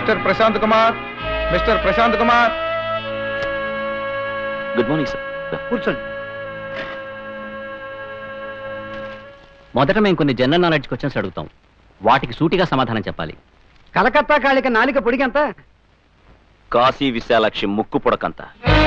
Mister Prashant Kumar mister Prashant Kumar good morning sir కూర్చోండి మొదట మేము కొన్ని జనరల్ నాలెడ్జ్ క్వశ్చన్స్ అడుగుతాం వాటికి సూటిగా సమాధానం చెప్పాలి కలకత్తా కాళిక నాలిక పొడిగంత కాశీ విశాలాక్షి ముక్కు పొడకంత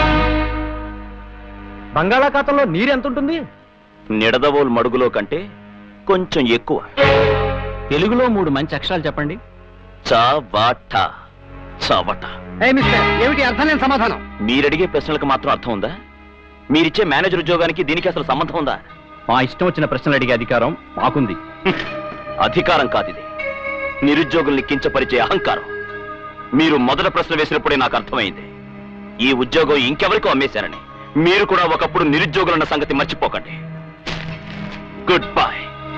బంగాళాఖాతంలో నీరు ఎంత ఉంటుంది నిడదవోలు మడుగులో కంటే కొంచెం ఎక్కువ తెలుగులో మూడు మంచి అక్షరాలు చెప్పండి చవట చవట ఏ మిస్టర్ ఏమిటి అర్థం లేని సమాధానం మీరడిగే ప్రశ్నలకు మాత్రం అర్థం ఉందా మీరిచ్చే మేనేజర్ ఉద్యోగానికి దీనికి అసలు సంబంధం ఉందా మా ఇష్టం వచ్చిన ప్రశ్నలు అడిగే అధికారం మాకుంది అధికారం కాదు ఇది నిరుద్యోగుల్ని కించపరిచే అహంకారం మీరు మొదట ప్రశ్న వేసినప్పుడే నాకు అర్థమైంది ఈ ఉద్యోగం ఇంకెవరికో అమ్మేశారని మీరు కూడా ఒకప్పుడు నిరుద్యోగులన్న సంగతి మర్చిపోకండి goodbye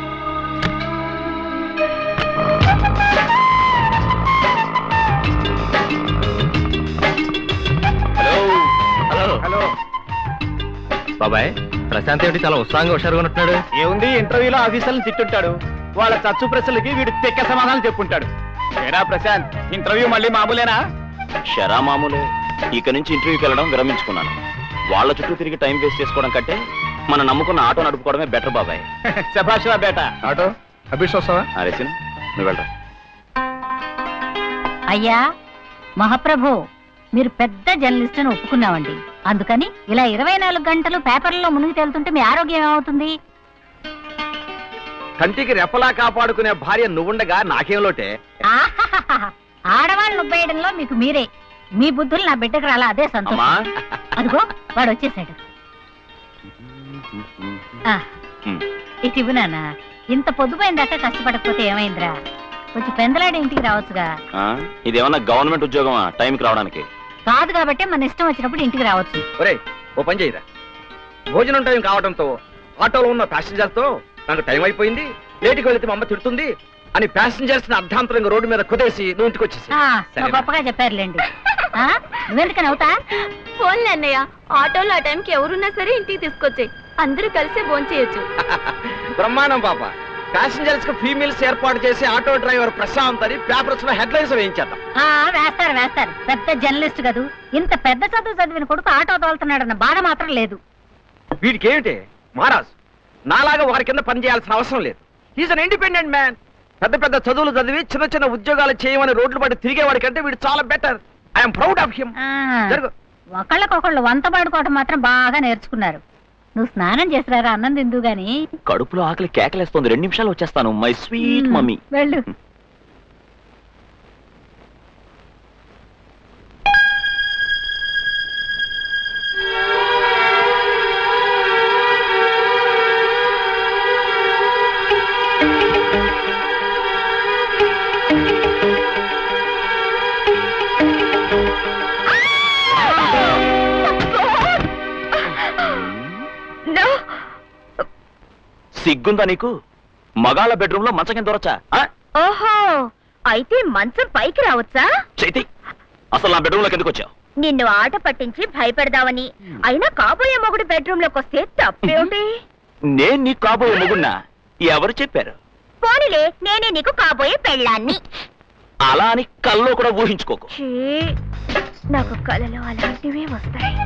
hello hello hello బాబాయ్ ప్రశాంత్ ఏమిటి చాలా ఉత్సాహంగా హుషారుగా ఉంటున్నాడు ఏముంది ఇంటర్వ్యూలో ఆఫీసర్లను తిట్టుంటాడు వాళ్ళ చచ్చు ప్రశ్నలకి వీడు తెక్క సమాధానం చెప్పుంటాడు ఏరా ప్రశాంత్ ఇంటర్వ్యూ మళ్ళీ మామూలేనా షరా మామూలే ఇక నుంచి ఇంటర్వ్యూకి వెళ్ళడం విరమించుకున్నాను వాళ్ళ చుట్టూ తిరిగి టైం వేస్ట్ చేసుకోవడం కంటే మనం నమ్ముకున్న ఆటో నడుపుకోవడమే బెటర్ బాబాయ్ శభాషరా బేట ఆటో అభిష్ వస్తావా అరేసిన్ నువ్వు వెళ్ళరా అయ్యా మహాప్రభు మీరు పెద్ద జర్నలిస్ట్ అని ఒప్పుకున్నామండి అందుకని ఇలా ఇరవై నాలుగు గంటలు పేపర్లలో మునిగి తేలుతుంటే మీ ఆరోగ్యం ఏమవుతుంది కంటికి రెప్పలా కాపాడుకునే భార్య నువ్వుండగా నాకేం లోటే ఆహాహాహా. ఆడవాళ్ళను ఉబ్బేయడంలో మీకు మీరే మీ బుద్ధులు నా బిడ్డకు రాలా అదే అమ్మా సంతోషం అదిగో వాడు వచ్చేసాడు ఆ, ఉమ్. ఇటు ఇవ్వు నాన్న ఇంత పొద్దుపోయిన దాకా కష్టపడకపోతే ఏమైందిరా కొంచెం పెందలాడి ఇంటికి రావచ్చుగా ఆ? ఇదేమన్నా గవర్నమెంట్ ఉద్యోగమా టైంకి రావడానికి కాదు కాబట్టి మన ఇష్టం వచ్చినప్పుడు ఇంటికి రావచ్చు ఒరే ఓ పని చేయరా భోజనం టైం కావడంతో ఆటోలో ఉన్న ప్యాసింజర్స్ తో నాకు టైం అయిపోయింది లేటుకి వెళితే మా అమ్మ తిడుతుంది అని ప్యాసింజర్స్ ని అర్ధాంతరంగా రోడ్డు మీద కుదేసి నువ్వు ఇంటికి వచ్చేసి ఆ, నువ్వు గొప్పగా చెప్పారులేండి ఆ, నువ్వెందుకని అవుతా ఫోన్లే అన్నయ్య ఆటోలో ఆ టైంకి ఎవరున్నా సరే ఇంటికి తీసుకొచ్చాయి అందరూ కలిసే భోంచేయొచ్చు బ్రహ్మాండం పాప ప్యాసింజర్స్ కు ఫీమేల్స్ ఏర్పాటు చేసి ఆటో డ్రైవర్ ప్రశాంత్ అని పేపర్స్ లో హెడ్లైన్స్ వేయించేద్దాం ఆ, వేస్తారు వేస్తారు పెద్ద జర్నలిస్ట్ కదూ ఇంత పెద్ద చదువు చదివిన కొడుకు ఆటో తోలుతున్నాడన్న బాధ మాత్రం లేదు వీడికి ఏమిటి మహారాజ్ నాలాగా వారి కింద పని చేయాల్సిన అవసరం లేదు ఈజ్ అన్ ఇండిపెండెంట్ మ్యాన్ పెద్ద పెద్ద చదువులు చదివి చిన్న చిన్న ఉద్యోగాలు చేయమని రోడ్లు పడి తిరిగేవాడి కంటే వీడు చాలా better I'm proud of him ఆ, జరుగు ఒకళ్ళకొకళ్ళు వంత పాడుకోవటం మాత్రం బాగా నేర్చుకున్నారు నువ్వు స్నానం చేసిరారా అన్నం తిందు గాని కడుపులో ఆకలి కేకలేస్తోంది రెండు నిమిషాలు వచ్చేస్తాను మై స్వీట్ మ్, మమ్మీ వెళ్ళు సిగ్గుందా నీకు మగాళ్ళ బెడ్రూమ్ లో మంచం కింద దొరచా ఓహో అయితే మంచం పైకి రావచ్చా చైతి అసలు నా బెడ్రూమ్ లోకి ఎందుకు వచ్చావు నిన్ను ఆట పట్టించి భయపెడదామని అయినా కాబోయే మొగుడు బెడ్రూమ్ లోకి వస్తే తప్పేమిటి నేను నీకు కాబోయే మొగున్నా ఎవరు చెప్పారు పోనీలే నేనే నీకు కాబోయే పెళ్ళాన్ని అలా అని కల్లో కూడా ఊహించుకోకు ఛీ, నాకు కలలో అలాంటివే వస్తాయి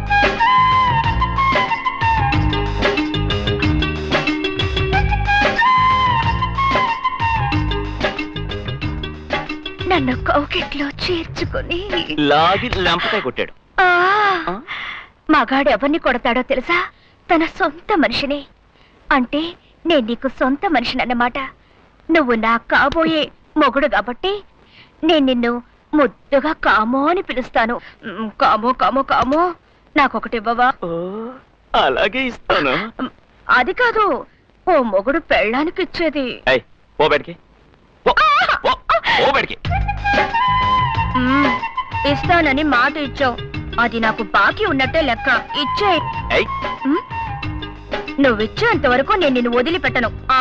నన్ను కౌకిట్లో చేర్చుకుని లాగి లంపకాయ కొట్టాడు ఆ, ఆ? మగాడు ఎవరిని కొడతాడో తెలుసా తన సొంత మనిషిని అంటే నేను నీకు సొంత మనిషినన్నమాట నువ్వు నా కాబోయే మొగుడు కాబట్టి నేను నిన్ను ముద్దుగా కామో అని పిలుస్తాను మ్, కామో కామో కామో నాకొకటి బావా ఓ, అలాగే ఇస్తాను అది కాదు ఓ మొగుడు పెళ్ళానికి ఇచ్చేది ఏయ్, పో బయటికి పో, పో, పో బయటికి మ్, ఇస్తానని మాట ఇచ్చావు అది నాకు బాకీ ఉన్నట్టే లెక్క ఇచ్చే ఏయ్, నువ్విచ్చేంత వరకు నేను నిన్ను వదిలిపెట్టను ఆ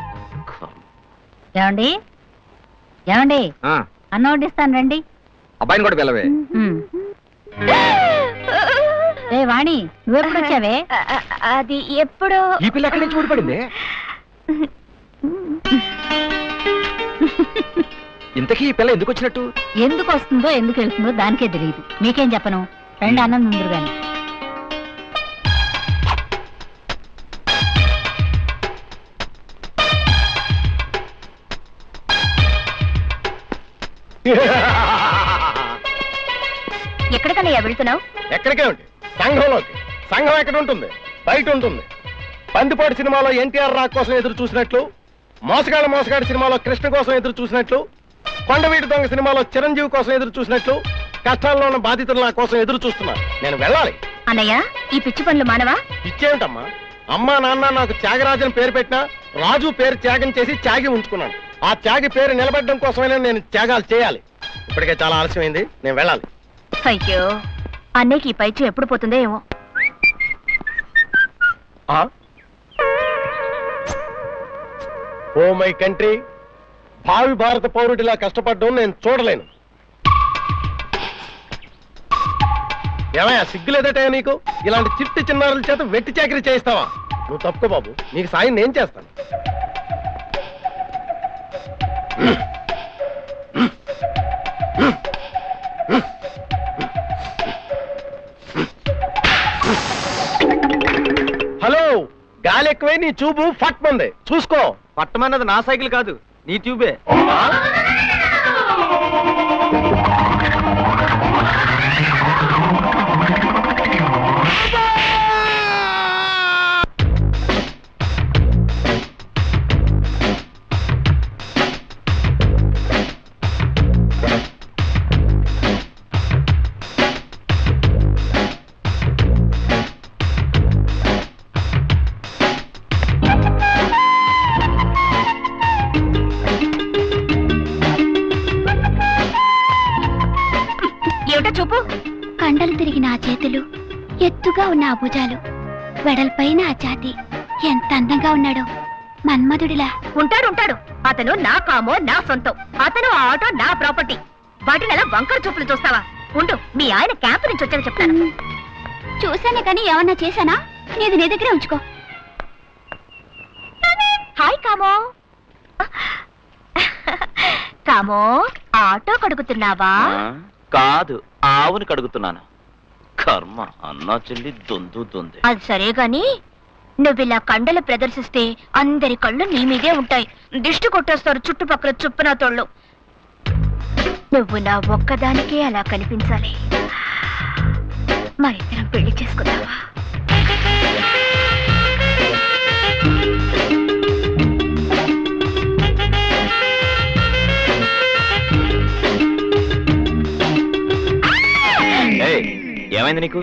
ఏమండి ఏమండి అన్నం వడ్డిస్తాను రండి అబ్బాయిని కూడా పిల్లవే ఉమ్. ఏ వాణి నువ్వెప్పుడు వచ్చావే అ- అ- అది ఎప్పుడు ఈ పిల్ల ఎక్కడి నుంచి ఊడిపడింది ఇంతకీ ఈ పిల్ల ఎందుకు వచ్చినట్టు ఎందుకు వస్తుందో ఎందుకు వెళ్తుందో దానికే తెలియదు మీకేం చెప్పను రెండు అన్నం ముందు గాని ఎక్కడికన్నయ్యా వెళ్తున్నావు ఎక్కడికే ఉంటే సంఘంలోకి సంఘం ఎక్కడ ఉంటుంది బయట ఉంటుంది బందిపోటు సినిమాలో ఎన్టీఆర్ రాక్ కోసం ఎదురు చూసినట్లు మోసగాళ్ళ మోసగాడి సినిమాలో కృష్ణ కోసం ఎదురు చూసినట్లు కొండవీటి దొంగ సినిమాలో చిరంజీవి కోసం ఎదురు చూసినట్లు కష్టాల్లో ఉన్న బాధితులు నా కోసం ఎదురు చూస్తున్నారు నేను వెళ్ళాలి అన్నయ్య ఈ పిచ్చి పనులు మానవా ఇచ్చేమిటమ్మా అమ్మా నాన్న నాకు త్యాగరాజన్ పేరు పెట్టినా రాజు పేరు త్యాగం చేసి త్యాగి ఉంచుకున్నాను ఆ త్యాగి పేరు నిలబెట్టడం కోసమైనా నేను త్యాగాలు చేయాలి ఇప్పటికే చాలా ఆలస్యమైంది నేను వెళ్ళాలి అయ్యో అన్నయ్యకి ఈ పైచి ఎప్పుడు పోతుందో ఏమో ఆ? ఓ మై కంట్రీ భావి భారత పౌరుడిలా కష్టపడడం నేను చూడలేను ఏమయ్యా సిగ్గులేదట నీకు ఇలాంటి చిట్టి చిన్నారుల చేత వెట్టి చాకరీ చేయిస్తావా నువ్వు తప్పుకో బాబు నీకు సాయం నేను చేస్తాను హలో గాలి ఎక్కువై నీ చూపు ఫట్ మంది చూసుకో పట్టమన్నది నా సైకిల్ కాదు నీ ట్యూబే ఆ? ఏమిటో చూపు కండలు తిరిగిన ఆ చేతులు ఎత్తుగా ఉన్న ఆ భుజాలు వెడల్పైన ఆ ఛాతి ఎంత అందంగా ఉన్నాడో మన్మధుడిలా ఉంటాడు ఉంటాడు అతను నా కామో నా సొంతం అతను ఆ ఆటో నా ప్రాపర్టీ వాటిని అలా వంకర చూపులు చూస్తావా ఉండు మీ ఆయన క్యాంప్ నుంచి వచ్చాక చెప్తాను మ్, చూశానే కానీ ఏమన్నా చేశానా నీది నీ దగ్గరే ఉంచుకో హాయ్ కామో కామో ఆటో కడుగుతున్నావా ఆ, కాదు ఆవుని కడుగుతున్నాను కర్మ అన్నా చెల్లి దొందు దొంది అది సరే గాని నువ్విలా కండలు ప్రదర్శిస్తే అందరి కళ్ళు నీ మీదే ఉంటాయి దిష్టి కొట్టేస్తారు చుట్టుపక్కల చుప్పన తోళ్ళు నువ్వు నా ఒక్కదానికే అలా కనిపించాలి మరిద్దరం పెళ్లి చేసుకుందావా ఏయ్, ఏమైంది నీకు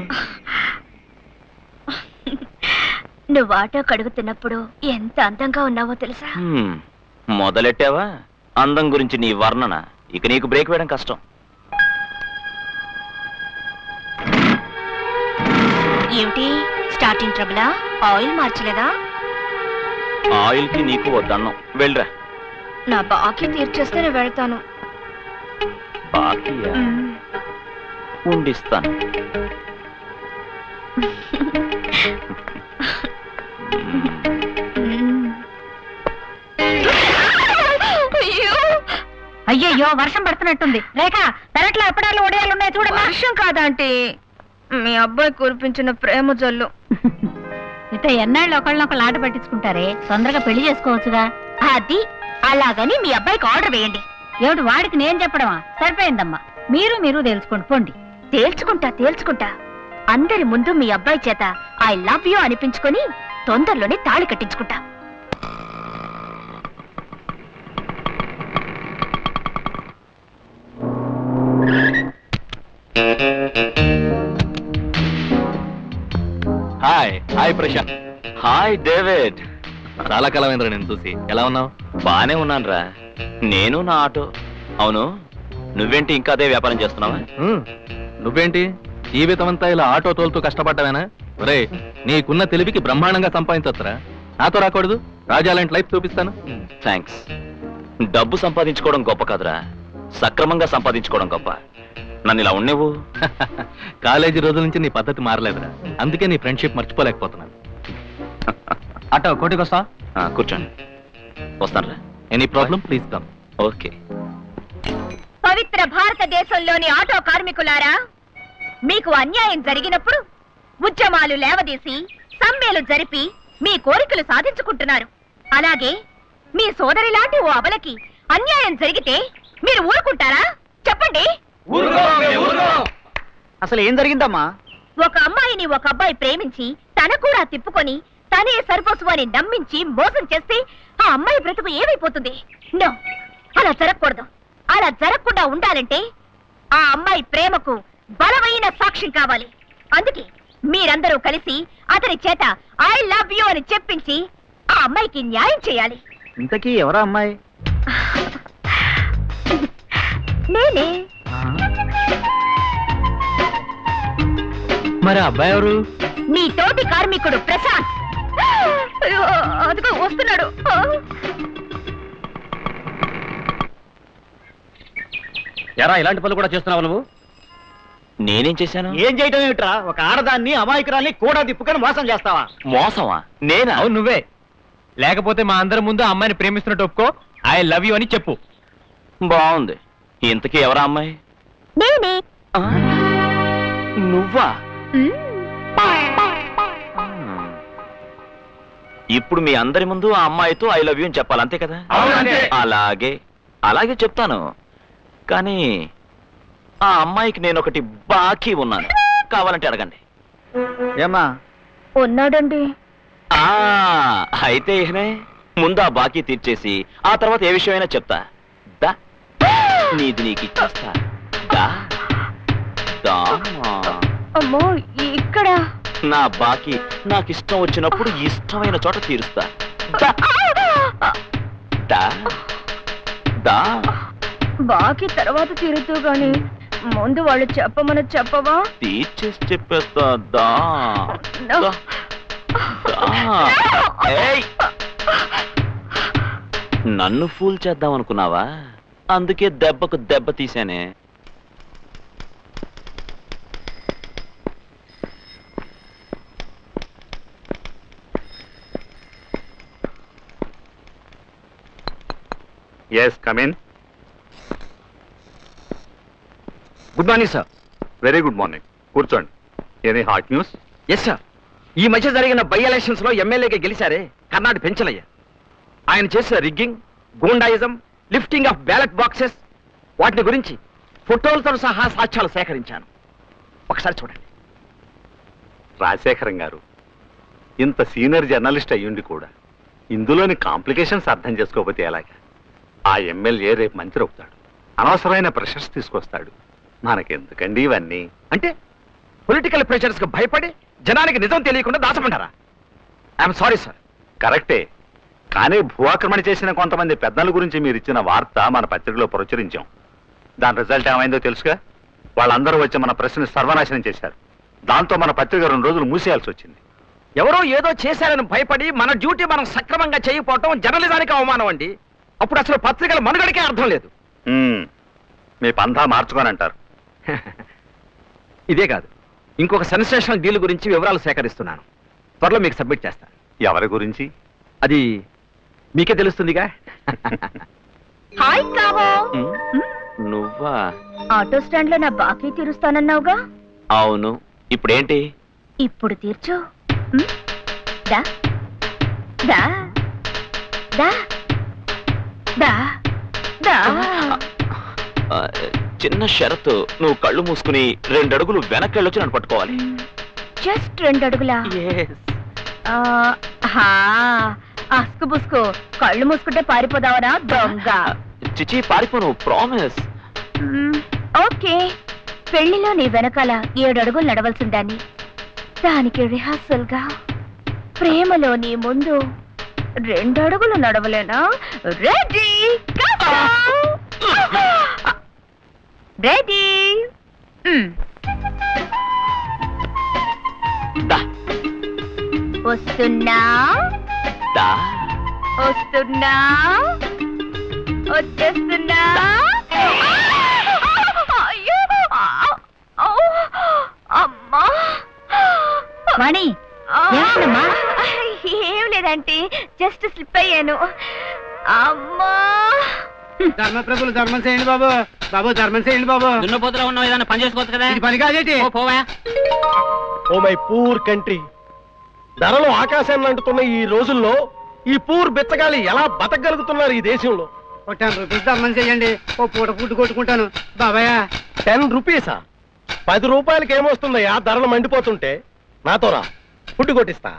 నువ్వు ఆటో కడుగుతున్నప్పుడు ఎంత అందంగా ఉన్నావో తెలుసా హ్మ్, మొదలెట్టావా అందం గురించి నీ వర్ణన ఇక నీకు బ్రేక్ వేయడం కష్టం ఏమిటి స్టార్టింగ్ ట్రబులా ఆయిల్ మార్చలేదా ఆయిల్ కి నీకు వద్దన్నం వెళ్ళరా నా బాకీ తీర్చేస్తే నేను వెళ్తాను బాకీయా ఉండిస్తాను అయ్యయ్యో వర్షం పడుతున్నట్టుంది రేఖ పెరట్లో అప్పడాలు ఒడియాలు ఉన్నాయి చూడమ్మా వర్షం కాదంటే మీ అబ్బాయి కురిపించిన ప్రేమ జల్లు ఇట ఎన్నాళ్ళు ఒకళ్ళనొకళ్ళు ఆట పట్టించుకుంటారే తొందరగా పెళ్లి చేసుకోవచ్చుగా అది అలాగని మీ అబ్బాయికి ఆర్డర్ వేయండి ఏమిటి వాడికి నేను చెప్పడమా సరిపోయిందమ్మా మీరు మీరు తెలుసుకోండి పోండి తేల్చుకుంటా తేల్చుకుంటా అందరి ముందు మీ అబ్బాయి చేత ఐ లవ్ యూ అనిపించుకొని తొందరలోనే తాళి కట్టించుకుంటా hi hi Prashant hi David చాలా కాలమైందిరా నేను చూసి ఎలా ఉన్నావు బానే ఉన్నానురా నేను నా ఆటో అవును నువ్వేంటి ఇంకా అదే వ్యాపారం చేస్తున్నావా నువ్వేంటి జీవితమంతా ఇలా ఆటో తోలుతూ కష్టపడ్డావేనా ఒరే నీకున్న తెలివికి బ్రహ్మాండంగా సంపాదించొచ్చురా నాతో రాకూడదు రాజాలాంటి లైఫ్ చూపిస్తాను థ్యాంక్స్ డబ్బు సంపాదించుకోవడం గొప్ప కాదురా సక్రమంగా సంపాదించుకోవడం గొప్ప నన్ను ఇలా ఉండేవు కాలేజీ రోజుల నుంచి నీ పద్ధతి మారలేదురా అందుకే నీ ఫ్రెండ్షిప్ మర్చిపోలేకపోతున్నాను ఆటో కోటికి వస్తా కూర్చోండి వస్తానురా any problem please come okay పవిత్ర భారతదేశంలోని ఆటో కార్మికులారా మీకు అన్యాయం జరిగినప్పుడు ఉద్యమాలు లేవదీసి సమ్మెలు జరిపి మీ కోరికలు సాధించుకుంటున్నారు అలాగే మీ సోదరి లాంటి ఓ అబలకి అన్యాయం జరిగితే మీరు ఊరుకుంటారా చెప్పండి అసలు ఏం జరిగిందమ్మా ఒక అమ్మాయిని ఒక అబ్బాయి ప్రేమించి తన కూడా తిప్పుకొని తనే సర్పసు అని నమ్మించి మోసం చేస్తే ఆ అమ్మాయి బ్రతుకు ఏమైపోతుంది నో అలా జరగకూడదు అలా జరగకుండా ఉండాలంటే ఆ అమ్మాయి ప్రేమకు బలమైన సాక్ష్యం కావాలి అందుకే మీరందరూ కలిసి అతని చేత ఐ లవ్ యూ అని చెప్పించి ఆ అమ్మాయికి న్యాయం చేయాలి ఇంతకీ ఎవరా అమ్మాయి నేనే మరి అబ్బాయి ఎవరు మీ తోటి కార్మికుడు ప్రశాంత్ అయ్యో, అదిగో వస్తున్నాడు ఎరా ఇలాంటి పనులు కూడా చేస్తున్నావు నువ్వు నేనేం చేశాను ఏం చేయటం ఏమిట్రా ఒక ఆడదాన్ని అమాయకురాల్ని కూడా తిప్పుకొని మోసం చేస్తావా మోసమా నేనా అవును నువ్వే లేకపోతే మా అందరి ముందు ఆ అమ్మాయిని ప్రేమిస్తున్నట్టు ఒప్పుకో ఐ లవ్ యూ అని చెప్పు బాగుంది ఇంతకీ ఎవరా అమ్మాయి నేనే ఆ, నువ్వా మ్మ్. ఇప్పుడు మీ అందరి ముందు ఆ అమ్మాయితో ఐ లవ్ యూ అని చెప్పాలి అంతే కదా అవునండి. అలాగే అలాగే చెప్తాను కానీ ఆ అమ్మాయికి నేను ఒకటి బాకీ ఉన్నాను కావాలంటే అడగండి ఏమ్మా ఉన్నాడండి ఆ అయితే ఇహనే ముందు ఆ బాకీ తీర్చేసి ఆ తర్వాత ఏ విషయమైనా చెప్తా దా నీది నీకు ఇచ్చేస్తా దా దా అమ్మో ఇక్కడ నా బాకీ నాకు ఇష్టం వచ్చినప్పుడు ఇష్టమైన చోట తీరుస్తా దా దా దా బాకీ తర్వాత తీరుతూ గాని ముందు వాళ్ళు చెప్పమని చెప్పవా తీర్చేసి చెప్పేస్తా దా No. దా. దా. ఏయ్! నన్ను ఫూల్ చేద్దాం అనుకున్నావా అందుకే దెబ్బకు దెబ్బ తీశానే yes come in good morning sir very good morning కూర్చోండి any hot news yes sir ఈ మధ్య జరిగిన బై ఎలక్షన్స్ లో ఎమ్మెల్యేగా గెలిచారే కర్ణాటి పెంచలయ్య ఆయన చేసిన rigging goondaism lifting of ballot boxes వాటిని గురించి ఫోటోలతో సహా సాక్ష్యాలు సేకరించాను ఒకసారి చూడండి రాజశేఖరం గారు ఇంత సీనియర్ జర్నలిస్ట్ అయ్యుండి కూడా ఇందులోని కాంప్లికేషన్స్ అర్థం చేసుకోకపోతే ఎలాగా ఆ ఎమ్మెల్యే రేపు మంచి రొప్పుతాడు అనవసరమైన ప్రెషర్స్ తీసుకొస్తాడు మనకెందుకండి ఇవన్నీ అంటే పొలిటికల్ ప్రెషర్స్ కు భయపడి జనానికి నిజం తెలియకుండా దాచమంటారా ఐఎమ్ సారీ సార్ కరెక్టే కానీ భూ ఆక్రమణ చేసిన కొంతమంది పెద్దల గురించి మీరు ఇచ్చిన వార్త మన పత్రికలో ప్రచురించాం దాని రిజల్ట్ ఏమైందో తెలుసుగా వాళ్ళందరూ వచ్చి మన ప్రశ్న సర్వనాశనం చేశారు దాంతో మన పత్రిక రెండు రోజులు మూసేయాల్సి వచ్చింది ఎవరో ఏదో చేశారని భయపడి మన డ్యూటీ మనం సక్రమంగా చేయకపోవటం జర్నలిజానికి అవమానం అండి అప్పుడు అసలు పత్రికల మనుగడికే అర్థం లేదు మ్మ్. మీ పంథా మార్చుకోనంటారు ఇదే కాదు ఇంకొక సెన్సేషనల్ డీల్ గురించి వివరాలు సేకరిస్తున్నాను త్వరలో మీకు సబ్మిట్ చేస్తాను ఎవరి గురించి అది మీకే తెలుస్తుందిగా హాయ్ కావో ఉమ్, నువ్వా ఆటో స్టాండ్ లో నా బాకీ తీరుస్తానన్నావుగా అవును ఇప్పుడేంటి ఇప్పుడు తీర్చు ఉమ్, దా దా దా దా దా ఆ, చిన్న షరతు నువ్వు కళ్ళు మూసుకుని రెండు అడుగులు వెనక్కి వెళ్ళొచ్చి నన్ను పట్టుకోవాలి జస్ట్ రెండు అడుగులా ఆ, హా, అస్కు బుస్కు కళ్ళు మూసుకుంటే పారిపోదావరా దొంగ చిచి పారిపోను ప్రామిస్ మ్మ్, ఓకే పెళ్లిలో నీ వెనకాల ఏడు అడుగులు నడవలసిందాన్ని దానికి రిహార్సల్ గా ప్రేమలో నీ ముందు రెండు అడుగులు నడవలేనా రెడీ రెడీ దా వస్తున్నా దా వస్తున్నా వచ్చేస్తున్నా అయ్యో! అమ్మా వాణి ఏమైందమ్మా? ఏం లేదంటే జస్ట్ స్లిప్ అయ్యాను అమ్మా ధర్మప్రభులు ధర్మం చేయండి బాబు బాబు ధర్మం చేయండి బాబు దున్నపోతులో ఉన్నావు ఏదైనా పని చేసుకోవచ్చు కదా ఇది పని కాదేటి ఓ, పోవా ఓ మై పూర్ కంట్రీ ధరలు ఆకాశాన్ని అంటుతున్న ఈ రోజుల్లో ఈ పూర్ బిచ్చగాలి ఎలా బతకగలుగుతున్నారు ఈ దేశంలో ఓ టెన్ రూపీస్ ధర్మం చేయండి ఓ పూట ఫుడ్ కొట్టుకుంటాను బాబాయ్ టెన్ రూపీసా పది రూపాయలకి ఏమొస్తుందయ్యా ధరలు మండిపోతుంటే నాతో రా ఫుడ్ కొట్టిస్తా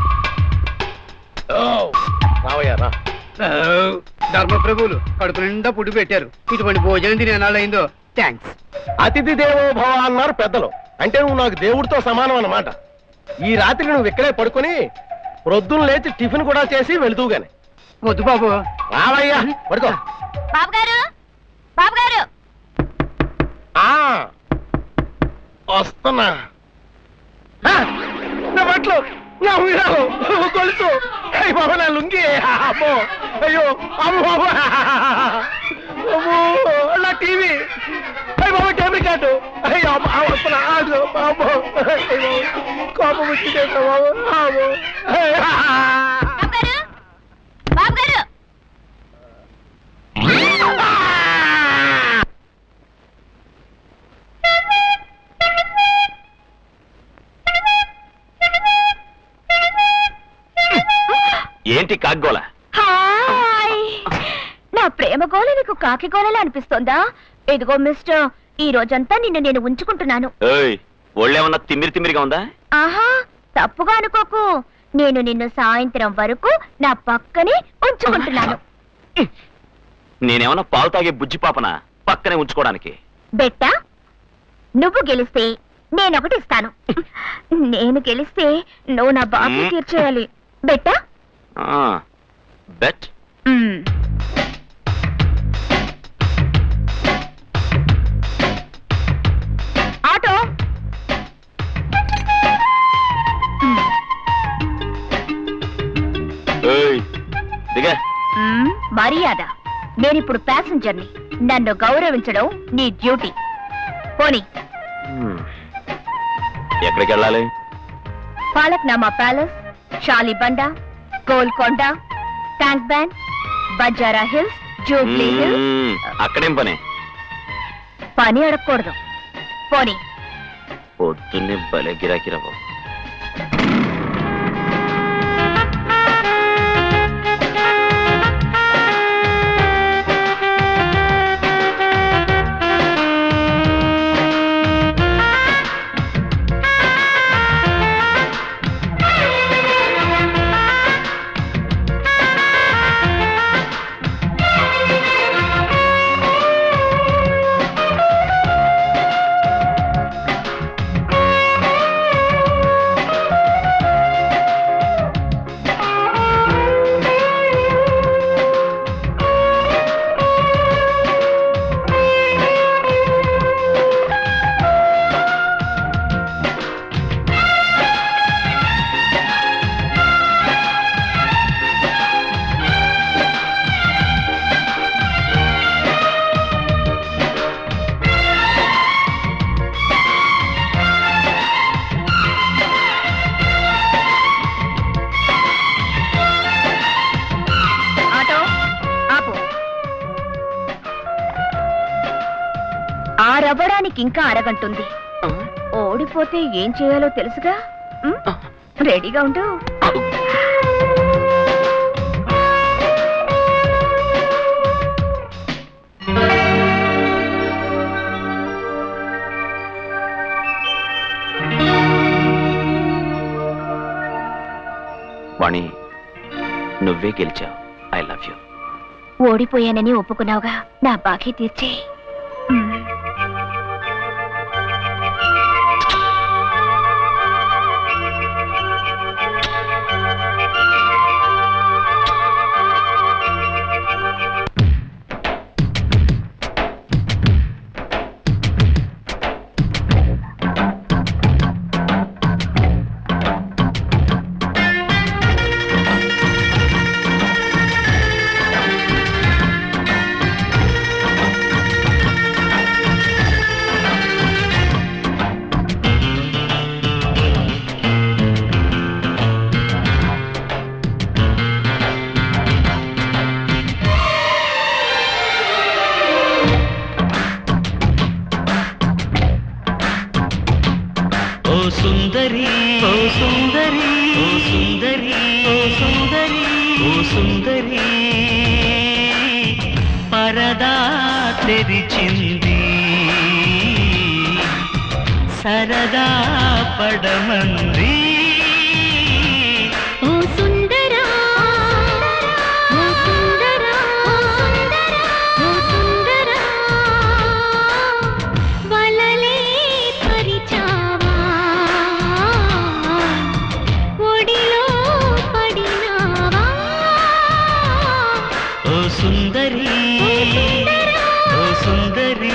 ఓ, రావయ్యా రా ధర్మప్రభులు కడుపు నిండా ఫుడ్ పెట్టారు ఇటువంటి భోజనం తిని ఎన్నాళ్ళయిందో థ్యాంక్స్ అతిథి దేవో భవ అన్నారు పెద్దలు అంటే నువ్వు నాకు దేవుడితో సమానం అన్నమాట ఈ రాత్రి నువ్వు ఇక్కడే పడుకొని ప్రొద్దున లేచి టిఫిన్ కూడా చేసి వెళుతూ గాని వద్దు బాబు రావయ్యా పడుకో బాబు గారు బాబు గారు ఆ వస్తున్నా ఆ, నా బట్టలు నా ఉంగరాలు గొలుసు అయ్యి బాబా నా లుంగి అమ్మో అయ్యో అమ్మో అమ్మో నా టీవీ అయ్యి బాబా టేబుల్ కార్డు అయ్యో అమ్మ, ఆ, వస్తున్నా ఆగు, అమ్మో అయ్యో కోపం వచ్చిందే బాబు అమ్మో అయ్యా. బాబు గారు బాబు గారు ఏంటి కాగ్గోల హాయ్ నా ప్రేమ గోళ నీకు కాకి గోళలా అనిపిస్తోందా ఇదిగో మిస్టర్ ఈ రోజంతా నిన్ను నేను ఉంచుకుంటున్నాను ఏయ్ ఒళ్ళేమన్నా తిమ్మిరి తిమ్మిరిగా ఉందా ఆహా తప్పుగా అనుకోకు నేను నిన్ను సాయంత్రం వరకు నా పక్కనే ఉంచుకుంటున్నాను నేనేమన్నా పాలు తాగే బుజ్జి పాపన పక్కనే ఉంచుకోవడానికి బెట్టా నువ్వు గెలిస్తే నేనొకటి ఇస్తాను నేను గెలిస్తే నువ్వు నా బాకీ మ్మ్. తీర్చేయాలి బెట్టా ఆ, బెట్ మ్మ్. ఆటో మ్మ్. ఏయ్ దిగా మ్మ్, మర్యాద నేనిప్పుడు ప్యాసింజర్ని నన్ను గౌరవించడం నీ డ్యూటీ పోనీ హ్మ్. ఎక్కడికి వెళ్ళాలి Falaknuma palace Shalibanda Golconda tank bund Banjara hills jubilee hills మ్మ్. అక్కడేం పని పని అడగకూడదు పోనీ పొద్దున్నే భలే గిరాకిరా బాబు ఆటో ఆపు ఆరవ్వడానికి ఇంకా అరగంటుంది ఓడిపోతే ఏం చేయాలో తెలుసుగా ఉమ్? రెడీగా ఉండు వాణి నువ్వే గెలిచావు ఐ లవ్ యూ ఓడిపోయానని ఒప్పుకున్నావుగా నా బాకీ తీర్చే ఉమ్. సుందరి ఓ సుందరి ఓ సుందరి ఓ సుందరి ఓ సుందరి పరదా తెరిచింది సరదా పడమంది ఓ సుందరా ఓ సుందరా ఓ సుందరా వలలే పరిచావా ఒడిలో పడినావా ఓ సుందరి ఓ సుందరి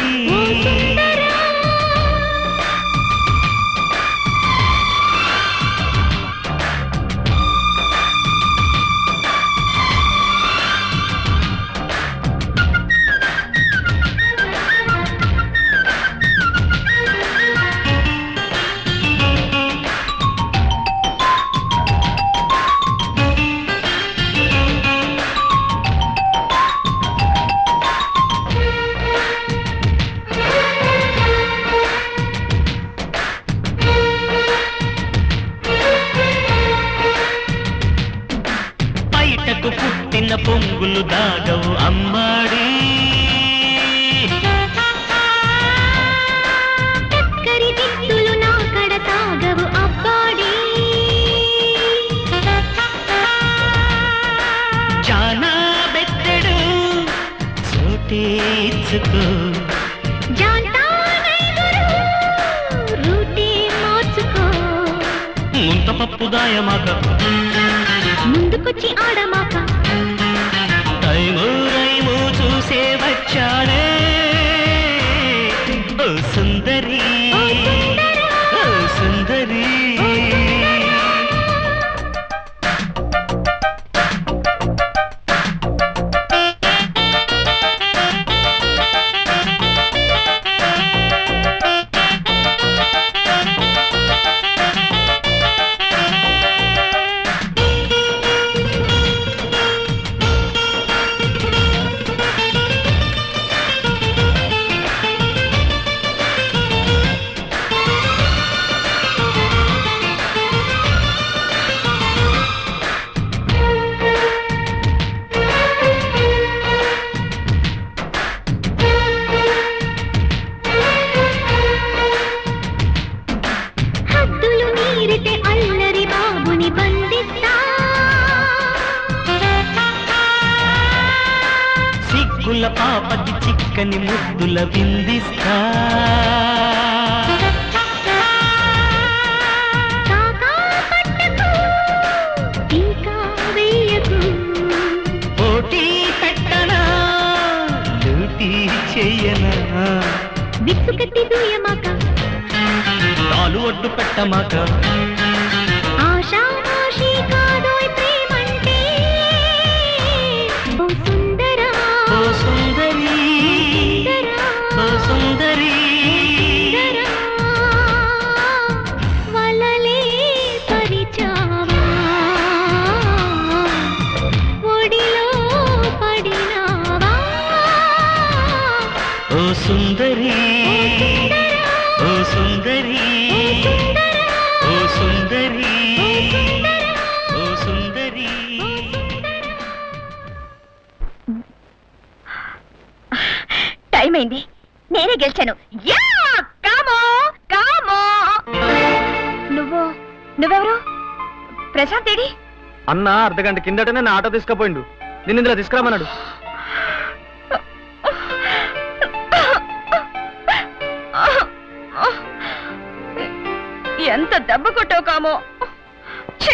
బయటకు పుట్టిన పొంగులు దాగవు అమ్మాడి చక్కరి దిక్కులు నా కడ సాగవు అబ్బాడి చానా బెత్తడు చోటే ఇచ్చుకో జాంతానైదురు రూటే మార్చుకో ముంత పప్పు దాయమాక ముందుకొచ్చి ఆడమాక టైము రైము చూసే వచ్చాడే ఓ సుందరి ఓ సుందరా ఓ సుందరి హద్దులు మీరితే అల్లరి బాబుని బంధిస్తా సిగ్గుల పాపకి చిక్కని ముద్దుల విందిస్తా కాకా పట్టకు టీకా వెయ్యకు పోటీ పెట్టనా లూటీ చెయ్యనా విసుగట్టి దూయమాక నాలు ఒడ్డు పెట్టమాక ఆషామాషి కాదోయ్ ప్రేమంటే ఓ సుందరా ఓ సుందరి ఓ సుందరి సుందరా వలలే పరిచావా ఒడిలో పడినావా ఓ సుందరి ఓ సుందరి ఓ సుందరి ఓ సుందరి టైం అయింది నేనే గెలిచాను యా కామో కామో నువ్వు నువ్వెవరు ప్రశాంత్ ఏడి అన్న అర్ధగంట కిందటనే నా ఆటో తీసుకుపోయిండు నిన్ను ఇందులో తీసుకురామన్నాడు ఎంత దెబ్బ కొట్టావు కామో ఛీ!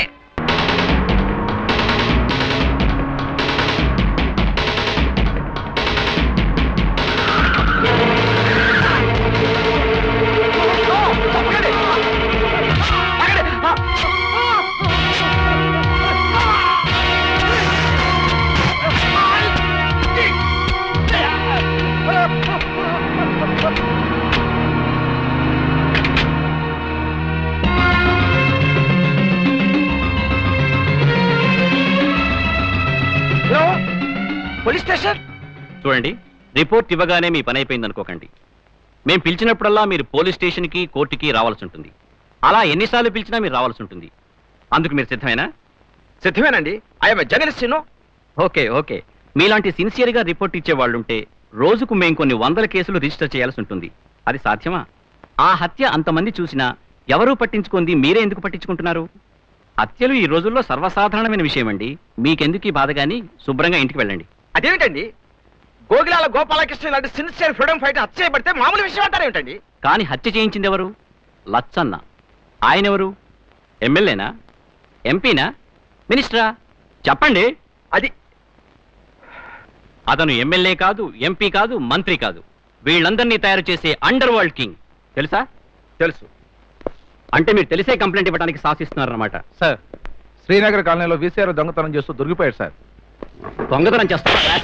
పోలీస్ స్టేషన్ చూడండి రిపోర్ట్ ఇవ్వగానే మీ పని అయిపోయింది అనుకోకండి మేము పిలిచినప్పుడల్లా మీరు పోలీస్ స్టేషన్కి కోర్టుకి రావాల్సి ఉంటుంది అలా ఎన్నిసార్లు పిలిచినా మీరు రావాల్సి ఉంటుంది అందుకు మీరు సిద్ధమేనా సిద్ధమేనండి I'm journalist no okay okay మీలాంటి సిన్సియర్గా రిపోర్ట్ ఇచ్చే వాళ్ళుంటే రోజుకు మేము కొన్ని వందల కేసులు రిజిస్టర్ చేయాల్సి ఉంటుంది అది సాధ్యమా ఆ హత్య అంతమంది చూసినా ఎవరూ పట్టించుకుంది మీరే ఎందుకు పట్టించుకుంటున్నారు హత్యలు ఈ రోజుల్లో సర్వసాధారణమైన విషయం అండి మీకెందుకు ఈ బాధ గాని శుభ్రంగా ఇంటికి వెళ్ళండి అదేమిటండి గోగిలాల గోపాలకృష్ణ లాంటి సిన్సియర్ ఫ్రీడమ్ ఫైట్ హత్య చేయబడితే మామూలు విషయం అంటారు ఏమిటండి కానీ హత్య చేయించింది ఎవరు లచ్చన్న ఆయన ఎవరు ఎమ్మెల్యేనా ఎంపీనా మినిస్టరా చెప్పండి అది అతను ఎమ్మెల్యే కాదు ఎంపీ కాదు మంత్రి కాదు వీళ్ళందరినీ తయారు చేసే అండర్ వరల్డ్ కింగ్ తెలుసా తెలుసు అంటే మీరు తెలిసే కంప్లైంట్ ఇవ్వడానికి సాధిస్తున్నారన్నమాట సార్ శ్రీనగర్ కాలనీలో వీసీఆర్ దొంగతనం చేస్తూ దొరికిపోయాడు సార్ దొంగతనం చేస్తారా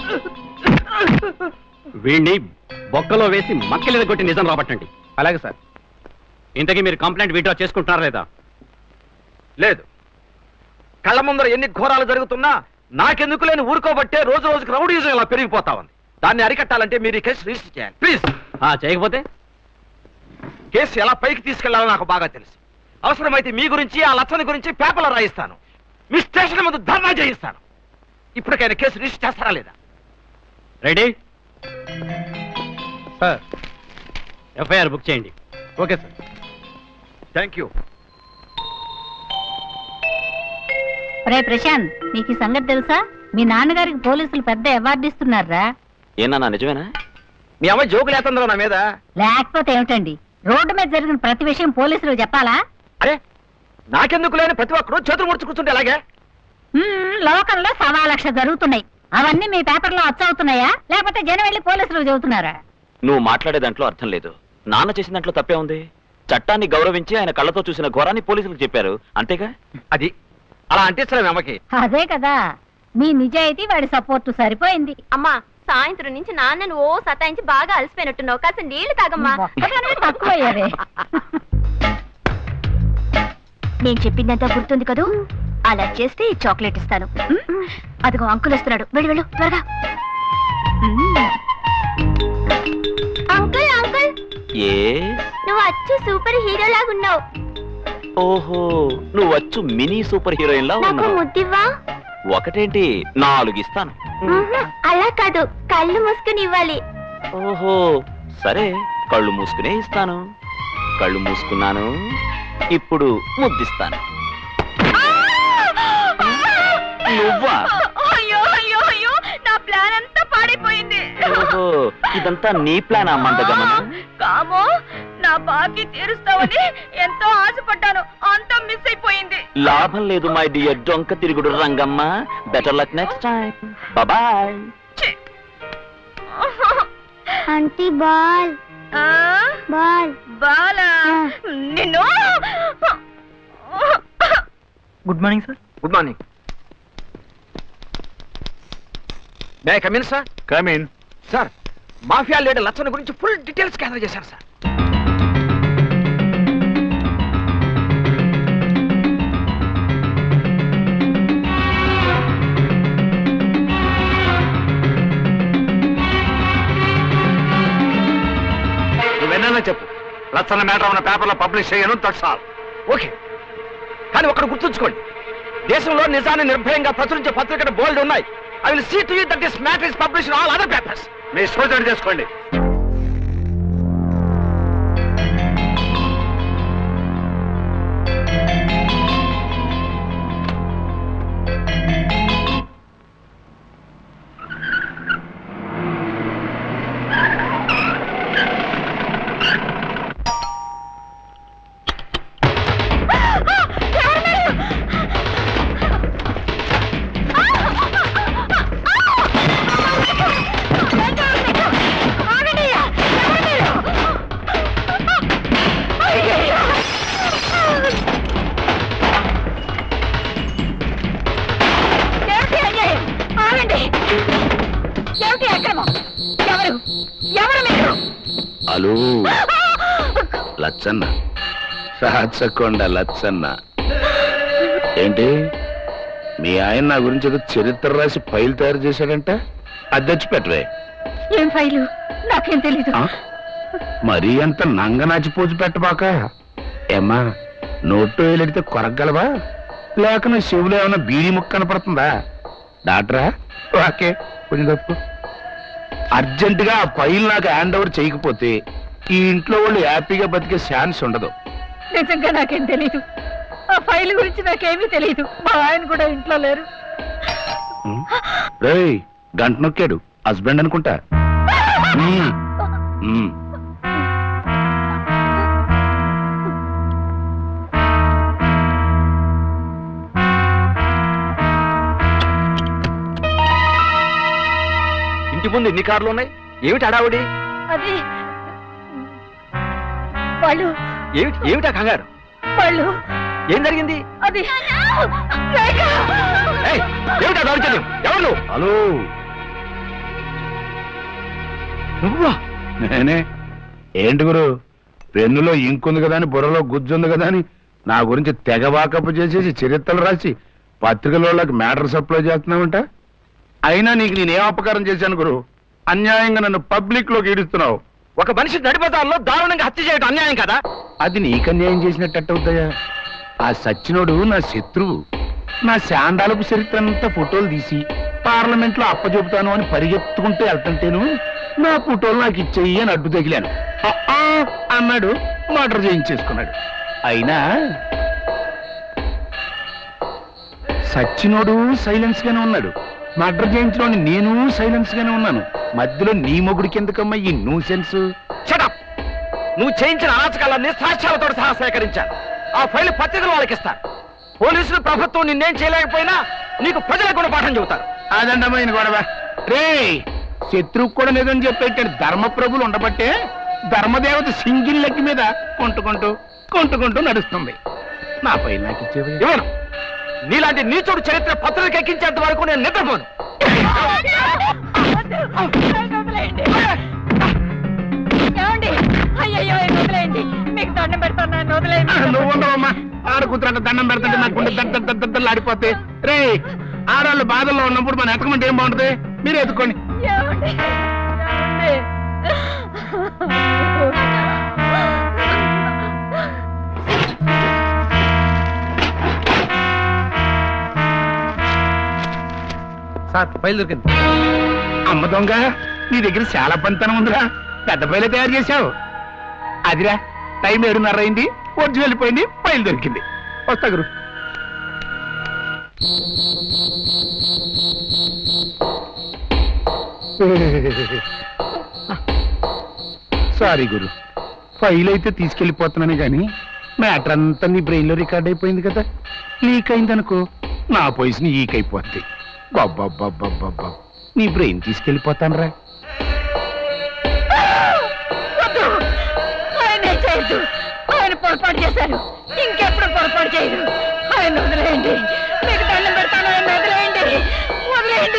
వీణ్ణి బొక్కలో వేసి మక్కలేద కొట్టి నిజం రాబట్టండి అలాగే సార్ ఇంతకీ మీరు కంప్లైంట్ విత్డ్రా చేసుకుంటున్నారా లేదా లేదు కళ్ళ ముందర ఎన్ని ఘోరాలు జరుగుతున్నా నాకెందుకు లేని ఊరుకోబట్టే రోజు రోజుకి రౌడీజం ఇలా పెరిగిపోతా ఉంది దాన్ని అరికట్టాలంటే మీరు ఈ కేసు రిజిస్టర్ చేయాలి ప్లీజ్ ఆ, చేయకపోతే కేసు ఎలా పైకి తీసుకెళ్లాలో నాకు బాగా తెలుసు అవసరమైతే మీ గురించి ఆ లచ్చని గురించి పేపర్లో రాయిస్తాను మీ స్టేషన్ ముందు ధర్నా చేయిస్తాను ఇప్పటికైనా కేసు రిజిస్టర్ చేస్తారా లేదా రెడీ సార్ ఎఫ్ఐఆర్ బుక్ చేయండి ఓకే సార్ థ్యాంక్ యూ రే ప్రశాంత్ నీకు ఈ సంగతి తెలుసా మీ నాన్నగారికి పోలీసులు పెద్ద అవార్డు ఇస్తున్నారా ఏనా నిజమేనా మీ అమ్మాయి జోకులు వేస్తుందో నా మీద లేకపోతే ఏమిటండి రోడ్డు మీద జరిగిన ప్రతి విషయం పోలీసులు చెప్పాలా అరే నాకెందుకు లేని ప్రతి ఒక్కరు చేతులు ముడుచు కూర్చుంటే అలాగే మ్మ్, లోకంలో సవా లక్ష జరుగుతున్నాయి అవన్నీ మీ పేపర్లో వచ్చవుతున్నాయా లేకపోతే జనం వెళ్ళి పోలీసులకు చెబుతున్నారా నువ్వు మాట్లాడే దాంట్లో అర్థం లేదు నాన్న చేసిన దాంట్లో తప్పే ఉంది చట్టాన్ని గౌరవించి ఆయన కళ్ళతో చూసిన ఘోరాన్ని పోలీసులకు చెప్పారు అంతేగా అది అలా అంటిస్తారా మీ అమ్మకి అదే కదా మీ నిజాయితీ వాడి సపోర్టు సరిపోయింది అమ్మా సాయంత్రం నుంచి నాన్నను ఓ సతాయించి బాగా అలసిపోయినట్టున్నావు కాస్త నీళ్లు తాగమ్మా ఒక్కదానివే తక్కువయ్యావే నేను చెప్పిందంతా గుర్తుంది కదూ అలా చేస్తే ఈ చాక్లెట్ ఇస్తాను ఉమ్? అదిగో అంకుల్ వస్తున్నాడు వెళ్ళు వెళ్ళు త్వరగా అంకుల్ అంకుల్ ఏ నువ్వు అచ్చు సూపర్ హీరో లాగున్నావు ఓహో నువ్వు వచ్చు మినీ సూపర్ హీరోయిన్ లా నాకు ఉన్నావు ముద్దివ్వా ఒకటేంటి నాలుగు ఇస్తాను ఉహు, అలా కాదు కళ్ళు మూసుకుని ఇవ్వాలి ఓహో సరే కళ్ళు మూసుకునే ఇస్తాను కళ్ళు మూసుకున్నాను ఇప్పుడు ముద్దిస్తాను నువ్వా అయ్యో అయ్యో అయ్యో నా ప్లాన్ అంతా పాడైపోయింది ఓహో ఇదంతా నీ ప్లాన్ అమ్మందగమన కామో నా బాకీ తీరుస్తావని ఎంతో ఆశపడ్డాను అంతా మిస్ అయిపోయింది లాభం లేదు మై డియర్ డొంక తిరుగుడు Rangamma better luck next time bye aunty ball ఆ, బాల్ బాలా నిన్ను good morning sir good morning may come in sir come in sir mafia leader Lachanna గురించి ఫుల్ డీటెయిల్స్ గ్యాదర్ చేశారు సార్ నువ్వెన్నా చెప్పు లచ్చన మ్యాటర్ ఉన్న పేపర్లో పబ్లిష్ చేయను దట్సాల్ ఓకే కానీ ఒకటి గుర్తుంచుకోండి దేశంలో నిజాన్ని నిర్భయంగా ప్రచురించే పత్రికలు బోల్డ్ ఉన్నాయి I will see to you that this matter is publish all other papers మీ సోదరుడు చేసుకోండి ఏమిటి అన్యాయం? ఆగండి ఏమిటి అక్రమం ఎవరు ఎవరు మీరు హలో లచ్చన్న రాచకొండ లచ్చన్న ఏంటి మీ ఆయన నా గురించి ఏదో చరిత్ర రాసి ఫైల్ తయారు చేశాడంట అది తెచ్చి పెట్టవే ఏం ఫైలు నాకేం తెలీదు ఆ? మరీ అంత నంగనాచి పోజు పెట్టబాక ఏమ్మా నోట్లో వేలెడితే కొరగలవా లేక నా చెవులో ఏమైనా బీడి ముక్క కనపడుతుందా డాక్టరా ఓకే కొంచెం తప్పు అర్జెంటుగా ఆ ఫైల్ నాకు హ్యాండ్ ఓవర్ చేయకపోతే ఈ ఇంట్లో వాళ్ళు హ్యాపీగా బతికే ఛాన్స్ ఉండదు నిజంగా నాకేం తెలీదు ఆ ఫైల్ గురించి నాకేమీ తెలీదు మా ఆయన కూడా ఇంట్లో లేరు రేయ్ గంట నొక్కాడు హస్బెండ్ అనుకుంటా ఉమ్, ఉమ్. ఇంటి ముందు ఎన్ని కార్లు ఉన్నాయి ఏమిటి అడావుడి అది వాళ్ళు ఏమిటి ఏమిటా కంగారు వాళ్ళు ఏం జరిగింది అది రేఖ! ఏయ్, ఏమిటా దౌర్జన్యం ఎవరు నువ్వు? హలో నువ్వా నేనే ఏంటి గురు పెన్నులో ఇంక్ ఉంది కదా అని బుర్రలో గుజ్జుంది కదా అని నా గురించి తెగ వాకపు చేసేసి చరిత్రలు రాసి పత్రికల వాళ్ళకి మ్యాటర్ సప్లై చేస్తున్నావంట అయినా నీకు నేనేం అపకారం చేశాను గురు అన్యాయంగా నన్ను పబ్లిక్ లోకి ఈడుస్తున్నావు ఒక మనిషి నడిపదాల్లో దారుణంగా హత్య చేయడం అన్యాయం కదా అది నీకు అన్యాయం చేసినట్టు అవుతాయా ఆ సచ్చినోడు నా శత్రువు నా శాండాలపు చరిత్ర అంతా ఫోటోలు తీసి పార్లమెంట్ లో అప్పచెబుతాను అని పరిగెత్తుకుంటూ వెళ్తుంటేను నా ఫోటోలు నాకు ఇచ్చేయి అని అడ్డు తగిలాను ఆ, ఆ అన్నాడు మర్డర్ చేయించేసుకున్నాడు అయినా సచ్చినోడు సైలెన్స్ గానే ఉన్నాడు మర్డర్ చేయించడం నేను సైలెన్స్ గానే ఉన్నాను మధ్యలో నీ మొగుడికి ఎందుకమ్మా ఈ న్యూ సెన్స్ షటప్ నువ్వు చేయించిన అరాచకాలన్నీ సాక్ష్యాలతో సహా సేకరించాను ఆ ఫైల్ పత్రికలు వాళ్ళకి ఇస్తాను పోలీసులు ప్రభుత్వం నిన్నేం చేయలేకపోయినా నీకు ప్రజల గుణపాఠం చెబుతారు అదండమైన గొడవ రే శత్రువు కూడా లేదని చెప్పేటాడు ధర్మప్రభులు ఉండబట్టే ధర్మదేవత సింగిల్ లెక్క మీద కొంటుకుంటూ కొంటుకుంటూ నడుస్తుంది నా పై నాకు ఇచ్చేవి ఇవ్వను నీలాంటి నీచుడు చరిత్ర పత్రిక ఎక్కించేంత వరకు నేను నిద్రపోను నన్ను వదిలేయండి. ఏమండి అయ్యయ్యో నన్ను వదిలేయండి మీకు దండం పెడతాను నన్ను వదిలేయండి నువ్వు ఉండవమ్మా ఆడ కూతురంట దండం పెడుతుంటే నాకు గుండె దద్ద దద్ద దద్దలు ఆడిపోతే రే ఆడవాళ్ళు బాధల్లో ఉన్నప్పుడు మన ఎతకమంటే ఏం బాగుంటుంది మీరు ఎత్తుకోండి ఏమండి ఏమండి సార్ ఫైల్ దొరికింది అమ్మ దొంగ నీ దగ్గర చాలా పనితనం ఉందిరా పెద్ద పైలే తయారు చేశావు అదిరా టైం ఏడున్నర అయింది వచ్చి వెళ్ళిపోయింది పైలు దొరికింది వస్తా గురు సారీ గురు ఫైల్ అయితే తీసుకెళ్ళిపోతున్నాను కానీ మ్యాటర్ అంతా నీ బ్రెయిన్ లో రికార్డ్ అయిపోయింది కదా లీక్ అయిందనుకో నా పొజిషన్ ఈక్ అయిపోద్ది బాబ్బా నీ బ్రెయిన్ తీసుకెళ్ళిపోతాను రా వద్దు ఆయన చేయొద్దు ఆయన పొరపాటు చేశారు ఇంకెప్పుడు పొరపాటు చేయరు ఆయన వదిలేయండి మీకు దండం పెడతాను ఆయన వదిలేయండి వదిలేయండి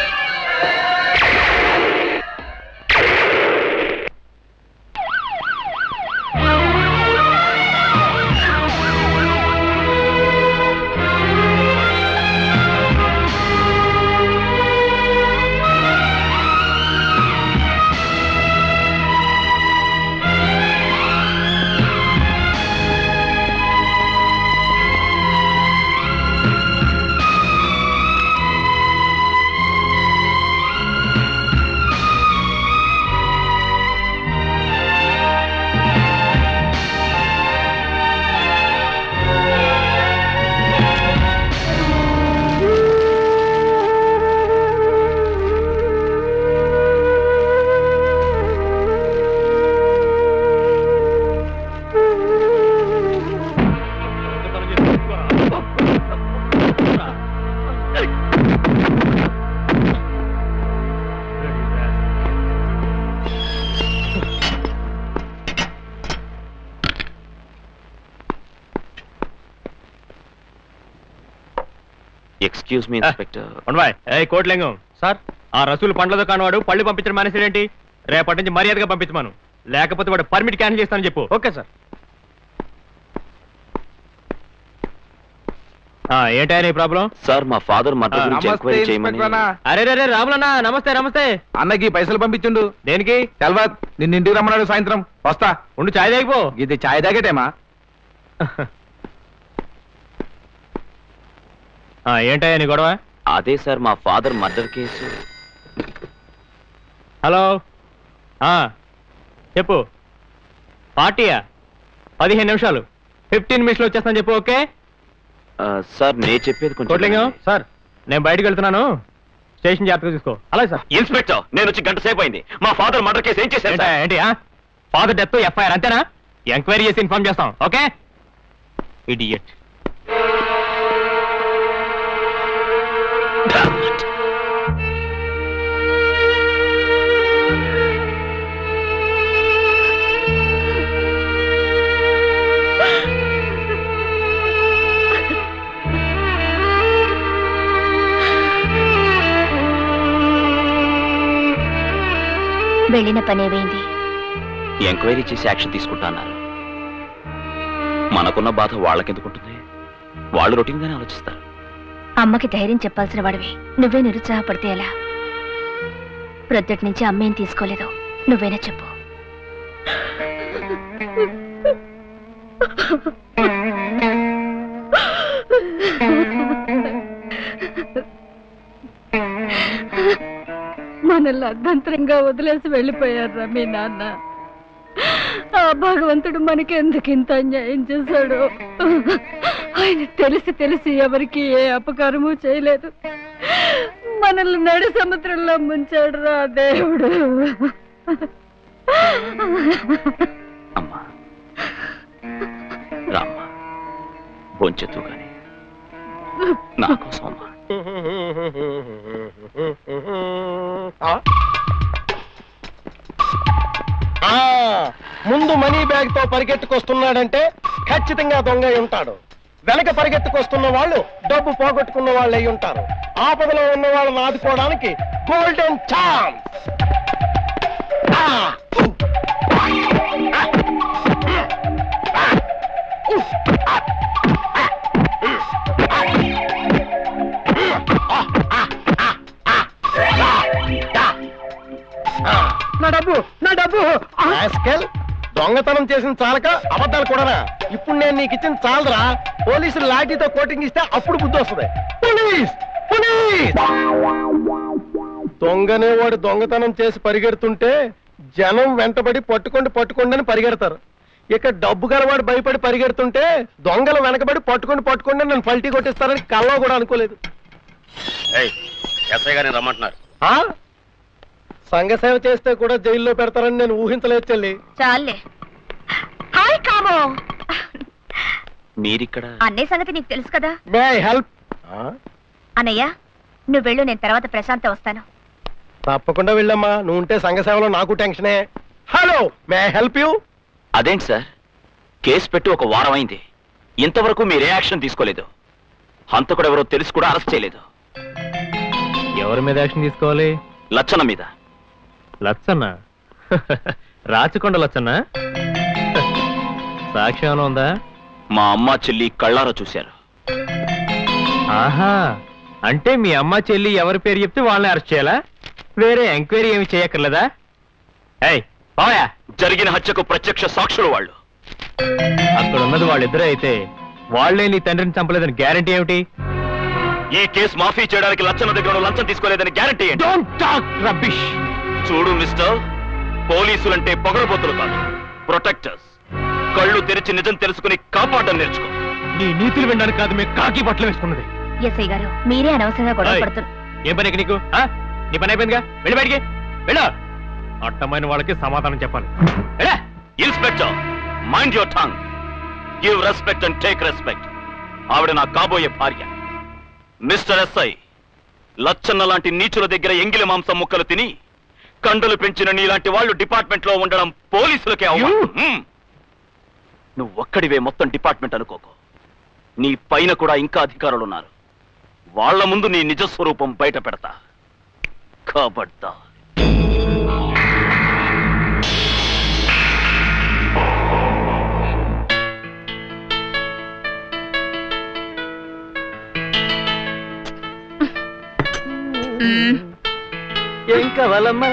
ఎక్స్క్యూజ్ మీ ఇన్స్పెక్టర్ ఉండవాయ్ ఏ కోట్లింగం సార్ ఆ రసూలు పండ్ల దుకాణం పళ్ళు పంపించడం మానేసాడేంటి రేపటి నుంచి మర్యాదగా పంపించమను లేకపోతే వాడు పర్మిట్ క్యాన్సిల్ చేస్తానని చెప్పు ఓకే సార్ ఏంటా నీ ప్రాబ్లం సార్ మా ఫాదర్ మర్డర్ గురించి ఎంక్వైరీ చేయమని అరే రే రే రాములన్నా నమస్తే నమస్తే అన్నకి పైసలు పంపించుండు దేనికి తెల్వా నిన్న ఇంటికి రమ్మన్నాడు సాయంత్రం వస్తా ఉండు చాయ్ తాగిపో ఇది చాయ్ తాగేటేమా ఆ, ఏంటయ్యా నీ గొడవ అదే సార్ మా ఫాదర్ మర్డర్ కేసు హలో ఆ, చెప్పు పార్టీయా పదిహేను నిమిషాలు ఫిఫ్టీన్ మినిట్స్లో వచ్చేస్తాను చెప్పు ఓకే ఆ, సార్ నేను చెప్పేది కొంచెం కోట్లింగం సార్ నేను బయటకు వెళ్తున్నాను స్టేషన్ జాగ్రత్తగా చూసుకో అలాగే సార్ ఇన్స్పెక్టర్ నేను వచ్చి గంట సేపు అయింది మా ఫాదర్ మర్డర్ కేసు ఏం చేశారు ఏంటా, సార్? ఏంటి ఫాదర్ డెత్ ఎఫ్ఐఆర్ అంతేనా ఎంక్వైరీ చేసి ఇన్ఫార్మ్ చేస్తాం ఓకే ఇడియట్ వెళ్ళిన పనేవైంది ఎంక్వైరీ చేసి యాక్షన్ తీసుకుంటా అన్నారు మనకున్న బాధ వాళ్ళకెందుకుంటుంది వాళ్ళు రొటీన్ గానే ఆలోచిస్తారు అమ్మకి ధైర్యం చెప్పాల్సిన వాడివి నువ్వే నిరుత్సాహపడితే ఎలా ప్రొద్దుటి నుంచి అమ్మేం తీసుకోలేదు నువ్వేనా చెప్పు మనల్ని అర్ధంతరంగా వదిలేసి వెళ్ళిపోయారా మీ నాన్న ఆ భగవంతుడు మనకి ఎందుకు ఇంత అన్యాయం చేశాడు ఆయన తెలిసి తెలిసి ఎవరికి ఏ అపకారము చేయలేదు మనల్ని నడి సముద్రంలో ముంచాడు రా దేవుడు అమ్మా రామ్మా బొంచెత్తు గాని నా కోసం అమ్మా ఆ, ముందు మనీ బ్యాగ్ తో పరిగెత్తుకొస్తున్నాడంటే ఖచ్చితంగా దొంగ అయి ఉంటాడు వెనక పరిగెత్తుకొస్తున్న వాళ్ళు డబ్బు పోగొట్టుకున్న వాళ్ళు అయి ఉంటారు ఆపదలో ఉన్న వాళ్ళని ఆదుకోవడానికి గోల్డెన్ ఛాన్స్ నా డబ్బు నా డబ్బు రాస్కెల్, దొంగతనం చేసిన చాలక అబద్ధాలు కూడానా ఇప్పుడు నేను నీకు ఇచ్చిన చాలరా పోలీసులు లాఠీతో కోటింగ్ ఇస్తే అప్పుడు బుద్ధి వస్తుంది పోలీస్ పోలీస్ దొంగనే వాడు దొంగతనం చేసి పరిగెడుతుంటే జనం వెంటబడి పట్టుకోండి పట్టుకోండి అని పరిగెడతారు ఇక డబ్బు గలవాడు భయపడి పరిగెడుతుంటే దొంగలు వెనకబడి పట్టుకోండి పట్టుకోండి అని నన్ను పల్టీ కొట్టిస్తారని కల్లో కూడా అనుకోలేదు ఎస్ఐ గారిని రమ్మంటున్నారు ఆ సంఘ సేవ చేస్తే కూడా జైల్లో పెడతారని నేను ఊహించలేదు చెల్లి చాలే హాయ్ కామో మీరిక్కడ అన్నయ్య సంగతి నీకు తెలుసు కదా మే హెల్ప్ అన్నయ్య నువ్వు వెళ్ళు నేను తర్వాత ప్రశాంత వస్తాను తప్పకుండా వెళ్ళమ్మా నువ్వు ఉంటే సంఘ సేవలో నాకు టెన్షనే హలో మే హెల్ప్ యూ అదేంటి సార్ కేసు పెట్టి ఒక వారం అయింది ఇంతవరకు మీరే యాక్షన్ తీసుకోలేదు హంతకుడు ఎవరో తెలిసి కూడా అరెస్ట్ చేయలేదు ఎవరి మీద యాక్షన్ తీసుకోవాలి లచ్చన మీద లచ్చన్న రాచకొండ లచ్చన్న సాక్ష్యం ఏమైనా ఉందా మా అమ్మ చెల్లి కళ్ళారా చూశారు ఆహా అంటే మీ అమ్మ చెల్లి ఎవరి పేరు చెప్తే వాళ్ళని అరెస్ట్ చేయాలా వేరే ఎంక్వైరీ ఏమి చేయక్కర్లేదా ఏయ్ బావయా జరిగిన హత్యకు ప్రత్యక్ష సాక్షులు వాళ్ళు అక్కడ ఉన్నది వాళ్ళిద్దరే అయితే వాళ్ళే నీ తండ్రిని చంపలేదని గ్యారంటీ ఏమిటి ఈ కేసు మాఫీ చేయడానికి లచ్చన దగ్గర లంచం తీసుకోలేదని గ్యారంటీ ఏంటి డోంట్ టాక్ రబ్బిష్ చూడు మిస్టర్ పోలీసులంటే పొగరబోతులు కాదు ప్రొటెక్టర్స్ కళ్ళు తెరిచి నిజం తెలుసుకుని కాపాడడం నేర్చుకో నీ నీతులు వినడానికి కాదు మేము కాకి బట్టలు వేసుకున్నది ఎస్ఐ గారు మీరే అనవసరంగా గొడవ ఏయ్. పడుతున్నారు ఏం పని ఇక నీకు ఆ? నీ పని అయిపోయిందిగా వెళ్ళి బయటికి వెళ్ళు అట్టమైన వాళ్ళకి సమాధానం చెప్పాలి వెళ్ళా inspector mind your tongue give respect and take respect ఆవిడ నా కాబోయే భార్య మిస్టర్ ఎస్ఐ లచ్చన్న లాంటి నీచుల దగ్గర ఎంగిలి మాంసం ముక్కలు తిని కండలు పెంచిన నీలాంటి వాళ్ళు డిపార్ట్మెంట్ లో ఉండడం పోలీసులకే అవమానం. హ్మ్. నువ్వు ఒక్కడివే మొత్తం డిపార్ట్మెంట్ అనుకోకు నీ పైన కూడా ఇంకా అధికారులు ఉన్నారు వాళ్ళ ముందు నీ నిజ స్వరూపం బయట పెడతా కాబడ్డా ఏం కావాలమ్మా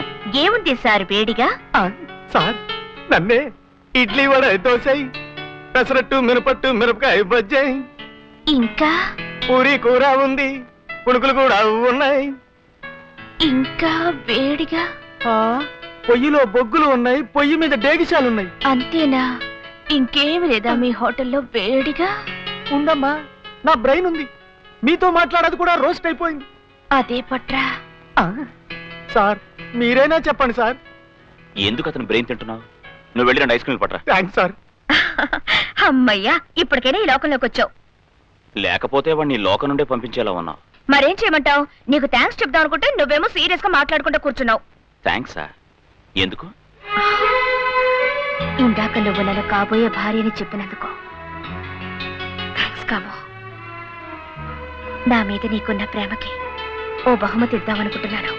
ఏముంది సార్ వేడిగా సార్ నన్నే ఇడ్లీ వడ దోశ పెసరట్టు మినపట్టు మిరపకాయ బజ్జాయి ఇంకా పూరి కూర ఉంది పుణుకులు కూడా ఉన్నాయి ఇంకా వేడిగా పొయ్యిలో బొగ్గులు ఉన్నాయి పొయ్యి మీద డేగిశాలు ఉన్నాయి అంతేనా ఇంకేమి లేదా మీ హోటల్లో వేడిగా ఉందమ్మా నా బ్రెయిన్ ఉంది మీతో మాట్లాడదు కూడా రోస్ట్ అయిపోయింది అదే పట్రా సార్ మీరైనా చెప్పండి సార్ ఎందుకు అతను బ్రెయిన్ తింటున్నావు నువ్వు వెళ్ళి రెండు ఐస్ క్రీమ్ పట్టరా థ్యాంక్స్ సార్ అమ్మయ్యా ఇప్పటికైనా ఈ లోకంలోకి వచ్చావు లేకపోతే వాడిని లోకం నుండే పంపించేలా ఉన్నావు మరేం చేయమంటావు నీకు థ్యాంక్స్ చెప్దాం అనుకుంటే నువ్వేమో సీరియస్ గా మాట్లాడుకుంటూ కూర్చున్నావు థ్యాంక్సా ఎందుకు ఇందాక నువ్వు నన్ను కాబోయే భార్యని చెప్పినందుకు థ్యాంక్స్ కాము నా మీద నీకున్న ప్రేమకి ఓ బహుమతి ఇద్దామనుకుంటున్నాను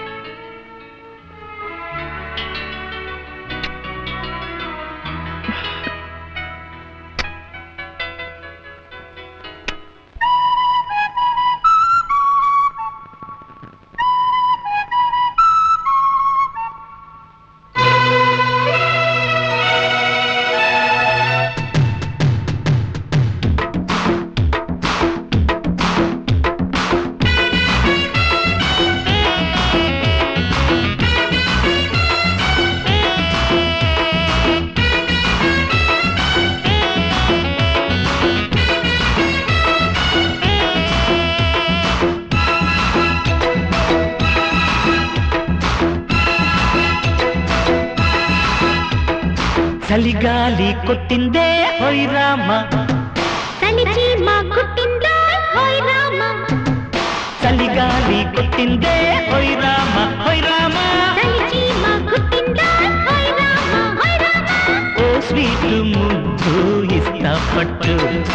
చలిగాలి కొట్టిందే హోయ్ రామ చలిగాలి కొట్టిందే హోయ్ రామ హోయ్ రామ ఓ స్వీట్ ముద్దు ఇస్తా పట్టు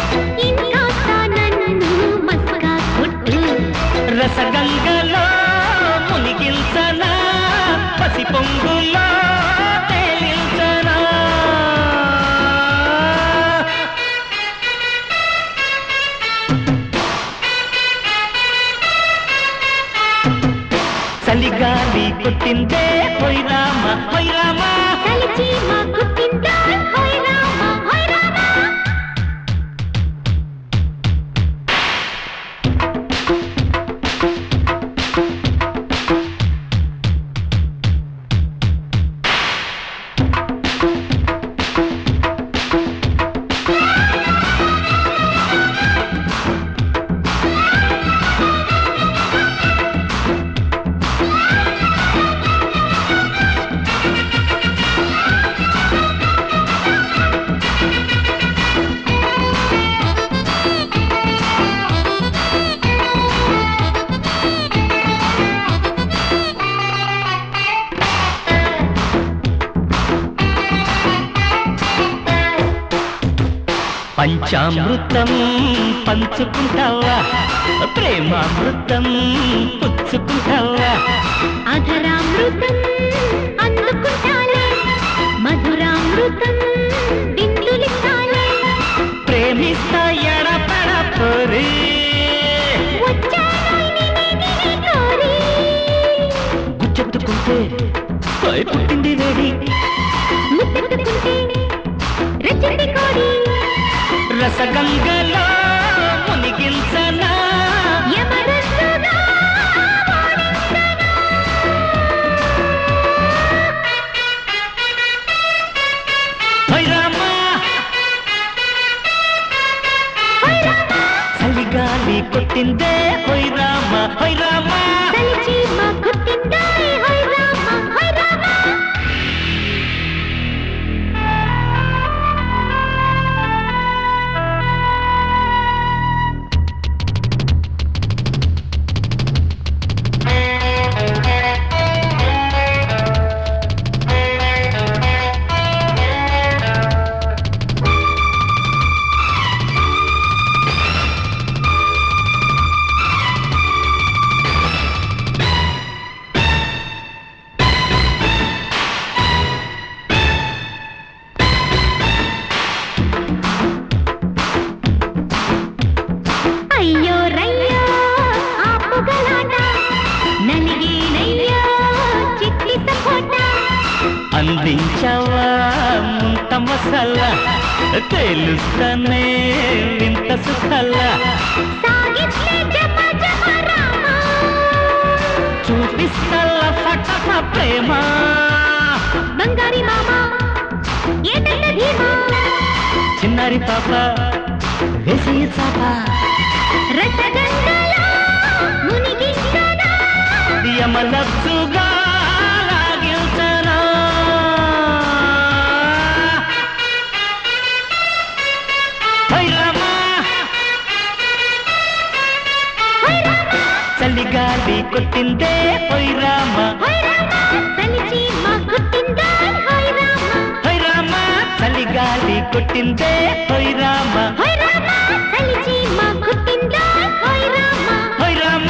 రసగంగలో మునిగిల్సనా పసి పొంగులో తేలిల్సనా చలిగాలి కొట్టిందే హోయ్ రామ హోయ్ రామ పంచామృతం పంచుకుంటావా ప్రేమామృతం పుచ్చుకుంటావా అధరామృతం అందుకుంటాలే మధురామృతం బిందులిస్తాలే ప్రేమిస్తా ఎడపడ పొరి గుచ్చెత్తుకుంటే పై పుట్టింది వేడి రచండి కోడి రసగంగలో మునిగిల్సనా యమరస్తుగా హోయ్ రామ చలిగాలి కొట్టిందే హోయ్ రామ హోయ్ రామ తలిచి మా గుట్టిందా హోయ్ రామ హోయ్ రామ ఆ అందించవా ముంత మసాలా తెలుస్తానే వింత సుఖాలా చూపిస్తల్లా ఫటఫ ప్రేమ బంగారి మామా ఏటంటే ధీమా చిన్నారి పాప వేసి చాప రసగంగలా మునిగిస్తానా యమలబ్సుగా లాగిల్చనా భైరమా చలిగాలి కొట్టిందే పొయ్రామ చలిచి మా గుట్టిందా హాయ్ రామా భైరామ చలిగాలి కొట్టిందే పొయ్రామ హాయ్ రామా చలిచి మా గుట్టిందా హాయ్ రామా భైరామ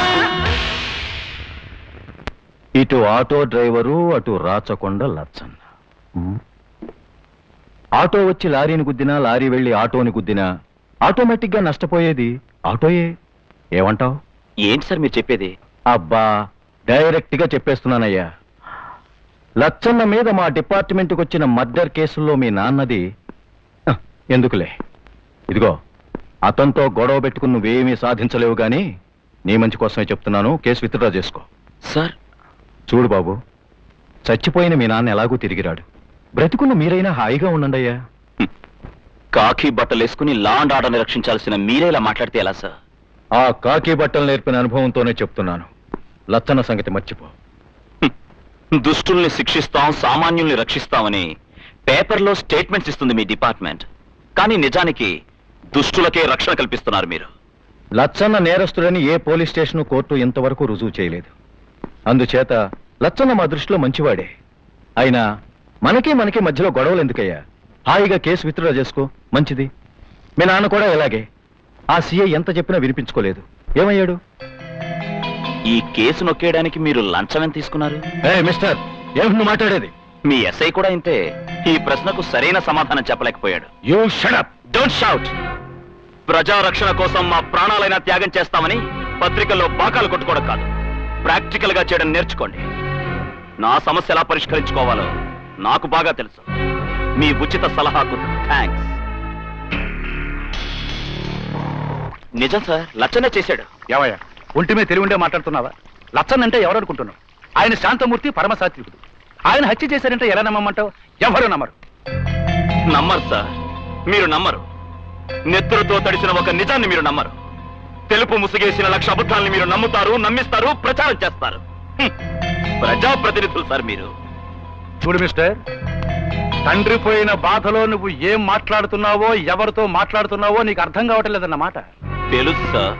ఇటు ఆటో డ్రైవరు అటు రాచకొండ లచ్చన్న ఉమ్. ఆటో వచ్చి లారీని గుద్దినా లారీ వెళ్ళి ఆటోని గుద్దినా ఆటోమేటిక్ గా నష్టపోయేది ఆటోయే ఏమంటావ్ ఏంటి సార్ మీరు చెప్పేది అబ్బా డైరెక్ట్ గా చెప్పేస్తున్నానయ్యా లచ్చన్న మీద మా డిపార్ట్మెంట్కి వచ్చిన మర్డర్ కేసుల్లో మీ నాన్నది హ, ఎందుకులే ఇదిగో అతనితో గొడవ పెట్టుకుని నువ్వేమీ సాధించలేవు గాని నీ మంచి కోసమే చెప్తున్నాను కేసు విత్డ్రా చేసుకో సార్ చూడు బాబు చచ్చిపోయిన మీ నాన్న ఎలాగూ తిరిగిరాడు బ్రతుకున్న మీరైనా హాయిగా ఉండండయ్యా కాకి బట్టలేసుకుని లా అండ్ ఆర్డర్ని రక్షించాల్సిన మీరే ఇలా మాట్లాడితే ఎలా సార్ ఆ కాకి బట్టలు నేర్పిన అనుభవంతోనే చెప్తున్నాను లచ్చన్న సంగతి మర్చిపో దుష్టుల్ని శిక్షిస్తాం సామాన్యుల్ని రక్షిస్తామని పేపర్లో స్టేట్మెంట్స్ ఇస్తుంది మీ డిపార్ట్మెంట్ కానీ నిజానికి దుష్టులకే రక్షణ కల్పిస్తున్నారు మీరు లచ్చన్న నేరస్తుడని ఏ పోలీస్ స్టేషన్ కోర్టు ఇంతవరకు రుజువు చేయలేదు అందుచేత లచ్చన్న మా దృష్టిలో మంచివాడే అయినా మనకి మనకి మధ్యలో గొడవలు ఎందుకయ్యా హాయిగా కేసు విత్డ్రా చేసుకో మంచిది మీ నాన్న కూడా ఇలాగే ఆ సీఐ ఎంత చెప్పినా వినిపించుకోలేదు ఏమయ్యాడు ఈ కేసు నొక్కేయడానికి మీరు లంచం ఎంత తీసుకున్నారు ఏ మిస్టర్ ఏమిటి నువ్వు మాట్లాడేది మీ ఎస్ఐ కూడా ఇంతే ఈ ప్రశ్నకు సరైన సమాధానం చెప్పలేకపోయాడు యూ షడప్ డోంట్ షౌట్ ప్రజా రక్షణ కోసం మా ప్రాణాలైనా త్యాగం చేస్తామని పత్రికల్లో బాకాలు కొట్టుకోవడం కాదు ప్రాక్టికల్ గా చేయడం నేర్చుకోండి నా సమస్య ఎలా పరిష్కరించుకోవాలో నాకు బాగా తెలుసు మీ ఉచిత సలహాకు థ్యాంక్స్ నిజం సార్ లచ్చనే చేశాడు ఏవయ్యా ఒంటి మీద తెలివి ఉండే మాట్లాడుతున్నావా లచ్చన్ అంటే ఎవరు అనుకుంటున్నావు ఆయన శాంతమూర్తి పరమసాత్వికుడు ఆయన హత్య చేశారంటే ఎలా నమ్మమంటావు ఎవరు నమ్మరు నమ్మరు సార్ మీరు నమ్మరు నెత్తురుతో తడిసిన ఒక నిజాన్ని మీరు నమ్మరు తెలుపు ముసుగేసిన లక్ష అబద్ధాలని మీరు నమ్ముతారు నమ్మిస్తారు ప్రచారం చేస్తారు హ్మ్. ప్రజాప్రతినిధులు సార్ మీరు చూడు మిస్టర్ తండ్రి పోయిన బాధలో నువ్వు ఏం మాట్లాడుతున్నావో ఎవరితో మాట్లాడుతున్నావో నీకు అర్థం కావటం లేదన్నమాట తెలుసు సార్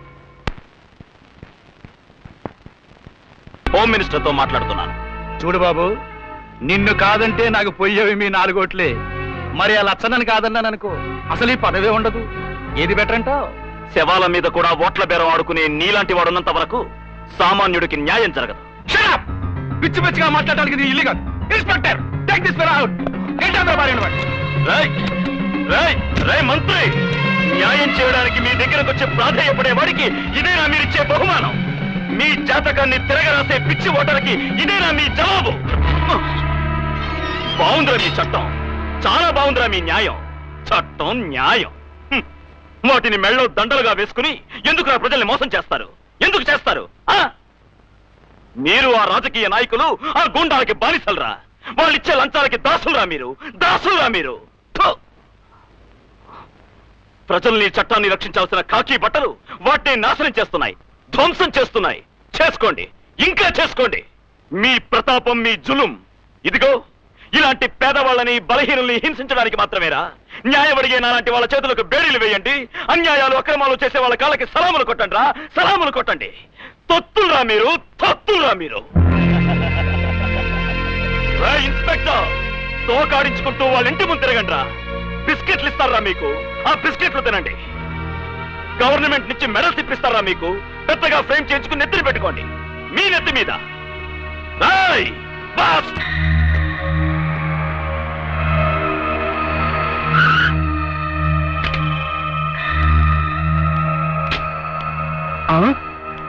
హోమ్ మినిస్టర్ తో మాట్లాడుతున్నాను చూడు బాబు నిన్ను కాదంటే నాకు పొయ్యేవి మీ నాలుగోట్లే మరి ఆ లచ్చనని కాదన్నాను అనుకో అసలు ఈ పదవే ఉండదు ఏది బెటర్ అంటావు శవాల మీద కూడా ఓట్ల బేరం ఆడుకునే నీలాంటి వాడున్నంత వరకు సామాన్యుడికి న్యాయం జరగదు పిచ్చి పిచ్చిగా మాట్లాడడానికి ఇది ఇల్లు కాదు ఇన్స్పెక్టర్ టేక్ దిస్ అవుట్ రేయ్, రేయ్, రేయ్ మంత్రి న్యాయం చేయడానికి మీ దగ్గరకు వచ్చి ప్రాధేయపడే వాడికి ఇదేనా మీరిచ్చే బహుమానం మీ జాతకాన్ని తిరగరాసే పిచ్చి ఓటర్కి ఇదేనా మీ జవాబు బాగుందిరా మీ చట్టం చాలా బాగుందిరా మీ న్యాయం చట్టం న్యాయం హ్మ్. వాటిని మెళ్ళో దండలుగా వేసుకుని ఎందుకు ఆ ప్రజల్ని మోసం చేస్తారు ఎందుకు చేస్తారు ఆ? మీరు ఆ రాజకీయ నాయకులు ఆ గుండాలకి బానిసలరా వాళ్ళు ఇచ్చే లంచాలకి దాసులరా మీరు దాసులరా మీరు థు! ప్రజల్ని చట్టాన్ని రక్షించాల్సిన కాకి బట్టలు వాటిని నాశనం చేస్తున్నాయి ధ్వంసం చేస్తున్నాయి చేసుకోండి ఇంకా చేసుకోండి మీ ప్రతాపం మీ జులుం ఇదిగో ఇలాంటి పేదవాళ్ళని బలహీనుల్ని హింసించడానికి మాత్రమేరా న్యాయం అడిగే నాలాంటి వాళ్ళ చేతులకు బేడీలు వేయండి అన్యాయాలు అక్రమాలు చేసే వాళ్ళ కాళ్ళకి సలాములు కొట్టండి రా సలాములు కొట్టండి తొత్తులరా మీరు తొత్తులరా మీరు రా ఇన్స్పెక్టర్ తోకాడించుకుంటూ వాళ్ళ ఇంటి ముందు తిరగండి రా బిస్కెట్లు ఇస్తారా మీకు ఆ బిస్కెట్లు తినండి గవర్నమెంట్ నుంచి మెడల్ తిప్పిస్తారా మీకు పెద్దగా ఫ్రేమ్ చేయించుకుని నెత్తిని పెట్టుకోండి మీ నెత్తి మీద రాయ్ బాస్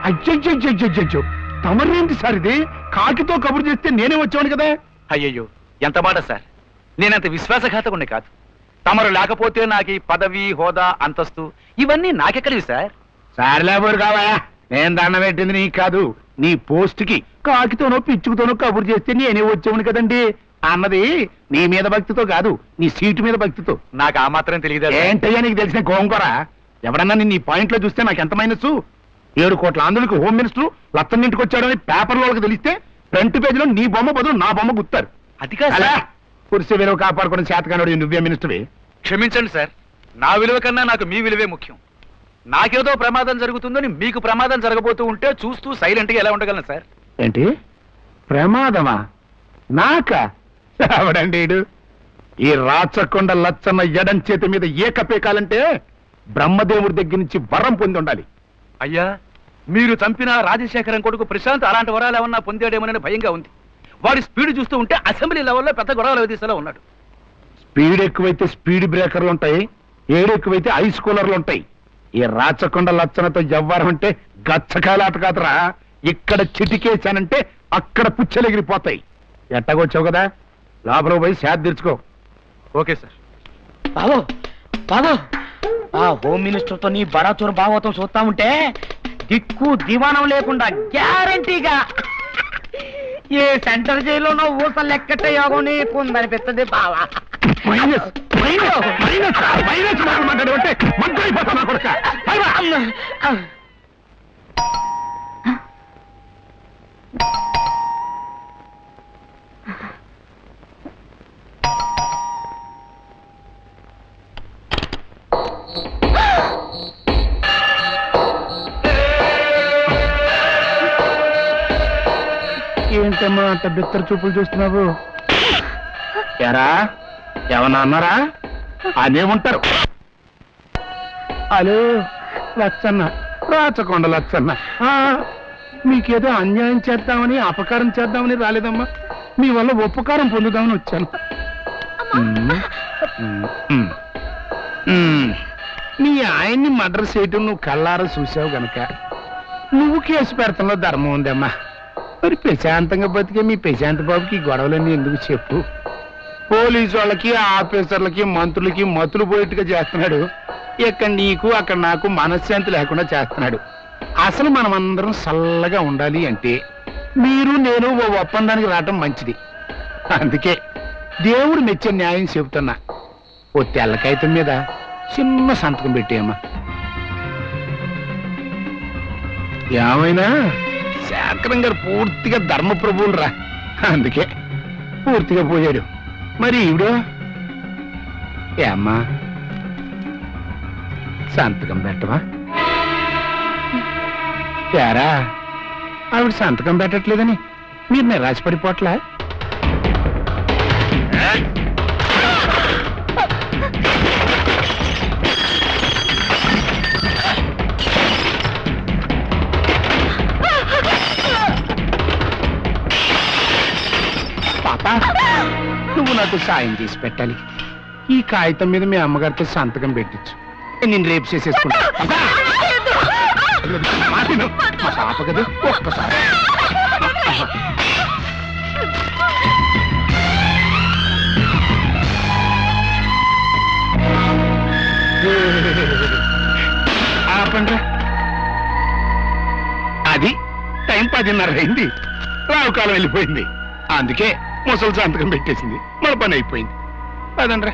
అయ్యో తమరేంటి సార్ ఇది కాకితో కబురు చేస్తే నేనే వచ్చాను కదా అయ్యయ్యో ఎంత మాట సార్ నేనంత విశ్వాసఘాతకుణ్ణి కాదు తమరు లేకపోతే నాకు ఈ పదవి హోదా అంతస్తు ఇవన్నీ నాకెక్కడివి సార్ సార్లేబోరు కావాయా నేను దండం పెట్టింది నీకు కాదు నీ పోస్ట్ కి కాకితోనో పిచ్చుకుతోనో కబురు చేస్తే నేనే వచ్చేవాను కదండి అన్నది నీ మీద భక్తితో కాదు నీ సీటు మీద భక్తితో నాకు ఆ మాత్రం తెలియదు ఏంటయ్యా నీకు తెలిసిన గోంగూర ఎవడన్నా నిన్ను ఈ పాయింట్ లో చూస్తే నాకు ఎంత మైనస్ ఏడు కోట్ల ఆంధ్రులకు హోమ్ మినిస్టర్ లత్తన్ ఇంటికి వచ్చాడని పేపర్లో వాళ్ళకి తెలిస్తే ఫ్రంట్ పేజీలో నీ బొమ్మ బదులు నా బొమ్మ గుత్తారు అది కాదు అలా సార్. కుర్సీ విలువ కాపాడుకుని చేతకానుడు నువ్వే మినిస్టర్వి క్షమించండి సార్ నా విలువ కన్నా నాకు మీ విలువే ముఖ్యం నాకేదో ప్రమాదం జరుగుతుందని మీకు ప్రమాదం జరగబోతూ ఉంటే చూస్తూ సైలెంట్ గా ఎలా ఉండగలను సార్ ఏంటి ప్రమాదమా నాక ఎవడండి ఈడు? ఈ రాచకొండ లచ్చన్న ఎడం చేతి మీద ఏకపేకాలంటే బ్రహ్మదేవుడి దగ్గర నుంచి వరం పొంది ఉండాలి అయ్యా మీరు చంపిన రాజశేఖరం కొడుకు ప్రశాంత్ అలాంటి వరాలు ఏమన్నా పొందాడేమోనని భయంగా ఉంది వాడి స్పీడ్ చూస్తూ ఉంటే అసెంబ్లీ లెవెల్లో పెద్ద గొడవలు తీసేలా ఉన్నాడు స్పీడ్ ఎక్కువైతే స్పీడ్ బ్రేకర్లు ఉంటాయి ఏడు ఎక్కువైతే ఐస్ కూలర్లు ఉంటాయి ఈ రాచకొండ లచ్చనతో ఎవ్వరం అంటే గచ్చకాలాట కాదురా ఇక్కడ చిటికేశానంటే అక్కడ పుచ్చలు ఎగిరిపోతాయి ఎట్టగొచ్చావు కదా లోపల పోయి శాద తీర్చుకో ఓకే సార్ బాబు బాబు ఆ హోమ్ మినిస్టర్ తో నీ బడాచూరు భాగవతం చూస్తా ఉంటే దిక్కు దివాణం లేకుండా గ్యారంటీగా ఏ సెంటర్ జైల్లోనో ఊసలు లెక్కట్టే యోగం నీకుందనిపిస్తుంది బావా మైనస్ మైనస్ మైనస్ మైనస్ మాటలు మాట్లాడమంటే మంత్రైపోతున్నా కొడుక ఏంటమ్మా అంత బిత్తర చూపులు చూస్తున్నావు ఎరా ఏమన్నా అన్నారా అనే ఉంటారు హలో లచ్చన్న రాచకొండ లచ్చన్న ఆ, మీకేదో అన్యాయం చేద్దామని అపకారం చేద్దామని రాలేదమ్మా మీ వల్ల ఉపకారం పొందుదామని వచ్చాను ఉమ్, ఉమ్, ఉమ్. ఉమ్. మీ ఆయన్ని మర్డర్ చేయటం నువ్వు కళ్ళారా చూసావు గనక నువ్వు కేసు పెడతంలో ధర్మం ఉందమ్మా మరి ప్రశాంతంగా బతికే మీ ప్రశాంత్ బాబుకి ఈ గొడవలన్నీ ఎందుకు చెప్పు పోలీసు వాళ్ళకి ఆఫీసర్లకి మంత్రులకి మతులు పోయేట్టుగా చేస్తున్నాడు ఇక్కడ నీకు అక్కడ నాకు మనశ్శాంతి లేకుండా చేస్తున్నాడు అసలు మనం అందరం చల్లగా ఉండాలి అంటే మీరు నేను ఓ ఒప్పందానికి రావటం మంచిది అందుకే దేవుడు మెచ్చే న్యాయం చెబుతున్నా ఓ తెల్ల కాగితం మీద చిన్న సంతకం పెట్టేయమ్మా ఏమైనా శాకరం గారు పూర్తిగా ధర్మప్రభువులు రా అందుకే పూర్తిగా పోయాడు మరి ఈవిడు ఏ అమ్మా సంతకం పెట్టవా యారా ఆవిడ సంతకం పెట్టట్లేదని మీరు నిరాశపడిపోట్లా పాప నువ్వు నాకు సాయం చేసి పెట్టాలి ఈ కాగితం మీద మీ అమ్మగారితో సంతకం పెట్టించు నేను రేపు చేసేసుకుంటా పాపా! మాట విను. మా పాప కదా ఒక్కసారి ఆపండ్రా అది టైం పదిన్నర అయింది రావుకాలం వెళ్ళిపోయింది అందుకే ముసలి సంతకం పెట్టేసింది మన పని అయిపోయింది పదండ్రా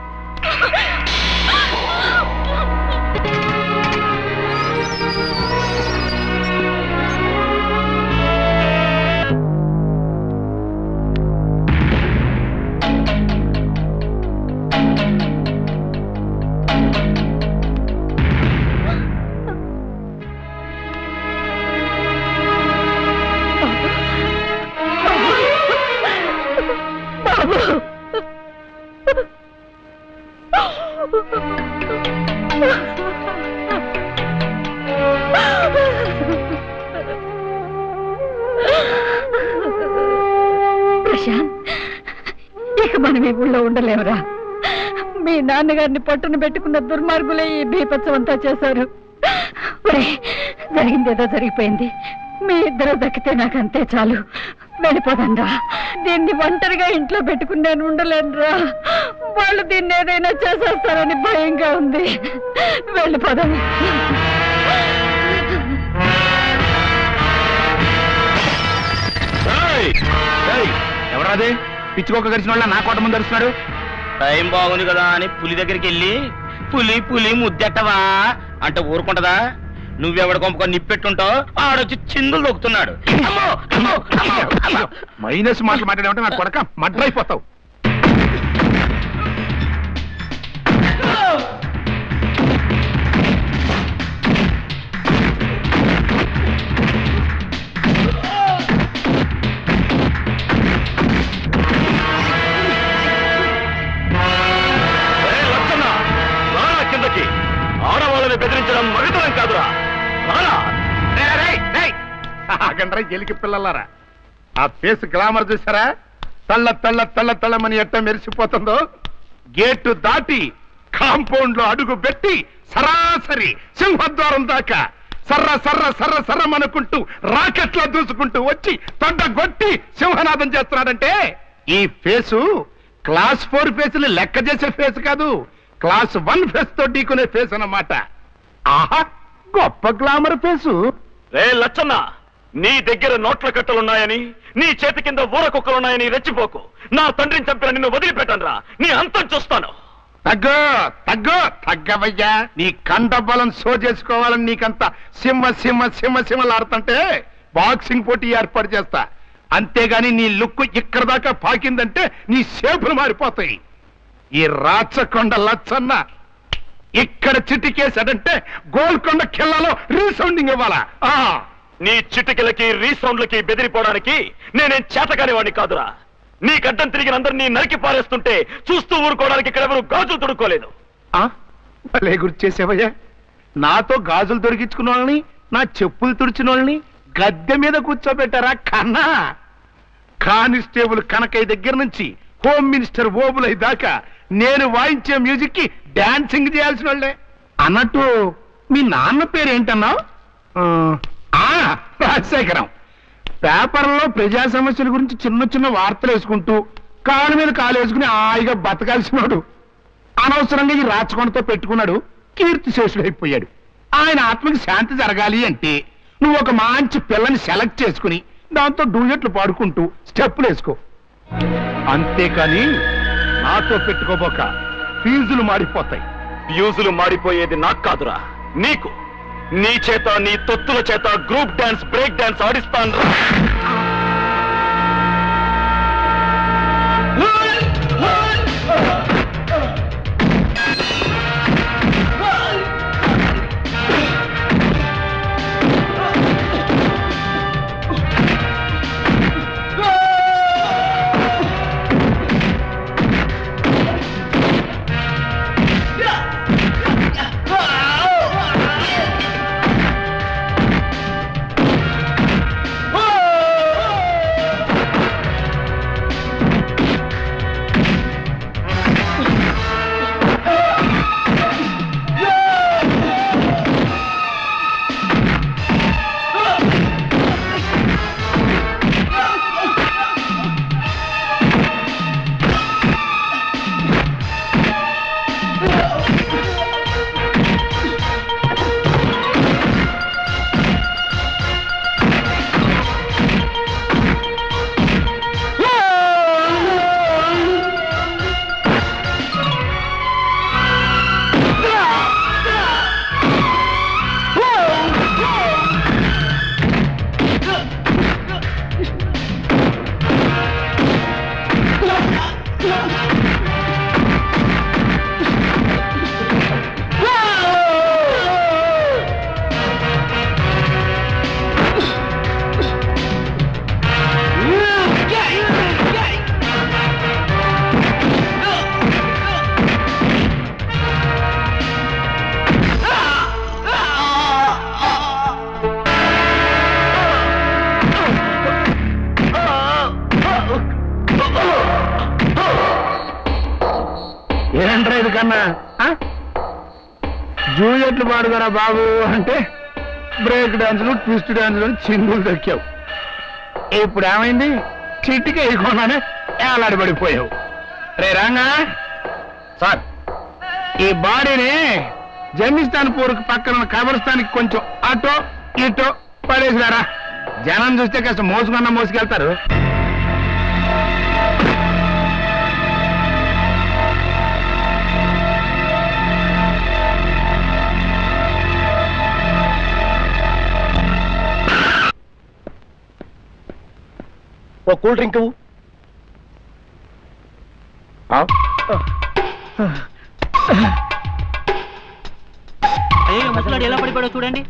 ప్రశాంత్ ఇక మనం ఈ ఊళ్ళో ఉండలేవురా మీ నాన్నగారిని పట్టున పెట్టుకున్న దుర్మార్గులే ఈ బీపత్సం అంతా చేశారు ఒరే జరిగిందేదో జరిగిపోయింది మీ ఇద్దరు దక్కితే నాకు అంతే చాలు వెళ్ళిపోదండ్రా దీన్ని ఒంటరిగా ఇంట్లో పెట్టుకుని నేను ఉండలేనురా వాళ్ళు దీన్ని ఏదైనా చేసేస్తారని భయంగా ఉంది వెళ్ళిపోదాం ఎవరాది పిచ్చుకోక గడిచిన వాళ్ళ నా కోట ముందు అరుస్తున్నాడు టైం బాగుంది కదా అని పులి దగ్గరికి వెళ్ళి పులి పులి ముద్దెట్టవా అంటే ఊరుకుంటదా నువ్వెవడ కొంపకొని నిప్పెట్టుంటావు ఆడొచ్చి చిందులు దొక్కుతున్నాడు అమ్మో, అమ్మో, అమ్మో, అమ్మో. మైనస్ మాటలు మాట్లాడేమంటే నా కొడక మడ్రైపోతావు ఏయ్, లచ్చన్న, రారా కిందకి ఆడవాళ్ళని బెదిరించడం మగతనం కాదురా రారా ఆగండ్రా ఎలికి పిల్లలారా ఆ ఫేస్ గ్లామర్ చూసారా తల్ల తల్ల తల్ల తల్లమని ఎట్ట మెరిసిపోతుందో గేటు దాటి కాంపౌండ్ లో అడుగు పెట్టి సరాసరి సింహద్వారం దాకా సర్ర సర్ర సర్ర సర్రమనుకుంటూ రాకెట్లా దూసుకుంటూ వచ్చి తొండ కొట్టి సింహనాదం చేస్తున్నాడంటే ఈ ఫేసు క్లాస్ ఫోర్ ఫేసులు లెక్క చేసే ఫేస్ కాదు క్లాస్ వన్ ఫేస్ తో ఢీకునే ఫేస్ అన్నమాట ఆహా గొప్ప గ్లామర్ ఫేసు రే లచ్చన్న నీ దగ్గర నోట్ల కట్టలున్నాయని నీ చేతి కింద ఊర కుక్కలున్నాయని రెచ్చిపోకు నా తండ్రిని చంపిన నిన్ను వదిలిపెట్టనురా నీ అంతం చూస్తాను తగ్గు తగ్గు తగ్గవయ్యా నీ కండ బలం సో చేసుకోవాలని నీకంత సింహ సింహ సింహ సింహలాడుతుంటే బాక్సింగ్ పోటీ ఏర్పాటు చేస్తా అంతేగాని నీ లుక్ ఇక్కడ దాకా పాకిందంటే నీ సేపులు మారిపోతాయి ఈ రాచకొండ లచ్చన్న ఇక్కడ చిటికేసాడంటే గోల్కొండ కిల్లలో రీసౌండింగ్ ఇవ్వాలా ఆ నీ చిటికలకి రీసౌండ్లకి బెదిరిపోవడానికి నేనేం చేతకాని వాడిని కాదురా నీ గడ్డం తిరిగిన అందరినీ నరికి పారేస్తుంటే చూస్తూ ఊరుకోవడానికి ఇక్కడ ఎవరు గాజులు తొడుక్కోలేదు ఆ? భలే గుర్తు చేసావయ్యా నాతో గాజులు దొరికించుకున్న వాళ్ళని నా చెప్పులు తుడిచిన వాళ్ళని గద్దె మీద కూర్చోబెట్టారా కన్నా కానిస్టేబుల్ కనకయ్య దగ్గర నుంచి హోమ్ మినిస్టర్ ఓబులై దాకా నేను వాయించే మ్యూజిక్ కి డాన్సింగ్ చేయాల్సిన వాళ్ళే అన్నట్టు మీ నాన్న పేరు ఏంటన్నావు ఆ, రాజశేఖరం పేపర్లో ప్రజా సమస్యల గురించి చిన్న చిన్న వార్తలు వేసుకుంటూ కాలు మీద కాలు వేసుకుని హాయిగా బతకాల్సినోడు అనవసరంగా ఈ రాచకొండతో పెట్టుకున్నాడు కీర్తి శేషుడైపోయాడు ఆయన ఆత్మకి శాంతి జరగాలి అంటే నువ్వు ఒక మంచి పిల్లని సెలెక్ట్ చేసుకుని దాంతో డూయట్లు పాడుకుంటూ స్టెప్పులు వేసుకో అంతేకాని నాతో పెట్టుకోబోక ఫీజులు మారిపోతాయి ఫ్యూజులు మాడిపోయేది నాకు కాదురా నీకు నీ చేత నీ తొత్తుల చేత గ్రూప్ డాన్స్ బ్రేక్ డాన్స్ ఆడిస్తాను రా. ఏంట్రా ఇది కన్నా ఆ? జూలియట్లు పాడుదరా బాబు అంటే బ్రేక్ డాన్సులు ట్విస్ట్ డాన్సులు చిందులు దక్కావు ఇప్పుడు ఏమైంది చిట్టికి వేయకుండానే ఏలాడబడిపోయావు రే రాంగా సార్ ఈ బాడీని జమిస్తాన్ పూర్కి పక్కన ఉన్న కబరస్థానికి కొంచెం అటో ఇటో పడేసినారా జనం చూస్తే కాస్త మోసుకున్న మోసుకెళ్తారు ఓ కూల్ డ్రింక్ ఇవ్వు. ఆ? అయ్యో ముసలాడు ఎలా పడిపోయాడో చూడండి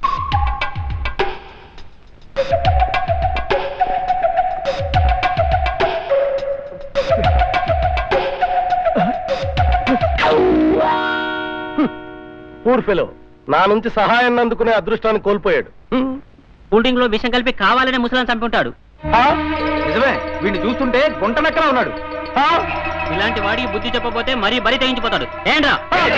పూర్ ఫెలో నా నుంచి సహాయాన్ని అందుకునే అదృష్టాన్ని కోల్పోయాడు కూల్ డ్రింక్ లో విషం కలిపి కావాలనే ముసలాన్ని చంపుంటాడు నిజమే వీడిని చూస్తుంటే గుంటనక్కలా ఉన్నాడు ఇలాంటి వాడికి బుద్ధి చెప్పబోతే మరీ బరి తెగించిపోతాడు ఏంట్రా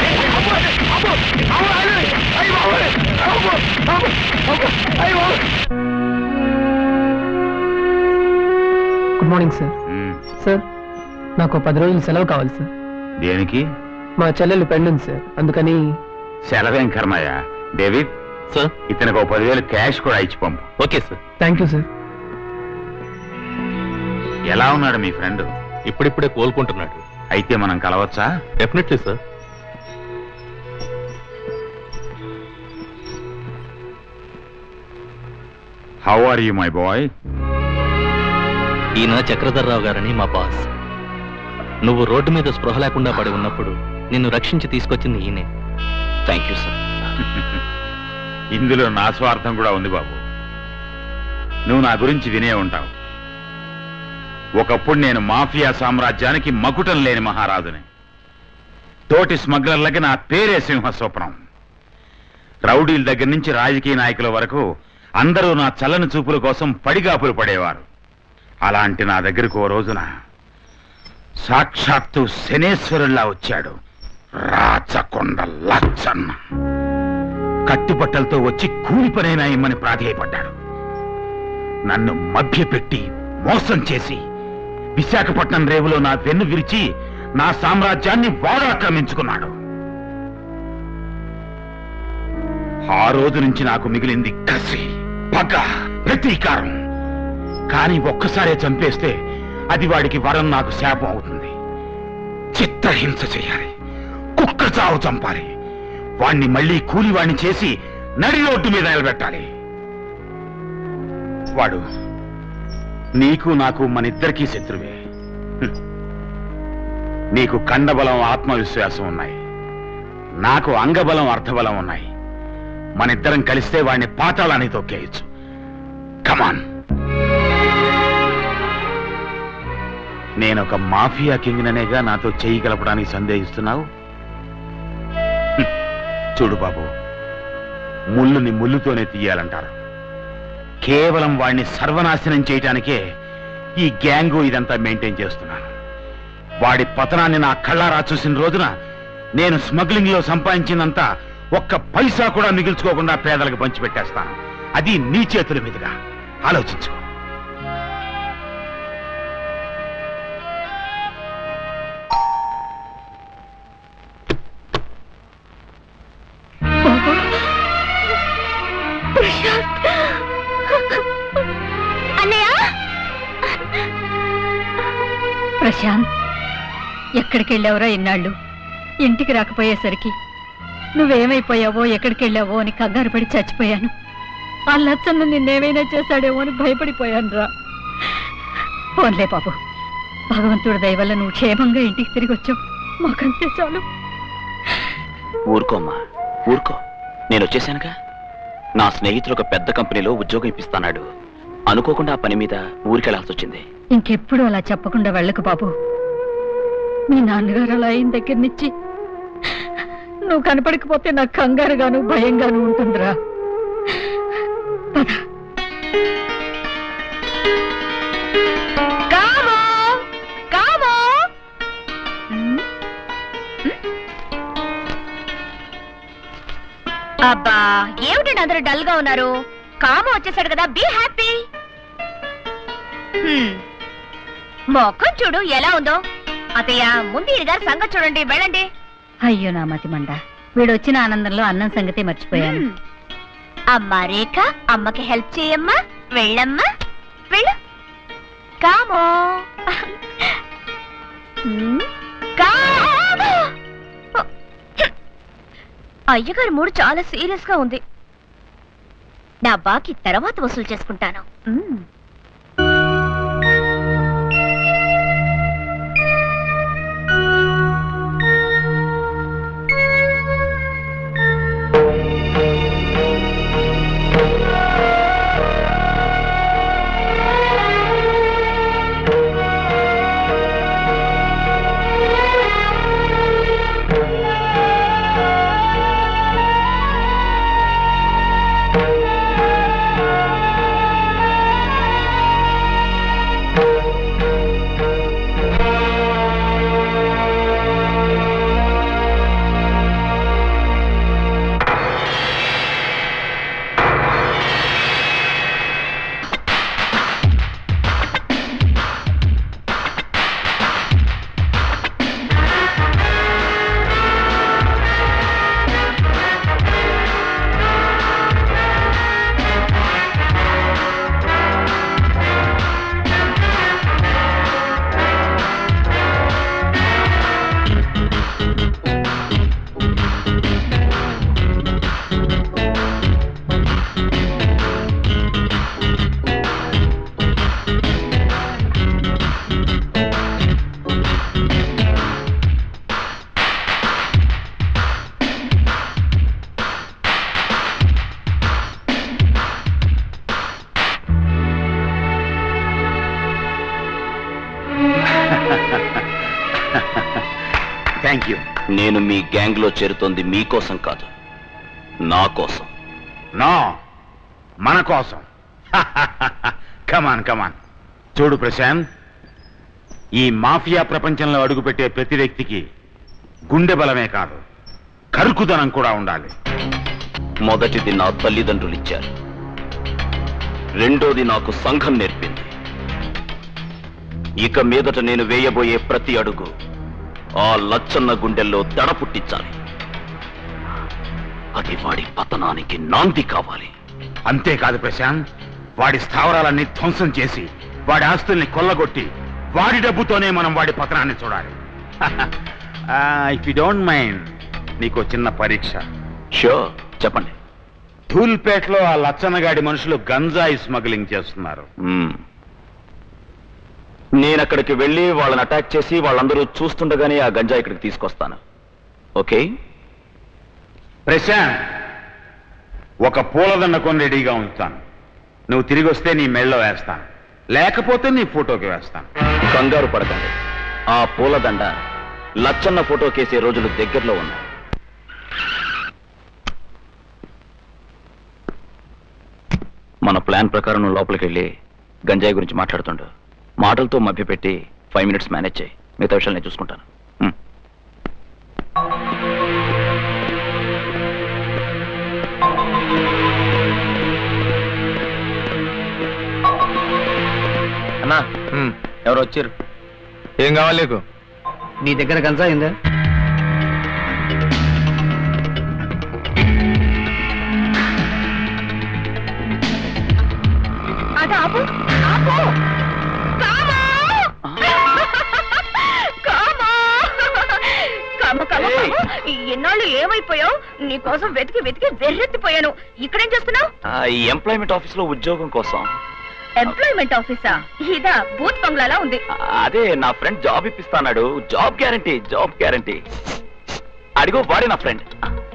గుడ్ మార్నింగ్ సార్ సార్ నాకు పది రోజులు సెలవు కావాలి సార్ దేనికి మా చెల్లెలు పెండింది సార్ అందుకని సెలవేం కర్మయ్య డేవిడ్ సార్ ఇతనికి ఒక పదివేలు క్యాష్ కూడా ఇచ్చి పంపు okay sir thank you sir ఎలా ఉన్నాడు మీ ఫ్రెండ్ ఇప్పుడిప్పుడే కోలుకుంటున్నాడు అయితే మనం కలవచ్చా definitely sir how are you my boy ఈయన చక్రధర్రావు గారని మా బాస్ నువ్వు రోడ్డు మీద స్పృహ లేకుండా పడి ఉన్నప్పుడు నిన్ను రక్షించి తీసుకొచ్చింది ఈయనే థ్యాంక్ యూ సార్ ఇందులో నా స్వార్థం కూడా ఉంది బాబు నువ్వు నా గురించి వినే ఉంటావు ఒకప్పుడు నేను మాఫియా సామ్రాజ్యానికి మకుటం లేని మహారాజుని తోటి స్మగ్లర్లకి నా పేరే సింహస్వప్నం రౌడీల దగ్గర నుంచి రాజకీయ నాయకుల వరకు అందరూ నా చల్లని చూపుల కోసం పడిగాపులు పడేవారు అలాంటి నా దగ్గరకు ఓ రోజున సాక్షాత్తు శనేశ్వరుల్లా వచ్చాడు రాచకొండ లచ్చన్న కట్టుబట్టలతో వచ్చి కూలి పనైనా ఇమ్మని ప్రాధేయపడ్డాడు నన్ను మభ్యపెట్టి మోసం చేసి విశాఖపట్నం రేవులో నా వెన్ను విరిచి నా సామ్రాజ్యాన్ని వాడు ఆక్రమించుకున్నాడు ఆ రోజు నుంచి నాకు మిగిలింది కసి పగ ప్రతీకారం కానీ ఒక్కసారే చంపేస్తే అది వాడికి వరం నాకు శాపం అవుతుంది చిత్రహింస చేయాలి కుక్క చావు చంపాలి వాణ్ణి మళ్ళీ కూలివాణ్ణి చేసి నడి రోడ్డు మీద నిలబెట్టాలి వాడు నీకు నాకు మనిద్దరికీ శత్రువే హ్మ్. నీకు కండబలం ఆత్మవిశ్వాసం ఉన్నాయి నాకు అంగబలం అర్థబలం ఉన్నాయి మనిద్దరం కలిస్తే వాడిని పాతాళానికి తొక్కేయచ్చు కమాన్ నేనొక మాఫియా కింగ్ననేగా నాతో చెయ్యి కలపడానికి సందేహిస్తున్నావు హ్మ్. చూడు బాబు ముళ్ళుని ముళ్ళుతోనే తీయాలంటారు కేవలం వాడిని సర్వనాశనం చేయటానికే ఈ గ్యాంగు ఇదంతా మెయింటైన్ చేస్తున్నాను వాడి పతనాన్ని నా కళ్ళారా చూసిన రోజున నేను స్మగ్లింగ్ లో సంపాదించిందంతా ఒక్క పైసా కూడా మిగిల్చుకోకుండా పేదలకు పంచిపెట్టేస్తాను అది నీ చేతుల మీదుగా ఆలోచించు అన్నయ్య ప్రశాంత్ ఎక్కడికి వెళ్ళావురా ఇన్నాళ్ళు ఇంటికి రాకపోయేసరికి నువ్వేమైపోయావో ఎక్కడికి వెళ్ళావో అని కంగారు పడి చచ్చిపోయాను ఆ లచ్చన్న నిన్నేమైనా చేశాడేమో అని భయపడిపోయాను రా పోన్లే బాబు భగవంతుడి దయ వల్ల నువ్వు క్షేమంగా ఇంటికి తిరిగి వచ్చావు మాకంతే చాలు ఊరుకోమ్మా ఊరుకో నేను వచ్చేసానుగా నా స్నేహితుడు ఒక పెద్ద కంపెనీలో ఉద్యోగం ఇప్పిస్తాన్నాడు అనుకోకుండా ఆ పని మీద ఊరికెళ్లాల్సి వచ్చింది ఇంకెప్పుడు అలా చెప్పకుండా వెళ్ళకు బాబు మీ నాన్నగారు అలా అయిన దగ్గర నుంచి నువ్వు కనపడకపోతే నాకు కంగారుగాను భయంగాను ఉంటుందిరా పద కామో కామో అబ్బా ఏమిటండి అందరూ డల్ గా ఉన్నారు కామో వచ్చేసాడు కదా బీ హ్యాపీ హ్మ్. మొఖం చూడు ఎలా ఉందో అతయ్య ముందు ఈయన గారి సంగతి చూడండి వెళ్ళండి అయ్యో నా మతి మండ వీడు వచ్చిన ఆనందంలో అన్నం సంగతి మర్చిపోయాను హ్మ్. అమ్మా రేఖ అమ్మకి హెల్ప్ చేయమ్మా వెళ్ళమ్మా వెళ్ళు కామో హ్మ్. కామో అయ్యగారి మూడు చాలా సీరియస్ గా ఉంది నా బాకీ తర్వాత వసూలు చేసుకుంటాను హ్మ్. థ్యాంక్ యూ నేను మీ గ్యాంగ్ లో చేరుతోంది మీకోసం కాదు నా కోసం నో మన కోసం కమాన్ కమాన్ చూడు ప్రశాంత్ ఈ మాఫియా ప్రపంచంలో అడుగుపెట్టే ప్రతి వ్యక్తికి గుండె బలమే కాదు కరుకుదనం కూడా ఉండాలి మొదటిది నా తల్లిదండ్రులు ఇచ్చారు రెండోది నాకు సంఘం నేర్పింది ఇక మీదట నేను వేయబోయే ప్రతి అడుగు ఆ లచ్చన్న గుండెల్లో దడ పుట్టించాలి అది వాడి పతనానికి నాంది కావాలి అంతేకాదు ప్రశాంత్ వాడి స్థావరాలన్నీ ధ్వంసం చేసి వాడి ఆస్తుల్ని కొల్లగొట్టి వాడి డబ్బుతోనే మనం వాడి పతనాన్ని చూడాలి ఇఫ్ యు డోంట్ మైండ్ నీకు చిన్న పరీక్ష షూర్ చెప్పండి ధూల్పేటలో ఆ లచ్చన్నగాడి మనుషులు గంజాయి స్మగ్లింగ్ చేస్తున్నారు మ్మ్. నేను అక్కడికి వెళ్ళి వాళ్ళని అటాక్ చేసి వాళ్ళందరూ చూస్తుండగానే ఆ గంజా ఇక్కడికి తీసుకొస్తాను ఓకే ప్రశాంత్ ఒక పూలదండ కొని రెడీగా ఉంచుతాను నువ్వు తిరిగి వస్తే నీ మెళ్ళలో వేస్తాను లేకపోతే నీ ఫోటోకి వేస్తాను కంగారు పడకండి ఆ పూలదండ లచ్చన్న ఫోటో కేసే రోజులు దగ్గరలో ఉన్నాయి మన ప్లాన్ ప్రకారం నువ్వు లోపలికి వెళ్ళి గంజాయి గురించి మాట్లాడుతుండు మాటలతో మభ్యపెట్టి ఫైవ్ మినిట్స్ మేనేజ్ చేయి మిగతా విషయాలు నేను చూసుకుంటాను హ్మ్. అన్నా ఎవరు వచ్చారు ఏం కావాలి నీకు నీ దగ్గర గంజా అయిందా అది ఆపు ఆపు కామా కామా కామ కామ ఎన్నాళ్ళు ఏమైపోయావు నీకోసం వెతికి వెతికి వెర్రెత్తిపోయాను ఇక్కడేం చేస్తున్నావు ఆ, ఈ ఎంప్లాయ్మెంట్ ఆఫీస్ లో ఉద్యోగం కోసం ఎంప్లాయ్మెంట్ ఆఫీసా ఇదా బూత్ బంగ్లాలా ఉంది ఆ, అదే నా ఫ్రెండ్ జాబ్ ఇప్పిస్తాడు జాబ్ గ్యారంటీ జాబ్ గ్యారంటీ అడిగో వాడే నా ఫ్రెండ్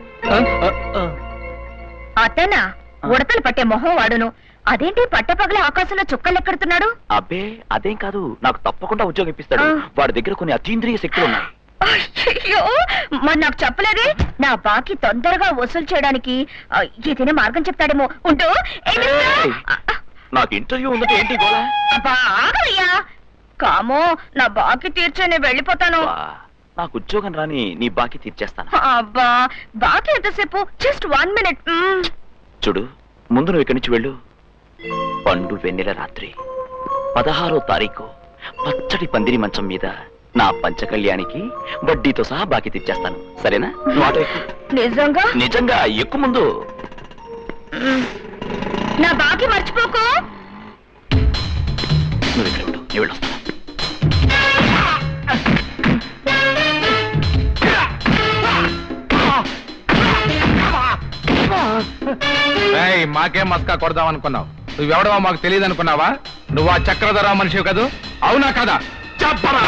అతనా ఉడతలు పట్టే మొహం వాడును అదేంటి పట్టపగల ఆకాశంలో చుక్కలు ఎక్కడుతున్నాడు అబ్బే అదేం కాదు నాకు తప్పకుండా ఉద్యోగం ఇప్పిస్తాడు ఆ. వాడి దగ్గర కొన్ని అతీంద్రియ శక్తులు ఉన్నాయి అయ్యో మరి నాకు చెప్పలేదే నా బాకీ తొందరగా వసూలు చేయడానికి ఆ, ఏదైనా మార్గం చెప్తాడేమో ఉంటూ ఏ మిస్టర్? ఏయ్, నాకు ఇంటర్వ్యూ ఉందంటే ఏంటి గోళ అబ్బా, ఆగవయ్యా కామో నా బాకీ తీర్చే నేను వెళ్ళిపోతాను నాకు ఉద్యోగం రాని నీ బాకీ తీర్చేస్తాను అబ్బా బాకీ ఎంతసేపు జస్ట్ వన్ మినిట్ చూడు ముందు నువ్వు ఇక్కడి నుంచి వెళ్ళు పండు వెన్నెల రాత్రి పదహారో తారీఖు పచ్చడి పందిరి మంచం మీద నా పంచకళ్యాణికి వడ్డీతో సహా బాకీ తెచ్చేస్తాను సరేనా నువ్వు ఆటో ఎక్కు. నిజంగా నిజంగా ఎక్కువ ముందు నా బాకీ మర్చిపోకు నువ్వు ఇక్కడ ఉండు నేను వెళ్ళొస్తాను ఏయ్, మాకేం మస్కా కొడదాం అనుకున్నావు నువ్వెవడవో మాకు తెలియదు అనుకున్నావా నువ్వు ఆ చక్రధర మనిషి కదూ అవునా కదా చెప్పరా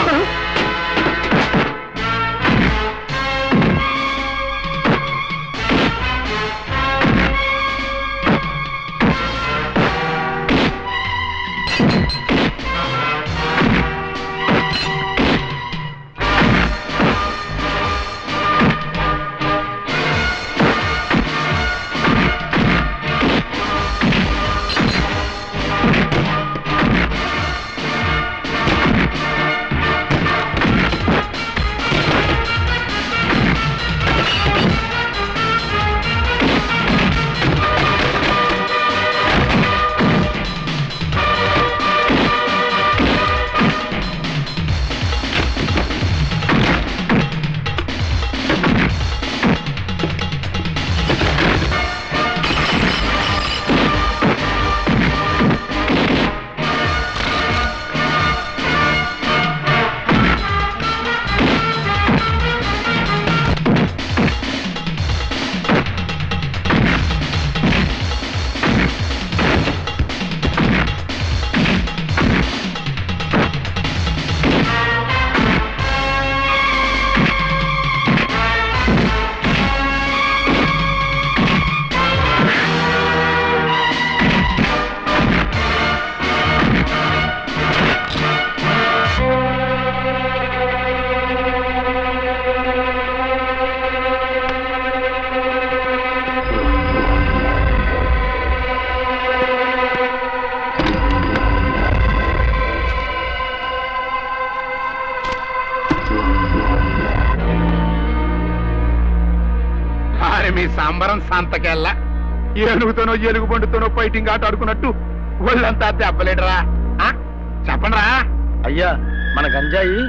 అరే మీ సంబరం సంతకెళ్ళ ఏనుగుతోనో ఏనుగు బండుతోనో ఫైటింగ్ ఆట ఆడుకున్నట్టు ఒళ్ళంతా దెబ్బలేడరా చెప్పండిరా అయ్యా మన గంజాయి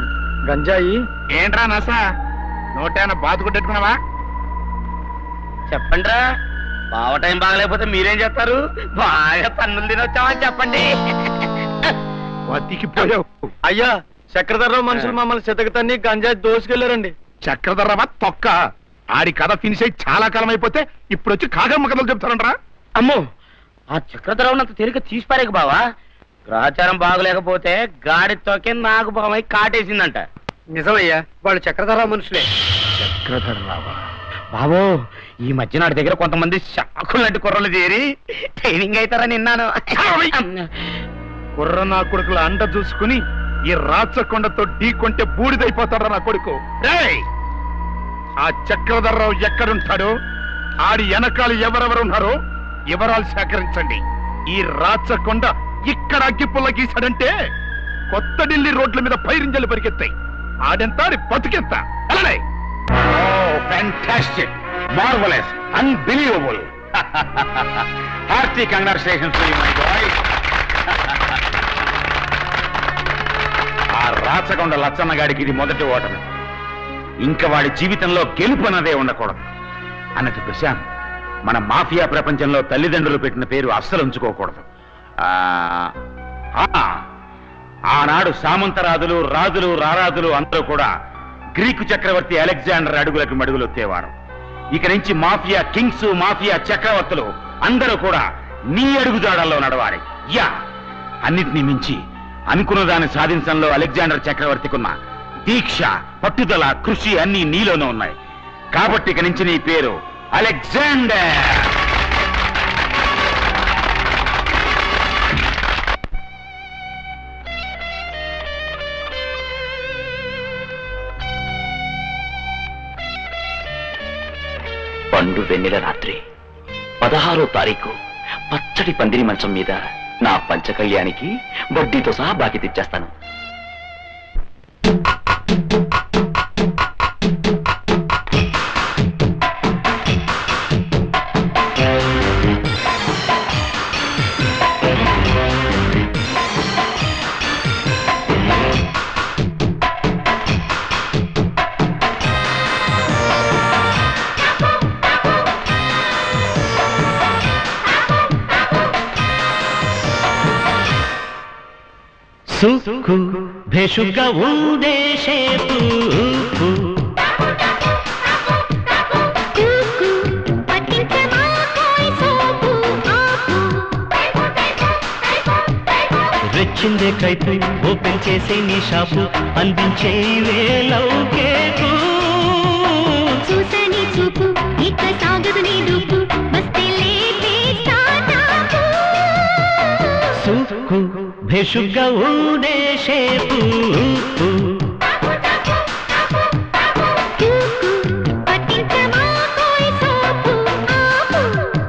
గంజాయి ఏంట్రా నస నోటేనా బాతుకుంటెట్టుకున్నావా చెప్పండిరా బావ టైం బాగలేకపోతే మీరేం చేస్తారు బాగా తన్నులు తినొచ్చామని చెప్పండి బతికిపోయావు అయ్యా చక్రధరరావు మనుషులు మమ్మల్ని చెతకతన్ని గంజాయి దోసుకెళ్లారండి చక్రధరవా తొక్క ఆడి కథ ఫినిష్ అయి చాలా కాలం అయిపోతే ఇప్పుడు వచ్చి కాగమ్మ కథలు చెప్తారంట్రా అమ్మో ఆ చక్రధరవుని అంత తేలిక తీసిపారేక బావా గ్రహచారం బాగలేకపోతే గాడి తోకే నాకు బావై కాటేసిందంట నిజమయ్యా వాళ్ళు చక్రధర మనుషులే చక్రధరరావా బాబో ఈ మధ్య నాటి దగ్గర కొంతమంది షాకులు లాంటి కుర్రలు చేరి ట్రైనింగ్ అవుతారని విన్నాను కుర్ర నా కొడుకుల అండ చూసుకుని ఈ రాచకొండతో ఢీ కొంటే బూడిదైపోతాడు నా కొడుకు రేయ్! ఆ చక్రధర్రావు ఎక్కడుంటాడో ఆడి వెనకాల ఎవరెవరు ఉన్నారో వివరాలు సేకరించండి ఈ రాచకొండ ఇక్కడ అగ్గిపుల్ల గీసాడంటే కొత్త ఢిల్లీ రోడ్ల మీద పైరింజలు పరిగెత్తాయి ఆడెంత ఆడి బతుకెంత వెళ్ళలే fantastic marvellous unbelievable hearty congratulations my boy ఆ రాచకొండ లచ్చన్న గాడికి ఇది మొదటి ఓటమి ఇంకా వాడి జీవితంలో గెలుపు అన్నదే ఉండకూడదు అన్నట్టు ప్రశాంత్ మన మాఫియా ప్రపంచంలో తల్లిదండ్రులు పెట్టిన పేరు అస్సలు ఉంచుకోకూడదు ఆ, ఆ, ఆనాడు సామంతరాజులు రాజులు రారాజులు అందరూ కూడా గ్రీకు చక్రవర్తి అలెగ్జాండర్ అడుగులకు మడుగులొత్తేవారు ఇక నుంచి మాఫియా కింగ్స్ మాఫియా చక్రవర్తులు అందరూ కూడా నీ అడుగుజాడల్లో నడవాలి యా అన్నిటినీ మించి అనుకున్న దాన్ని సాధించడంలో అలెగ్జాండర్ చక్రవర్తికున్న దీక్ష పట్టుదల కృషి అన్ని నీలోనే ఉన్నాయి కాబట్టి ఇక నుంచి నీ పేరు అలెగ్జాండర్ పండు వెన్నెల రాత్రి పదహారో తారీఖు పచ్చడి పందిరి మంచం మీద నా పంచకళ్యానికి వడ్డీతో సహా బాకీ తెచ్చేస్తాను సుక్కు భేషుగ్గా ఉండే షేపు రెచ్చిందే కైపు ఓపెన్ చేసే నీ షాపు అందించే వేలవు కేకు చూసని చూపు ఇక సాగదు నీ దూపు వస్తే లేపేస్తా తాపు. సుక్కు భేషుగ్గా ఉండే షేపు పట్టించమా కోయి సోపు ఆపు.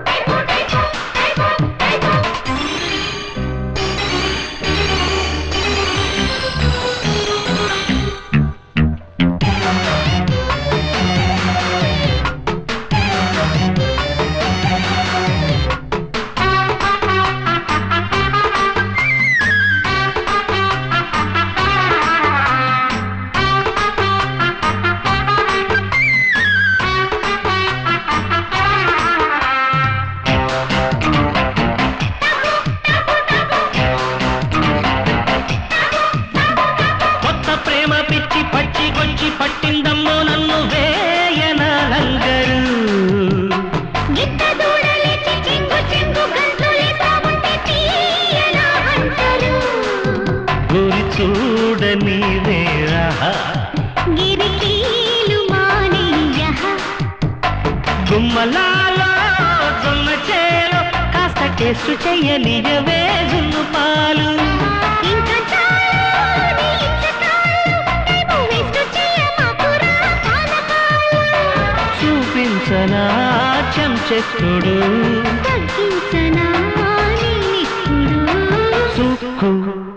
కొత్త ప్రేమ పిచ్చి పచ్చి కొచ్చి పట్టిందమ్మో నన్ను వేయన లంగరు గిట్ట దూడలేచి చెంగు చెంగు గంతులేస్తా ఉంటే తీయనా అంటారు. గురి చూడని వేరహ గిరికీలు మానేయహ. గుమ్మలాలో జొన్న చేలో కాస్త టేస్ట్ చెయ్యనియవే జున్ను పాలు ఇంకా చాలు నీ ఇచ్చకాలు. మేము వేస్ట్ చేయమాకురా పానకాలు. చూపించనా చెంచెక్కుడు తగ్గించనా నీ నిక్కుడు. సుక్కు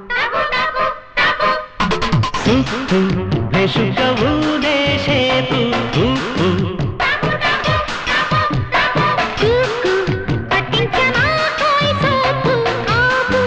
సుక్కు భేషుగా ఊదే షేపు ఉప్పు కూకు పట్టించమా కోయి సోపు ఆపు.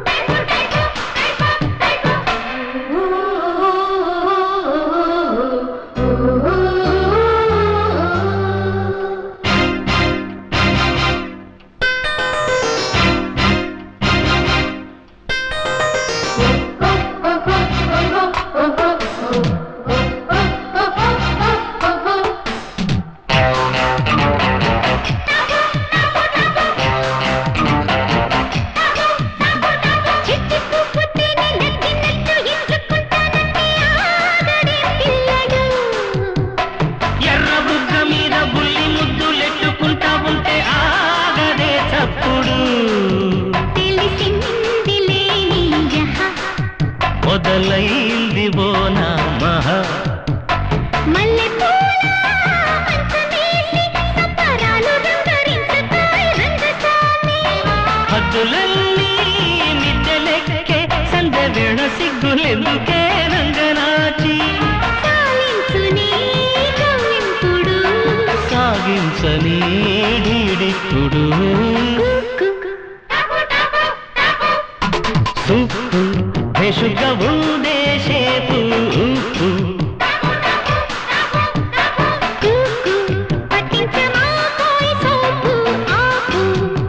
చిట్టి పువ్వు తిని నచ్చినట్టు ఇచ్చుకుంటానంటే ఆగడే పిల్లడు. ఎర్ర బుగ్గ మీద బుల్లి ముద్దులెట్టుకుంటా ఉంటే ఆగదే చప్పుడు తెలిసింది లేని యహ. మొదలైంది ఓ నా మహా మల్లెపూల మంచమేసి సంబరాలు రంగరించకాయ్ రంగస్వామి. హద్దులన్నీ మిద్దెలెక్కే సందవేళ సిగ్గులెందుకే రంగనాచి సాలించుని కవ్వింపుడు. సాగించని ఢీడిప్పుడు సుక్కు భేషుగా ఉండే షేపు ఉప్పు కూకు పట్టించమా కోయి సోపు ఆపు.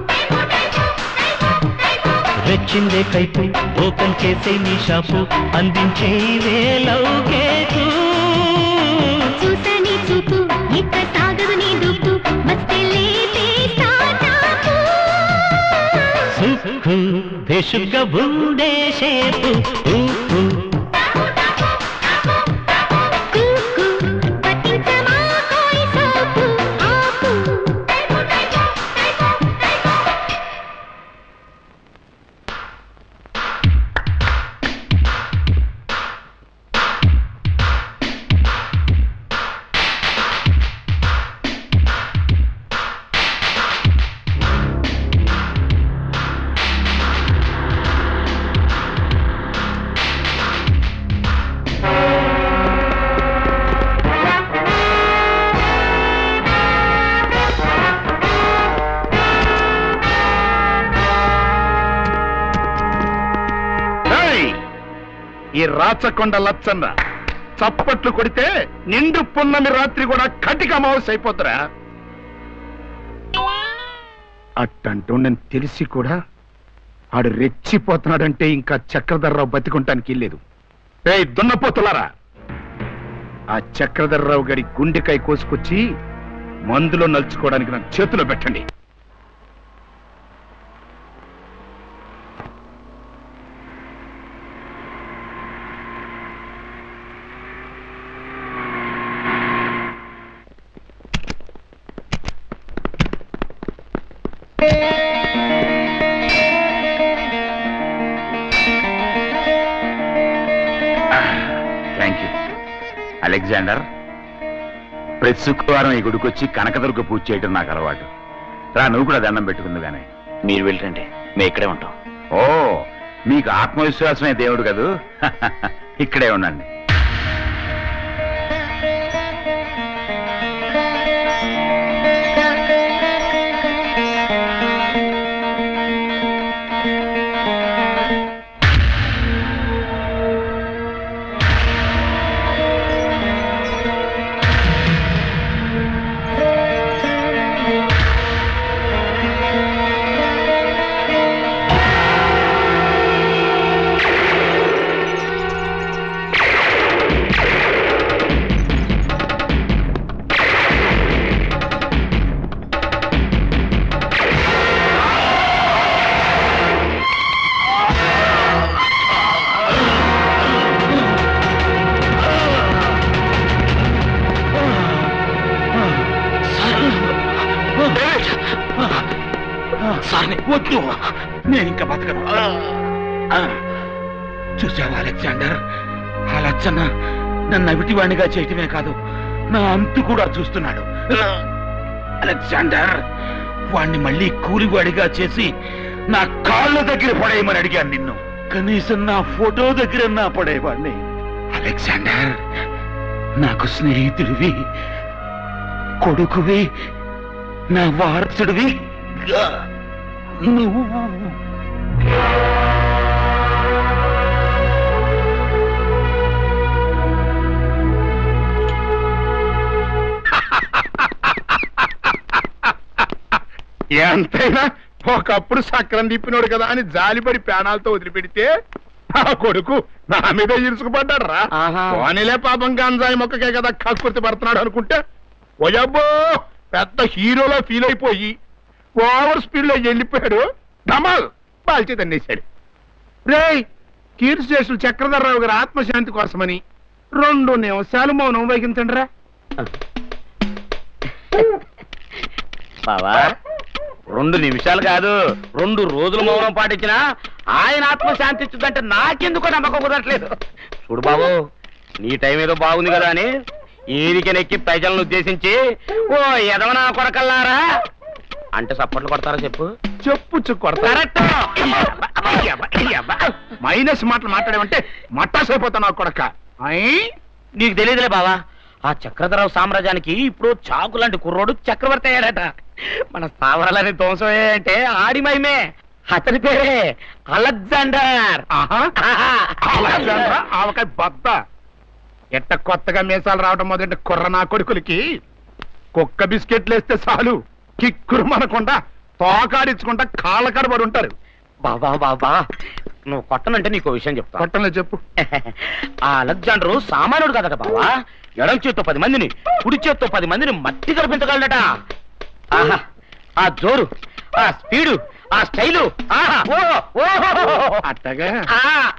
రెచ్చిందే కైపు ఓపెన్ చేసే నీ షాపు అందించే వేలవు కేకు చూసని చూపు ఇక సాగదు నీ దూపు వస్తే లేపేస్తా తాపు. సుక్కు భేషుగా ఉండే షేపు ఉప్పు కూకు పట్టించమా కోయి సోపు ఆపు. ఏయ్! ఈ రాచకొండ లచ్చన్న చప్పట్లు కొడితే నిండు పున్నమి రాత్రి కూడా కటిక అమావాస్య అయిపోతురా అట్టంటూ నేను తెలిసి కూడా ఆడు రెచ్చిపోతున్నాడంటే ఇంకా చక్రధర్రావు బతికుంటానికి లేదు ఏ దున్నపోతులారా ఆ చక్రధర్రావు గడి గుండెకాయ కోసుకొచ్చి మందులో నలుచుకోవడానికి నాకు చేతిలో పెట్టండి థ్యాంక్ యూ అలెగ్జాండర్ ప్రతి శుక్రవారం ఈ గుడికొచ్చి కనకదుర్గ పూజ చేయటం నాకు అలవాటు రా నువ్వు కూడా దండం పెట్టుకుంది కానీ మీరు వెళ్ళండి మేము ఇక్కడే ఉంటాం ఓ మీకు ఆత్మవిశ్వాసమే దేవుడు కదూ ఇక్కడే ఉండండి వద్దు నేను ఇంకా బతకను చూసావా అలెగ్జాండర్ ఆ లచ్చన్న నన్ను అవిటివాణిగా చేయటమే కాదు నా అంతు కూడా చూస్తున్నాడు అలెగ్జాండర్ వాణ్ణి మళ్ళీ కూలివాడిగా చేసి నా కాళ్ళ దగ్గర పడేయమని అడిగాను నిన్ను కనీసం నా ఫోటో దగ్గర నా పడేవాడిని అలెగ్జాండర్ నాకు స్నేహితుడివి కొడుకువి నా వారసుడివి నువ్వు ఎంతైనా ఒకప్పుడు సక్రం తిప్పినోడు కదా అని జాలిపడి ప్రాణాలతో వదిలిపెడితే నా కొడుకు నా మీద ఇరుసుకుపడ్డాడు రా పోనీలే పాపం గంజాయి మొక్కకే కదా కక్కుర్తి పడుతున్నాడు అనుకుంటే ఓయబ్బో పెద్ద హీరోలో ఫీల్ అయిపోయి ఓవర్ స్పీడ్ లో వెళ్ళిపోయాడు ధమాల్ బాల్చి తన్నేశాడు రేయ్ కీర్తి స్టేషన్ చక్రధర్రావు గారి ఆత్మశాంతి కోసమని రెండు నిమిషాలు మౌనం వహించండి రా బావా రెండు నిమిషాలు కాదు రెండు రోజులు మౌనం పాటించినా ఆయన ఆత్మ శాంతించుదంటే నాకెందుకో నమ్మకం కుదరట్లేదు చూడు బాబు నీ టైం ఏదో బాగుంది కదా అని ఈదికెనెక్కి ప్రజలను ఉద్దేశించి ఓ ఎదవనా కొరకల్లారా అంటే సప్పట్లు కొడతారా చెప్పు చెప్పు కరెక్ట్ మైనస్ మాటలు మాట్లాడమంటే మట్టాసైపోతాను నా కొడక నీకు తెలియదులే బావా ఆ చక్రధరరావు సామ్రాజ్యానికి ఇప్పుడు చాకు లాంటి కుర్రోడు చక్రవర్తి అయ్యాడట మన స్థావరాలని ధ్వంసం అంటే ఆడి మహిమే అతని పేరే అలెగ్జాండర్ అలెగ్జాండరా? ఆవకాయ బద్ద ఎట్ట కొత్తగా మీసాలు రావడం మొదటి కుర్ర నా కొడుకులకి కుక్క బిస్కెట్లు వేస్తే చాలు కిక్కురు మనకుండా తోకాడించుకుంటా కాళ్ళ కడబడి ఉంటారు బాబా బాబా నువ్వు కొట్టనంటే నీకు విషయం చెప్తా కొట్టలే చెప్పు ఆ అలెగ్జాండర్ సామాన్యుడు కదట బావా ఎడం చేత్తో పది మందిని కుడి చేత్తో పది మందిని మట్టి కల్పించగలడట ఆహా ఆ జోరు ఆ స్పీడు ఆ స్టైలు ఆహా ఓహో ఓహో అట్టగా ఆ.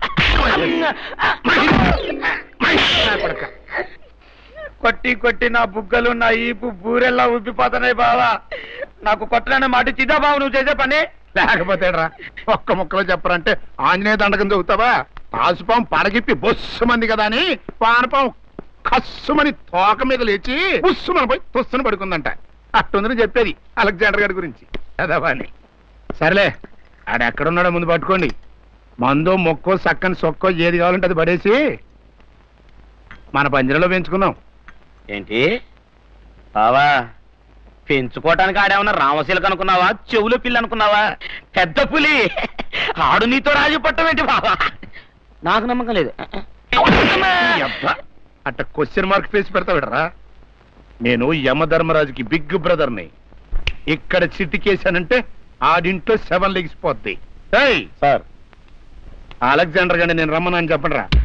కొట్టి కొట్టి నా బుగ్గలు నా ఈపు బూరెల్లా ఉబ్బిపోతున్నాయి బావా నాకు కొట్టనని మాట చిదా బావు నువ్వు చేసే పని లేకపోతే రా ఒక్క ముక్కలో చెప్పరంటే ఆంజనేయ దండకం చదువుతావా తాసుపాం పడగిప్పి బొస్సు మంది కదా అని పానపాం కస్సుమని తోక మీద లేచి బుస్సుమని పోయి తుస్సుని పడుకుందంట అట్టుందని చెప్పేది అలెగ్జాండర్ గారి గురించి అదవాని సరేలే ఆడెక్కడున్నాడో ముందు పట్టుకోండి మందో మొక్కో సక్కని సొక్కో ఏది కావాలంటే అది పడేసి మన పంజరంలో పెంచుకుందాం ఏంటి బావా పెంచుకోవటానికి ఆడేమన్నా రామశీలకు అనుకున్నావా చెవుల పిల్ల అనుకున్నావా పెద్ద పులి ఆడు నీతో రాజు పట్టమేంటి బావా నాకు నమ్మకం లేదు ఈ అబ్బా, అట్ట క్వశ్చన్ మార్క్ ఫేస్ పెడతావిడరా నేను యమధర్మరాజుకి బిగ్ బ్రదర్ని ఇక్కడ చిటికేశానంటే ఆడింట్లో సెవెన్ లెగిసిపోద్ది సార్ అలెగ్జాండర్ గారిని నేను రమ్మనని చెప్పండి రా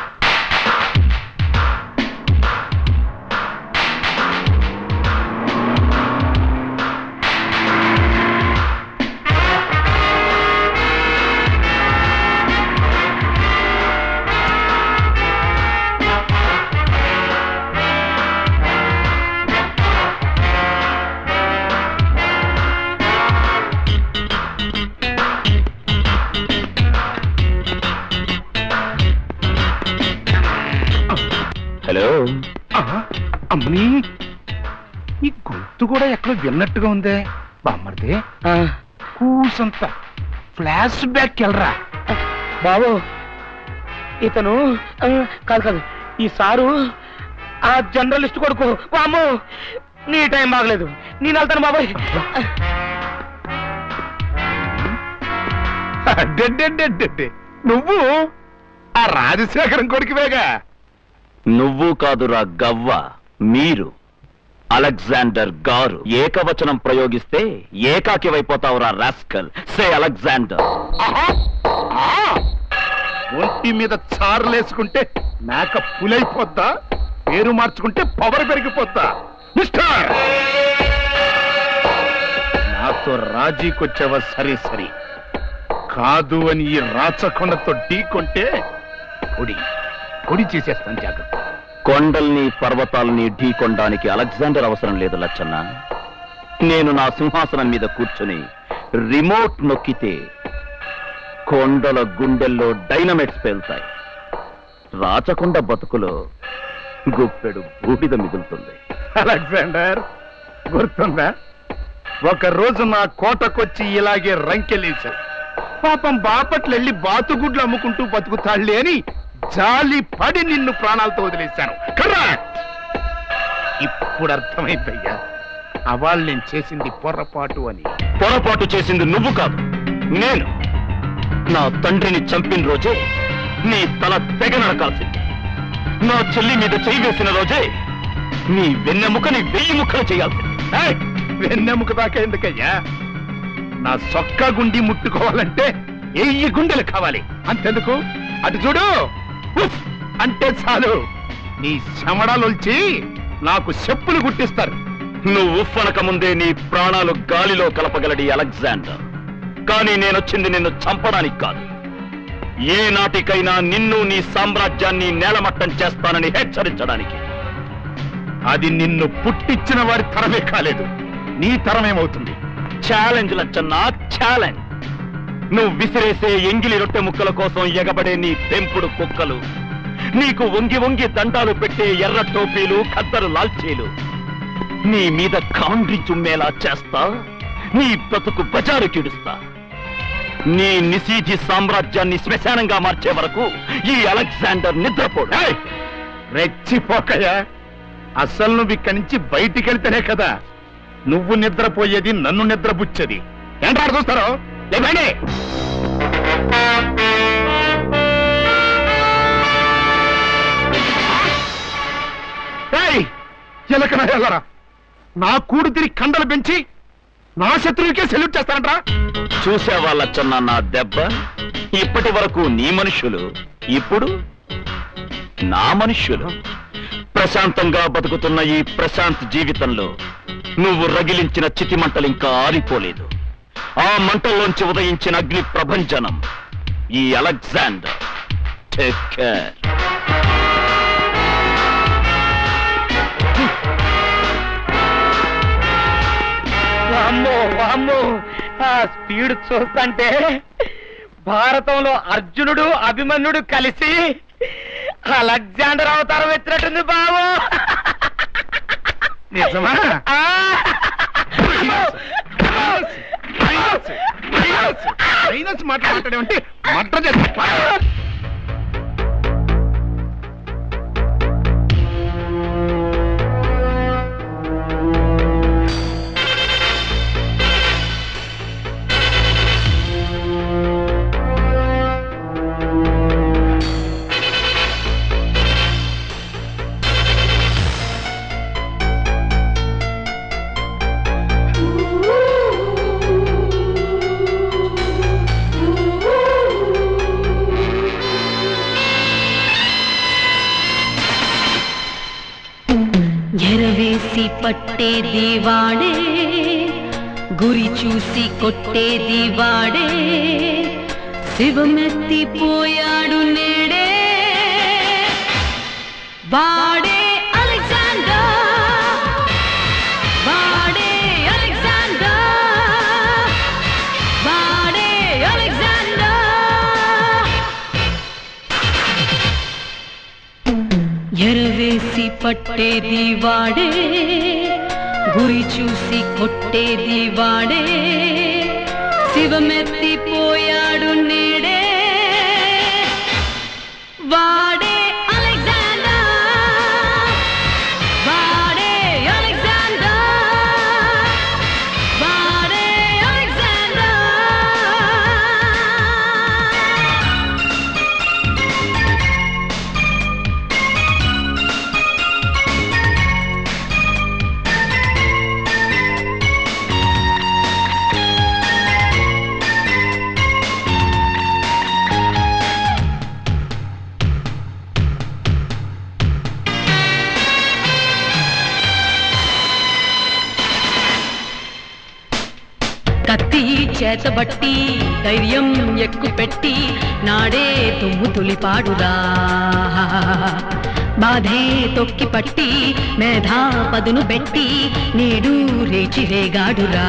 హలో అమ్మని ఈ గొంతు కూడా ఎక్కడో విన్నట్టుగా ఉందే బామ్మర్ది కూసంత ఫ్లాష్ బ్యాక్ వెళ్ళరా బాబు ఇతను ఆ, కాదు కాదు ఈ సారు ఆ జర్నలిస్ట్ కొడుకు వామ్మో నీ టైం బాగలేదు నేను వెళ్తాను బాబాయ్ అడ్డెడ్డెడ్డెడ్డెడ్డె. నువ్వు ఆ రాజశేఖరం కొడుకువేగా నువ్వు కాదురా గవ్వ మీరు అలెగ్జాండర్ గారు ఏకవచనం ప్రయోగిస్తే ఏకాకివైపోతావురా రాస్కల్ సే అలెగ్జాండర్ ఒంటి మీద చారులేసుకుంటే మేక పులైపోద్దా పేరు మార్చుకుంటే పవర్ పెరిగిపోద్దా మిస్టర్ నాతో రాజీకొచ్చావా సరే సరే కాదు అని ఈ రాచకొండతో ఢీకొంటే పొడి పొడి చేసేస్తాను జాగ్రత్త కొండల్ని పర్వతాల్ని ఢీకొనడానికి అలెగ్జాండర్ అవసరం లేదు లచ్చన్న నేను నా సింహాసనం మీద కూర్చుని రిమోట్ నొక్కితే కొండల గుండెల్లో డైనమైట్స్ పేలుతాయి రాచకొండ బతుకులో గుప్పెడు బూడిద మిగులుతుంది అలెగ్జాండర్ గుర్తుందా ఒక రోజు నా కోటకొచ్చి ఇలాగే రంకెలేశావు పాపం బాపట్లు వెళ్ళి బాతుగుడ్లు అమ్ముకుంటూ బతుకుతాళ్లే అని జాలి పడి నిన్ను ప్రాణాలతో వదిలేశాను కరెక్ట్ ఇప్పుడు అర్థమైందయ్యా అవాళ్ళు నేను చేసింది పొరపాటు అని పొరపాటు చేసింది నువ్వు కాదు నేను నా తండ్రిని చంపిన రోజే నీ తల తెగ నరకాల్సింది నా చెల్లి మీద చేయి వేసిన రోజే నీ వెన్నెముకని వెయ్యి ముక్కలు చేయాల్సింది ఏయ్, వెన్నెముక దాకా ఎందుకయ్యా నా సొక్క గుండి ముట్టుకోవాలంటే ఎయ్యి గుండెలు కావాలి అంతెందుకు అటు చూడు ఉఫ్ అంటే చాలు నీ శమడాలొల్చి నాకు చెప్పులు గుట్టిస్తారు నువ్వు ఉఫ్ఫనక ముందే నీ ప్రాణాలు గాలిలో కలపగలడి అలెగ్జాండర్ కానీ నేనొచ్చింది నిన్ను చంపడానికి కాదు ఏ నాటికైనా నిన్ను నీ సామ్రాజ్యాన్ని నేలమట్టం చేస్తానని హెచ్చరించడానికి అది నిన్ను పుట్టించిన వారి తరమే కాలేదు నీ తరమేమవుతుంది ఛాలెంజ్ లచ్చన్న ఛాలెంజ్ నువ్వు విసిరేసే ఎంగిలి రొట్టె ముక్కల కోసం ఎగబడే నీ పెంపుడు కుక్కలు నీకు వంగి వంగి దండాలు పెట్టే ఎర్ర టోపీలు ఖద్దరు లాల్చీలు నీ మీద కాండ్రి చుమ్మేలా చేస్తా నీ బ్రతుకు బజారు కిడుస్తా నీ నిశీధి సామ్రాజ్యాన్ని శ్మశానంగా మార్చే వరకు ఈ అలెగ్జాండర్ నిద్రపోడు ఏయ్, రెచ్చిపోకయ్యా అసలు నువ్వు ఇక్కడి నుంచి బయటికి వెళ్తేనే కదా నువ్వు నిద్రపోయేది నన్ను నిద్రపుచ్చేది ఏంటాడు చూస్తారో లేదండి ఎలకనా ఎల్లరా నా కూడు తిరిగి కండలు పెంచి నా శత్రువుకే సెల్యూట్ చేస్తానంటరా చూసావా లచ్చన్న నా దెబ్బ ఇప్పటి వరకు నీ మనుషులు ఇప్పుడు నా మనుష్యులు ప్రశాంతంగా బతుకుతున్న ఈ ప్రశాంత్ జీవితంలో నువ్వు రగిలించిన చితి మంటలు ఇంకా ఆరిపోలేదు ఆ మంటల్లోంచి ఉదయించిన అగ్ని ప్రభంజనం ఈ అలెగ్జాండర్ టేక్ కేర్ వామ్మో వామ్మో ఆ స్పీడ్ చూస్తుంటే భారతంలో అర్జునుడు అభిమన్యుడు కలిసి అలెగ్జాండర్ అవతారం ఎత్తినట్టుంది బాబు నిజమా ఆ! మైనస్ మాట మాట్లాడేమంటే మట్ట చేస్తా ఎరవేసి పట్టేది వాడే గురి చూసి కొట్టేది వాడే శివమెత్తిపోయాడు నేడే వాడే అలెగ్జాండర్ వాడే అలెగ్జాండర్ వాడే అలెగ్జాండర్ ఎరవేసి పట్టేది వాడే గురి చూసి కొట్టేది వాడే శివమెత్తిపోయాడు నేడే వాడే అలెగ్జాండర్ వాడే అలెగ్జాండర్ వాడే అలెగ్జాండర్ కత్తి చేతబట్టి ధైర్యం ఎక్కుపెట్టి నాడే తుమ్ము తులిపాడురా బాధే తొక్కి పట్టి మేధా పదును పెట్టి నేడు రేచి రేగాడురా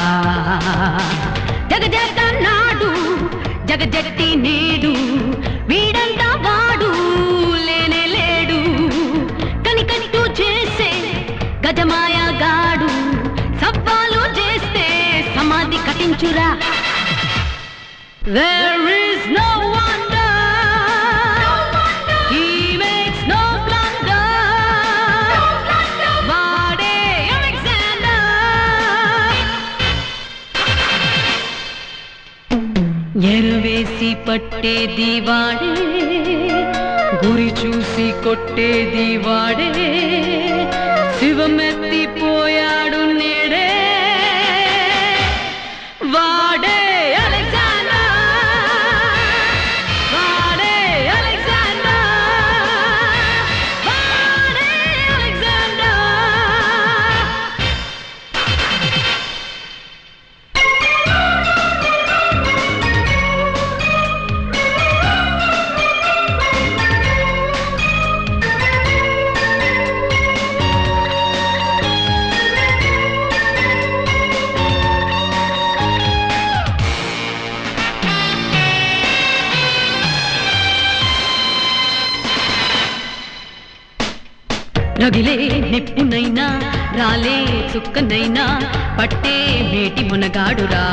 జగజగ నాడు జగజట్టి నేడు వీడంతా వాడు లేనే లేడు కనికట్టు చేసే గజమాయగాడు సవ్వాలు చేస్తే సమాధి కటించురా There is no wonder He makes no blunder వాడే Alexander ఎరవేసి పట్టేది వాడే గురి చూసి కొట్టేది వాడే శివమెత్తిపోయాడు నేడే వాడే అలెగ్జాండర్ వాడే అలెగ్జాండర్ వాడే అలెగ్జాండర్ రగిలే నిప్పునైనా రాలే చుక్కనైనా పట్టే మేటి మునగాడురా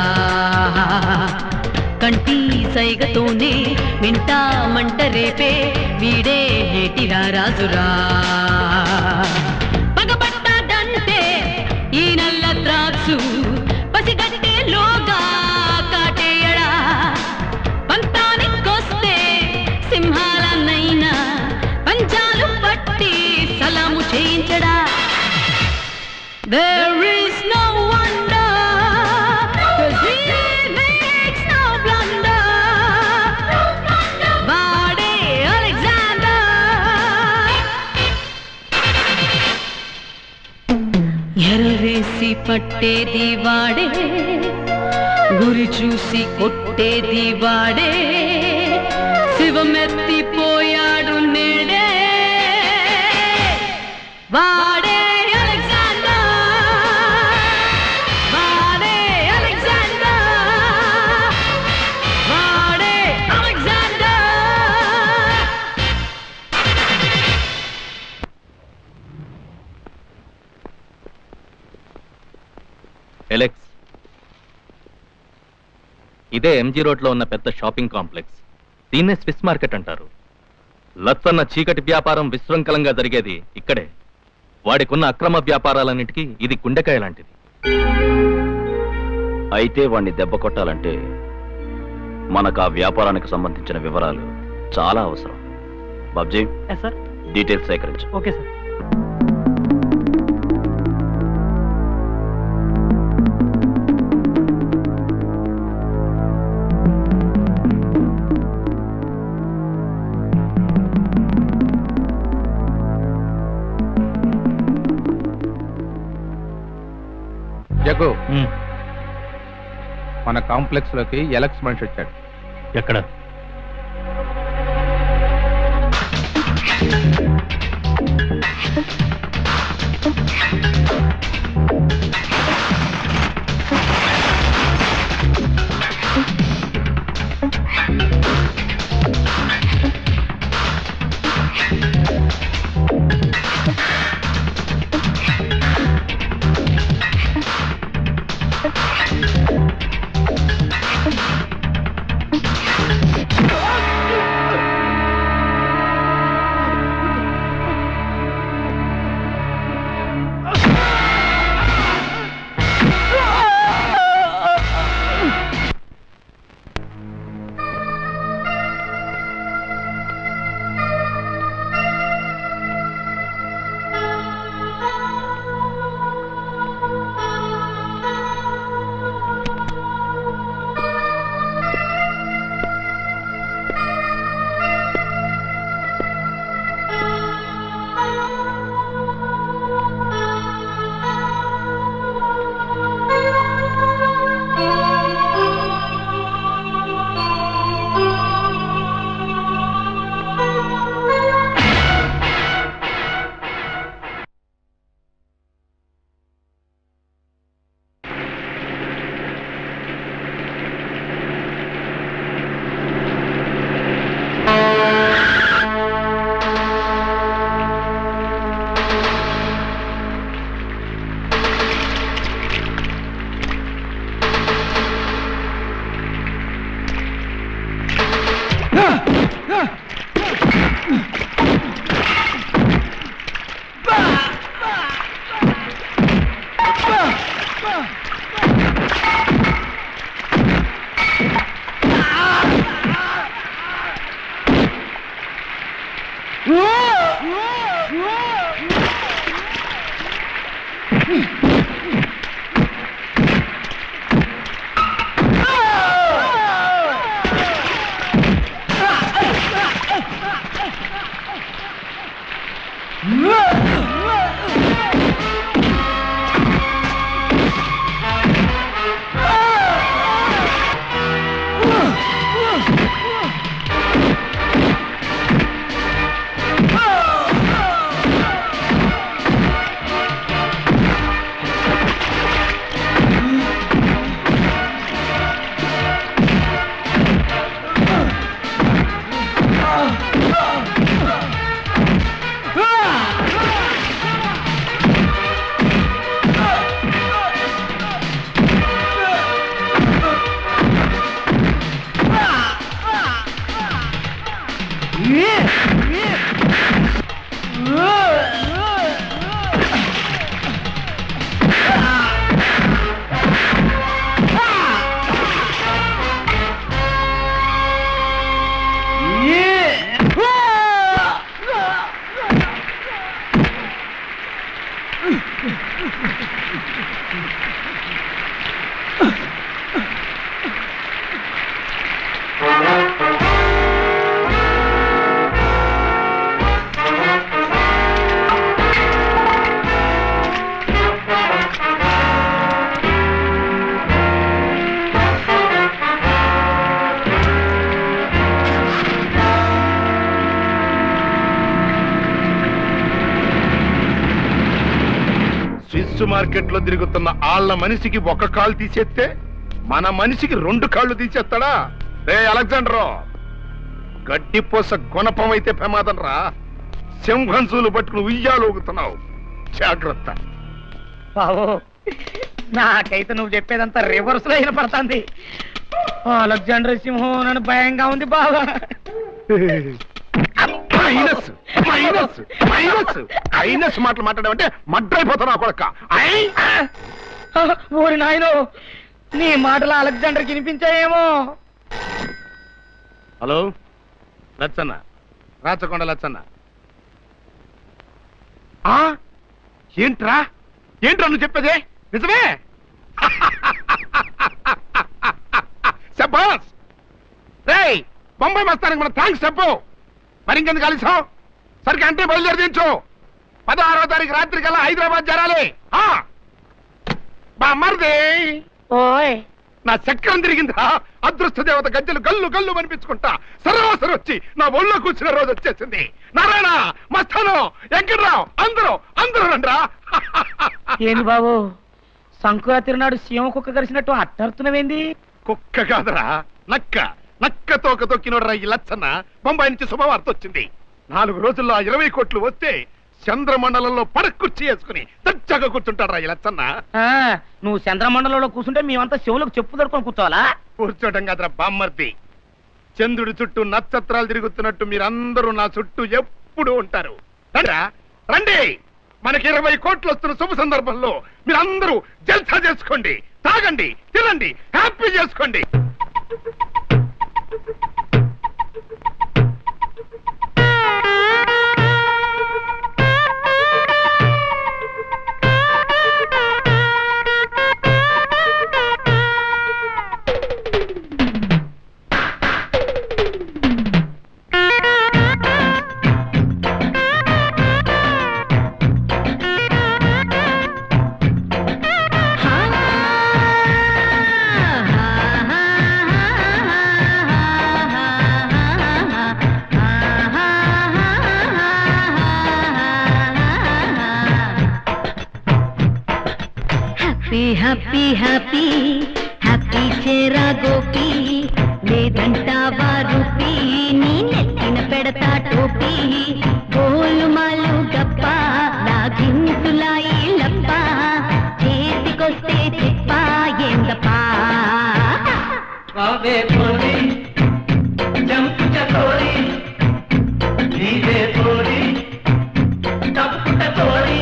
కంటి సైగతోనే వింటా మంట రేపే వీడే నేటిరా రాజురా పగబట్టాడంటే ఈ నల్ల త్రాసు పసిగట్టే లోగా కాటేయడా పంతానికొస్తే సింహాలనైనా పంచాలు పట్టి సలాము చేయించడా There is no wonder, 'cause he makes no blunder. వాడే Alexander. ఎరవేసి పట్టేది వాడే గురి చూసి కొట్టేది వాడే శివమెత్తిపోయాడు నేడే వాడే అలెగ్జాండర్ వాడే అలెగ్జాండర్ వాడే అలెగ్జాండర్ ఎలెక్స్ ఇదే ఎంజీ రోడ్లో ఉన్న పెద్ద షాపింగ్ కాంప్లెక్స్ దీన్నే స్విస్ మార్కెట్ అంటారు లచ్చన్న చీకటి వ్యాపారం విశృంఖలంగా జరిగేది ఇక్కడే వాడికున్న అక్రమ వ్యాపారాలన్నిటికీ ఇది గుండెకాయ లాంటిది అయితే వాణ్ణి దెబ్బ కొట్టాలంటే మనకు ఆ వ్యాపారానికి సంబంధించిన వివరాలు చాలా అవసరం బాబ్జీ సార్ డీటెయిల్స్ సేకరించు ఓకే సార్ జగ్గు మన కాంప్లెక్స్ లోకి ఎలక్స్ మనిషి వచ్చాడు ఎక్కడ స్విస్ మార్కెట్ లో తిరుగుతున్న ఆళ్ళ మనిషికి ఒక కాలు తీసేస్తే మన మనిషికి రెండు కాళ్ళు తీసేస్తాడా రే అలెగ్జాండర్ గడ్డిపోస గుణపం అయితే ప్రమాదం రా సింహంసులు పట్టుకుని ఉయ్యాలోగుతున్నావు జాగ్రత్త బావో నాకైతే నువ్వు చెప్పేదంతా రివర్స్ లో వినపడుతుంది అలెగ్జాండర్ సింహం నన్ను భయంగా ఉంది బావా మైనస్ మైనస్ మైనస్ మైనస్ మాటలు మాట్లాడామంటే మడ్రైపోతున్నావు కొడక ఓరి నాయనో నీ మాటలు అలెగ్జాండర్ వినిపించాయేమో హలో లచ్చన్న రాచకొండ లచ్చన్న ఆ ఏంట్రా ఏంట్రా నువ్వు చెప్పేది నిజమే శబాస్ రేయ్ బొంబాయి మస్తానికి మన థ్యాంక్స్ చెప్పు మరి ఇంకెందుకు కలిసాం సరిగ్గా అంటే బయలుదేరి దించు పదహారో తారీఖు రాత్రి కల్లా హైదరాబాద్ జరాలి ఆ! బామ్మర్దే ఓయ్ నా చక్రం తిరిగిందా అదృష్ట దేవత గజ్జలు గల్లు గల్లు అనిపించుకుంటా సరాసరి వచ్చి నా ఒళ్ళో కూర్చున్న రోజు వచ్చేసింది నారాయణ మస్తాను వెంకట్రావు అందరూ అందరూ రండ్రా ఏంది బాబు సంక్రాంతి నాడు సీమ కుక్క కలిసినట్టు అట్టరుతున్నవేంది కుక్క కాదురా నక్క నక్క తోక తొక్కినోడ్రా ఈ లచ్చన్న బొంబాయి నుంచి శుభవార్త వచ్చింది నాలుగు రోజుల్లో ఆ ఇరవై కోట్లు వస్తే చంద్రమండలంలో పడకుర్చీ వేసుకుని దచ్చగా కూర్చుంటాడ్రా ఈ లచ్చన్న ఆ, నువ్వు చంద్రమండలంలో కూర్చుంటే మేమంతా చెవులకు చెప్పు దొరుకుని కూర్చోవాలా కూర్చోటం కాదురా బామ్మర్ది చంద్రుడి చుట్టూ నక్షత్రాలు తిరుగుతున్నట్టు మీరందరూ నా చుట్టూ ఎప్పుడు ఉంటారు రండ్రా, రండి మనకి ఇరవై కోట్లు వస్తున్న శుభ సందర్భంలో మీరందరూ జల్సా చేసుకోండి తాగండి తినండి హ్యాపీ చేసుకోండి హ్యాపీ హ్యాపీ హ్యాపీ హ్యాపీ చేరా గోపి లేదంటావా రూపీ నీ నెత్తిన పెడతా టోపీ గోలుమాలు గప్ప లాగింతులాయి లప్ప చేతికొస్తే చెప్ప ఏందప్పా వావే పోరి జంపు చకోరి నీవే పోరి తప్పుట తోరి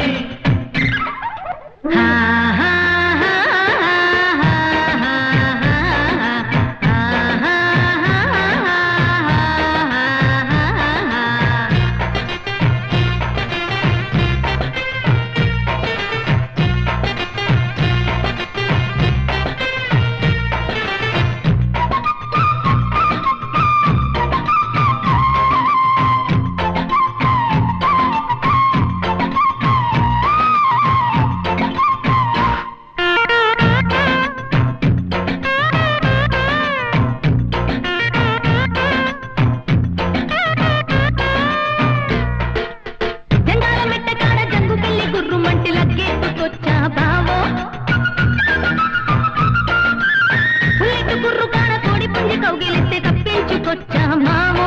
జెండాల మెట్ట కాడ జంగు పెళ్లి గుర్రు మంటి లగ్గేసుకొచ్చా బావో పుల్లెట్టు గుర్రు కాడ కోడి పుంజి కౌగిలిస్తే తప్పించుకొచ్చా మామో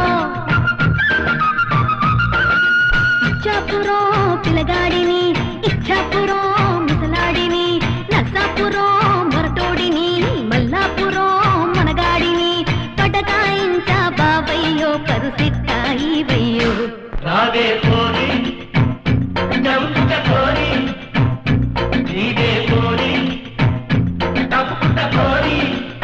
ఇచ్చాపురం పిలగాడిని ఇచ్చాపురం ముసలాడిని నర్సాపురం మొరటోడిని మల్లాపురం మనగాడిని కటకాయించా బావయ్యో కరుసిట్టాయి వయ్యో రావే పోరి జంపు చకోరి నీవే పోరి తప్పుట తోరి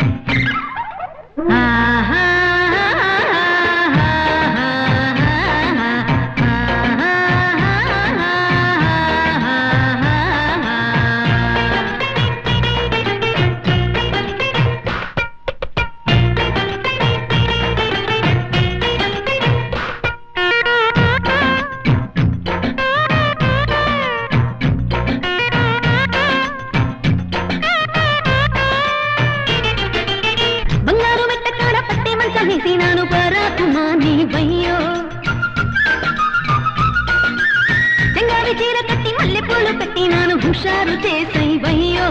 బంగారు మెట్ట కాడ పట్టే మంచం వేసినాను పరాకుమా నీ వయ్యో చెంగావి చీర కట్టి మల్లె పూలు పెట్టినాను హుషారు చేసై వయ్యో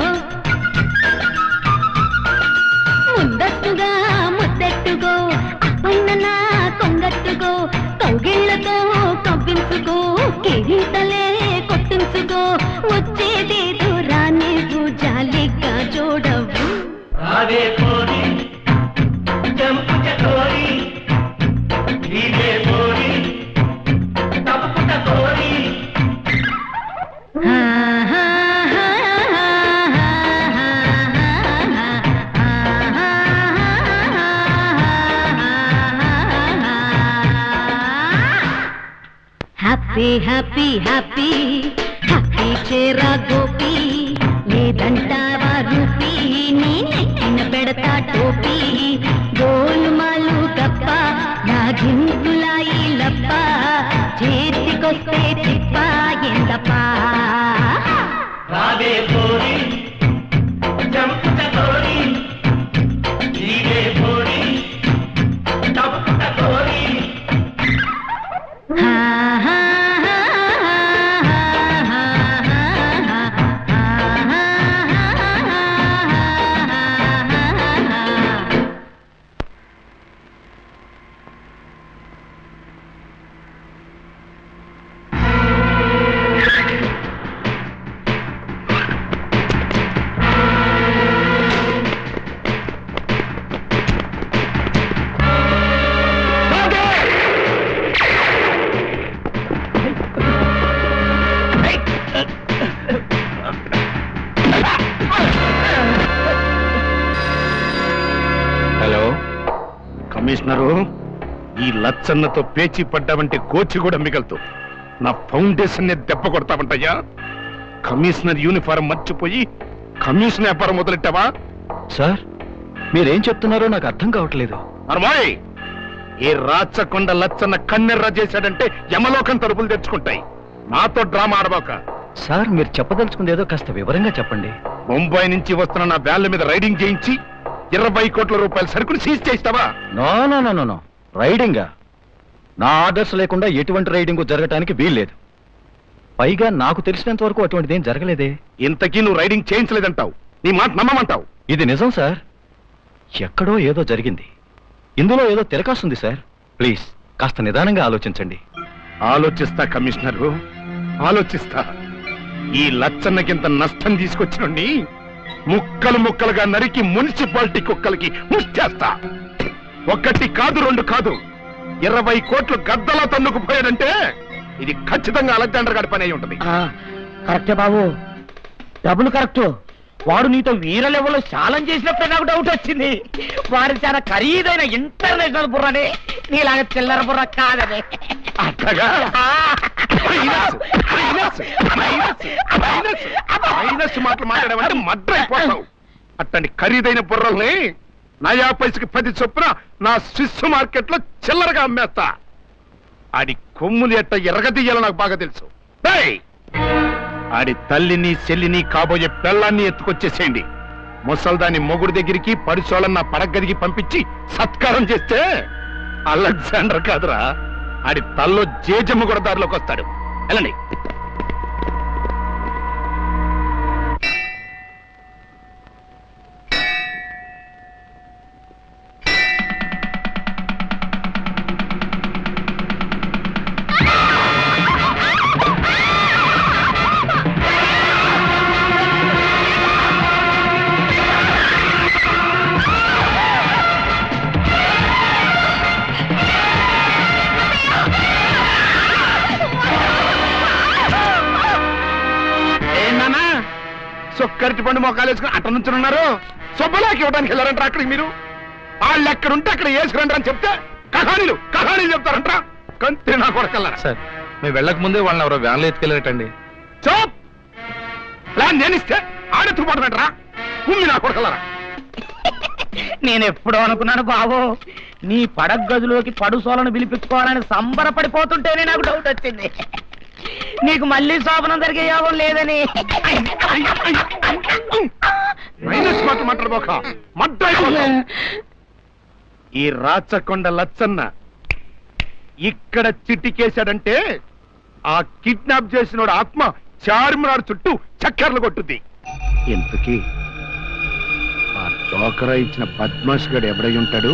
ముద్దట్టుగా ముద్దెట్టుగో పైన నా కొంగట్టుగో కౌగిళ్లతో కవ్వించుకో కిరీటలే కొట్టించుకో వచ్చేదేదో రానేదు జాలిగా చూడవు రావే పోరి జంపు చకోరి నీవే పోరి తప్పుట తోరి హ్యాపీ హ్యాపీ హ్యాపీ హ్యాపీ చేరా గోపి లేదంటావా రూపీ నీ నెక్కిన పెడతా టోపీ గోలుమాలు గప్ప నాగింపులాయి లప్ప చేతికొస్తే తిప్ప ఎందప్పా రావే పోరి కమిషనరు ఈ లచ్చన్నతో పేచీ పడ్డావంటే కోచి కూడా మిగలుతూ నా ఫౌండేషన్ ని దెబ్బ కొడతావంటయ్యా కమిషనర్ యూనిఫారం మర్చిపోయి కమిషన్ వ్యాపారం మొదలెట్టావా సార్ మీరేం చెప్తున్నారో నాకు అర్థం కావట్లేదు మరమాయ్ ఈ రాచకొండ లచ్చన్న కన్నెర్ర చేశాడంటే యమలోకం తలుపులు తెచ్చుకుంటాయి నాతో డ్రామా ఆడబాక సార్ మీరు చెప్పదలుచుకుంది ఏదో కాస్త వివరంగా చెప్పండి ముంబై నుంచి వస్తున్న నా బ్యాన్ల మీద రైడింగ్ చేయించి ఇరవై కోట్ల రూపాయల సరుకులు సీజ్ చేస్తావా no no no no no రైడింగా నా ఆర్డర్స్ లేకుండా ఎటువంటి రైడింగ్ జరగటానికి వీల్లేదు పైగా నాకు తెలిసినంత వరకు అటువంటిది ఏం జరగలేదే ఇంతకీ నువ్వు రైడింగ్ చేయించలేదంటావు నీ మాట నమ్మమంటావు ఇది నిజం సార్ ఎక్కడో ఏదో జరిగింది ఇందులో ఏదో తిరకాస్తుంది సార్ ప్లీజ్ కాస్త నిదానంగా ఆలోచించండి ఆలోచిస్తా కమిషనరు ఆలోచిస్తా ఈ లచ్చన్నకింత నష్టం తీసుకొచ్చినండి ముక్కలు ముక్కలుగా నరికి మున్సిపాలిటీ కుక్కలకి ముష్టేస్తా ఒకటి కాదు రెండు కాదు ఇరవై కోట్లు గద్దలా తన్నుకుపోయాడంటే ఇది ఖచ్చితంగా అలెగ్జాండర్ గారి పని అయి ఉంటది కరెక్టే బాబు డబ్బులు కరెక్ట్ వాడు నీతో వీర లెవెల్లో ఛాలెంజ్ చేసినప్పుడే నాకు డౌట్ వచ్చింది వారి చాలా ఖరీదైన ఇంటర్నేషనల్ బుర్రని నీలాగా చిల్లర బుర్ర కాదని అట్లాగా minus, minus, minus, minus, minus మాటలు మాట్లాడామంటే మడ్ర అయిపోతావు అట్టండి ఖరీదైన బుర్రల్ని నయా పైసకి పది చొప్పున నా స్విస్ మార్కెట్ లో చిల్లరగా అమ్మేస్తా ఆడి కొమ్ములు ఎట్ట ఎరగదీయాలో నాకు బాగా తెలుసు డేయ్! ఆడి తల్లిని చెల్లిని కాబోయే పెళ్ళాన్ని ఎత్తుకొచ్చేసేయండి ముసల్దాని మొగుడు దగ్గరికి పరుచోళం నా పడగదికి పంపించి సత్కారం చేస్తే అలెగ్జాండర్ కాదురా ఆడి తల్లో జేజమ్మ కూడా దారిలోకి వస్తాడు వెళ్ళండి ఏంటన్నా సొక్కరిటి పండు మొక్కలు వేసుకుని అట్ట నుంచి ఉన్నారు సొబ్బలాకి ఇవ్వడానికి వెళ్ళారంటారా అక్కడికి మీరు వాళ్ళు ఎక్కడుంటే అక్కడ వేసుకురండి అని చెప్తే కహానీలు కహానీలు చెప్తారంటారా కంతి నా కొడకల్లారా సార్ మేము వెళ్ళక ముందే వాళ్ళని ఎవరో వ్యాన్లో ఎత్తుకెళ్ళారటండి చోప్ ప్లాన్ నేనిస్తే ఆడెత్తు పడమంటారా ఉమ్మి నా కొడకల్లారా నేను ఎప్పుడో అనుకున్నాను బాబు నీ పడగ గదిలోకి పడుసోలను పిలిపించుకోవాలని సంబరపడిపోతుంటేనే నాకు డౌట్ వచ్చింది నీకు మళ్ళీ శోభనం జరిగే యోగం లేదని మైనస్ మాట మాట్లాడబోక మడ్డ ఈ రాచకొండ లచ్చన్న ఇక్కడ చిట్టికేశాడంటే ఆ కిడ్నాప్ చేసినోడు ఆత్మ చార్మినార్ చుట్టూ చక్కర్లు కొట్టుద్ది ఇంతకీ ఆ డోకరా ఇచ్చిన బద్మాష్ గడు ఎవడై ఉంటాడు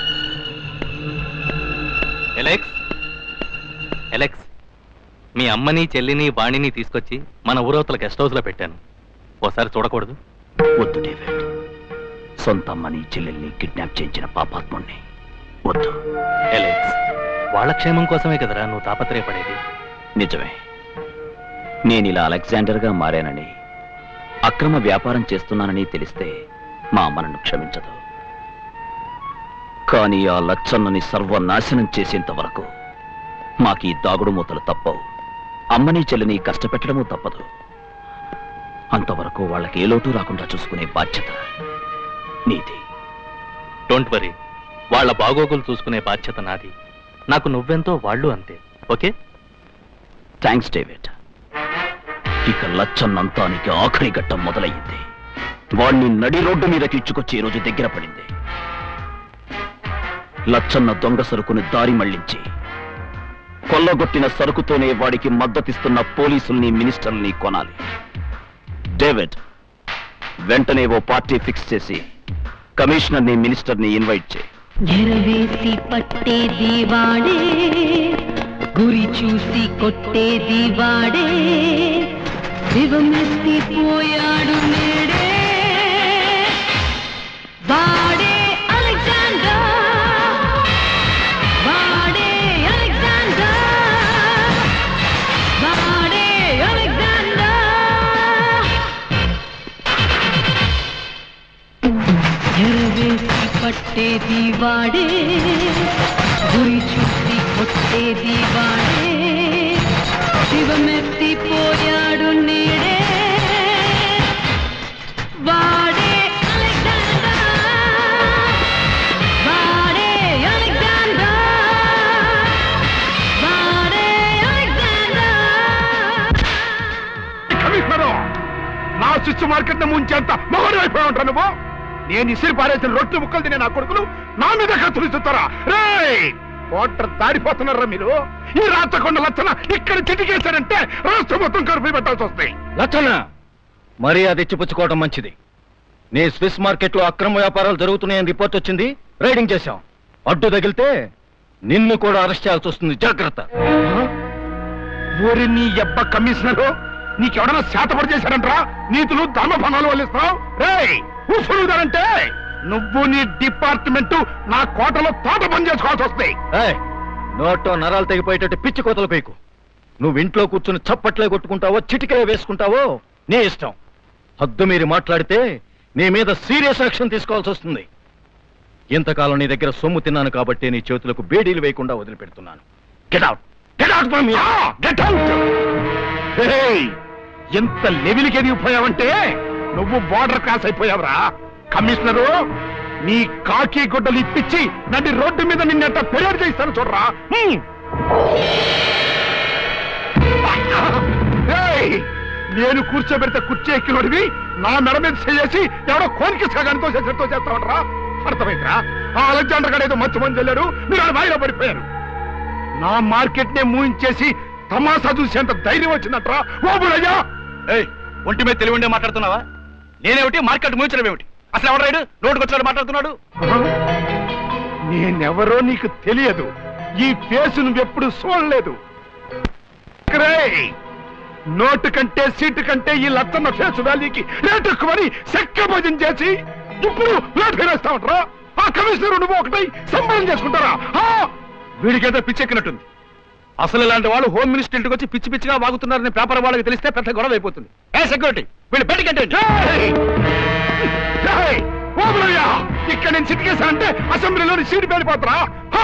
ఎలెక్స్ ఎలెక్స్ మీ అమ్మని చెల్లిని వాణిని తీసుకొచ్చి మన ఊరవతల గెస్ట్ హౌస్ లో పెట్టాను ఓసారి చూడకూడదు వద్దు డేవిడ్ సొంత అమ్మని చెల్లెల్ని కిడ్నాప్ చేయించిన పాపాత్ముణ్ణి వద్దు ఎలెక్స్ వాళ్ళ క్షేమం కోసమే కదరా నువ్వు తాపత్రయపడేది నిజమే నేను ఇలా అలెగ్జాండర్గా మారానని అక్రమ వ్యాపారం చేస్తున్నానని తెలిస్తే మా అమ్మ నన్ను క్షమించదు కానీ ఆ లచ్చన్నని సర్వనాశనం చేసేంత వరకు మాకీ దాగుడు మూతలు తప్పవు అమ్మని చెల్లిని కష్టపెట్టడము తప్పదు అంతవరకు వాళ్ళకి ఏ లోటు రాకుండా చూసుకునే బాధ్యత నీది డోంట్ వరీ వాళ్ళ బాగోగులు చూసుకునే బాధ్యత నాది నాకు నువ్వెంతో వాళ్ళు అంతే ఓకే థ్యాంక్స్ డేవిడ్ ఇక లచ్చన్నంతానికి ఆఖరి ఘట్టం మొదలయ్యింది వాణ్ణి నడి రోడ్డు మీదకి ఇచ్చుకొచ్చి ఈ రోజు దగ్గర పడింది లచ్చన్న దొంగ సరుకుని దారి మళ్లించి కొల్లగొట్టిన సరుకుతోనే వాడికి మద్దతిస్తున్న పోలీసుల్ని మినిస్టర్ని కొనాలి డేవిడ్ వెంటనే ఓ పార్టీ ఫిక్స్ చేసి కమిషనర్ని మినిస్టర్ని ఇన్వైట్ చేయి ఎరవేసి పట్టేది వాడే గురి చూసి కొట్టేది వాడే దివమెత్తి పోయాడు నేడే వాడే అలెగ్జాండర్ వాడే అలెగ్జాండర్ వాడే అలెగ్జాండర్ ఎరవేసి పట్టే పెట్టేది వాడే గురి చుట్టి కొట్టేది వాడే శివమెత్తిపోయాడు నేడే వాడే అలెగ్జాండర్ వాడే అలెగ్జాండర్ వాడే అలెగ్జాండర్ కమిషనరు నా శిశు మార్కెట్ ని ముంచేంత మొగడు అయిపోయి ఉంటాను నువ్వు నేను ఇసిరి పారేసిన రొట్టె ముక్కలు తినే నా కొడుకులు నా మీద కత్తులు ఇస్తారా రే ఓటర్ దారిపోతున్నారా మీరు ఈ రాచకొండ లచ్చన ఇక్కడ చిటికేశారంటే రాష్ట్రం మొత్తం కరుపు పెట్టాల్సి వస్తాయి లచ్చన్న మర్యాద ఇచ్చిపుచ్చుకోవడం మంచిది నీ స్విస్ మార్కెట్లో అక్రమ వ్యాపారాలు జరుగుతున్నాయని రిపోర్ట్ వచ్చింది రైడింగ్ చేశాం అడ్డు తగిలితే నిన్ను కూడా అరెస్ట్ చేయాల్సి వస్తుంది జాగ్రత్త ఓరి నీ ఎబ్బ కమిషనరు నీకెవడన్నా శాతపడి చేశారంట్రా నీతులు ధర్మభంగాలు వల్లిస్తావు రే ఉసురుదారంటే నువ్వు నీ డిపార్ట్మెంట్ నా కోటలో తోట పని చేసుకోవాల్సి వస్తాయి ఏయ్, నోట్లో నరాలు తెగిపోయేటట్టు పిచ్చి కోతలు పీకు నువ్వు ఇంట్లో కూర్చుని చప్పట్లే కొట్టుకుంటావో చిటికలే వేసుకుంటావో నీ ఇష్టం హద్దు మీరు మాట్లాడితే నీ మీద సీరియస్ యాక్షన్ తీసుకోవాల్సి వస్తుంది ఇంతకాలం నీ దగ్గర సొమ్ము తిన్నాను కాబట్టి నీ చేతులకు బేడీలు వేయకుండా వదిలిపెడుతున్నాను get out get out from get out ఎంత లెవెల్కి ఎదిగిపోయావంటే నువ్వు బోర్డర్ క్రాస్ అయిపోయావురా కమిషనరు నీ కాకి గుడ్డలు ఇప్పించి నడి రోడ్డు మీద నిన్నెంత పెరేడ్ చేస్తాను చూడరా హ్మ్. ఏయ్! నేను కూర్చోబెడితే కుర్చీ ఎక్కినోడివి నా మెడ మీద చేసి ఎవడో కోనికి సగానితో చేసేట్టు చేస్తావట్రా అర్థమైందిరా ఆ అలెగ్జాండర్ గారు ఏదో మంచి మంది వెళ్ళారు మీరు ఆడ వాయిలో పడిపోయారు నా మార్కెట్ నే మూయించేసి తమాషా చూసేంత ధైర్యం వచ్చిందట్రా ఓబులయ్యా ఒంటి మీద తెలివి ఉండే మాట్లాడుతున్నావా నేనేమిటి మార్కెట్ మూయించడం ఏమిటి అసలు ఎవరు రైడు రోడ్డుకు వచ్చాడు మాట్లాడుతున్నాడు నేనెవరో నీకు తెలియదు ఈ ఫేసు నువ్వెప్పుడు చూడలేదు క్రేయ్! నోటు కంటే సీటు కంటే ఈ లత్తన్న ఫేస్ వాల్యూకి రేటు ఎక్కువని సెక్క భోజనం చేసి ఇప్పుడు రేటు ఫేరేస్తా ఉంటారా ఆ కమిషనర్ నువ్వు ఒకటై సంబరం చేసుకుంటారా ఆ! వీడికేదో పిచ్చెక్కినట్టుంది అసలు ఇలాంటి వాళ్ళు హోమ్ మినిస్టర్ ఇంటికి వచ్చి పిచ్చి పిచ్చిగా వాగుతున్నారని పేపర్ వాళ్ళకి తెలిస్తే పెద్ద గొడవ అయిపోతుంది ఏ సెక్యూరిటీ వీళ్ళు బయటకెంటే ఇక్కడ నేను చిటికేశానంటే అసెంబ్లీలోని సీటు పేలిపోతారా హా!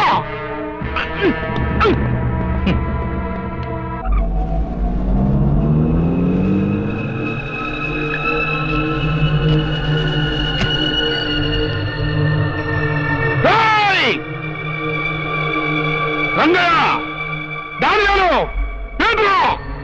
ఏయ్! రంగయ్య దానియాలు పేదరు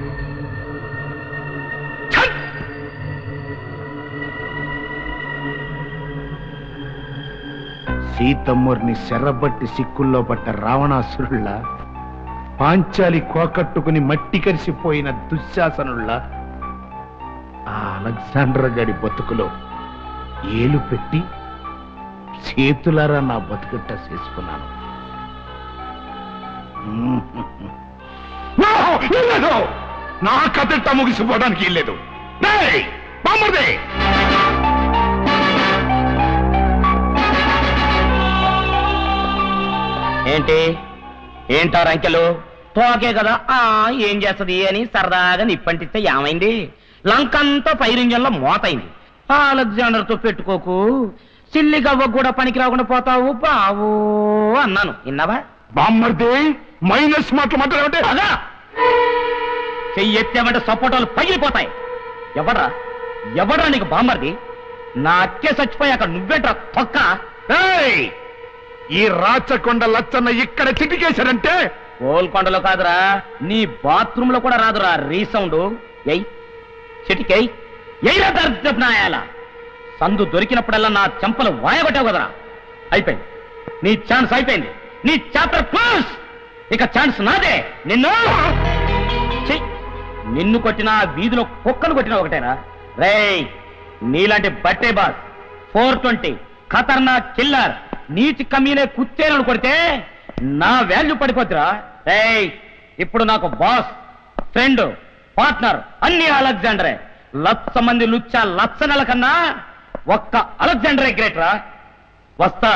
సీతమ్మూరిని శర్రబట్టి సిక్కుల్లో పట్ట రావణాసురుళ్ళ పాంచాలి కోకట్టుకుని మట్టి కరిసిపోయిన దుశ్శాసనుళ్ళ ఆ అలెగ్జాండర్ గడి బతుకులో ఏలు పెట్టి చేతులారా నా బతుకట్ట చేసుకున్నాను లేదు నా కథట ముగిసిపోవడానికి లేదు బామ్మదే ఏంటి ఏంటారు అంకెలు తోకే కదా ఆ ఏం చేస్తది అని సరదాగా నిప్పంటిస్తే ఏమైంది లంకంతా పైరింజన్లో మోతైంది ఆ అలెగ్జాండర్ తో పెట్టుకోకు సిల్లి గవ్వ కూడా పనికి రాకుండా పోతావు బావు అన్నాను విన్నావా బామ్మర్ది మైనస్ మాటలు మాట్లాడమంటే అదా చెయ్యి ఎత్తామంటే సపోటాలు పగిలిపోతాయి ఎవడ్రా ఎవడ్రా నీకు బామ్మర్ది నా అక్కే చచ్చిపోయాక నువ్వేంట్రా తొక్క ఏయ్! ఈ రాచకొండ లచ్చన్న ఇక్కడ చిటికేశారంటే గోల్కొండలో కాదురా నీ బాత్రూమ్ లో కూడా రాదురా రీసౌండ్ ఎయ్ చిటికెయ్ ఎయ్రా దర్శనాయాల సందు దొరికినప్పుడల్లా నా చెంపలు వాయగొట్టావు కదరా అయిపోయింది నీ ఛాన్స్ అయిపోయింది నీ చాప్టర్ క్లోజ్ ఇక ఛాన్స్ నాదే నిన్ను ఛీ! నిన్ను కొట్టినా వీధిలో కుక్కను కొట్టినా ఒకటేనా రేయ్ నీలాంటి బట్టే బాస్ ఫోర్ ట్వంటీ ఖతర్నాక్ కిల్లర్ నీటి కమ్మీనే కుత్తేనని కొడితే నా వాల్యూ పడిపోతురా రేయ్ ఇప్పుడు నాకు బాస్ ఫ్రెండ్ పార్ట్నర్ అన్ని అలెగ్జాండరే లక్ష మంది లుచ్చ లక్ష నెల కన్నా ఒక్క అలెగ్జాండరే గ్రేట్ రా వస్తా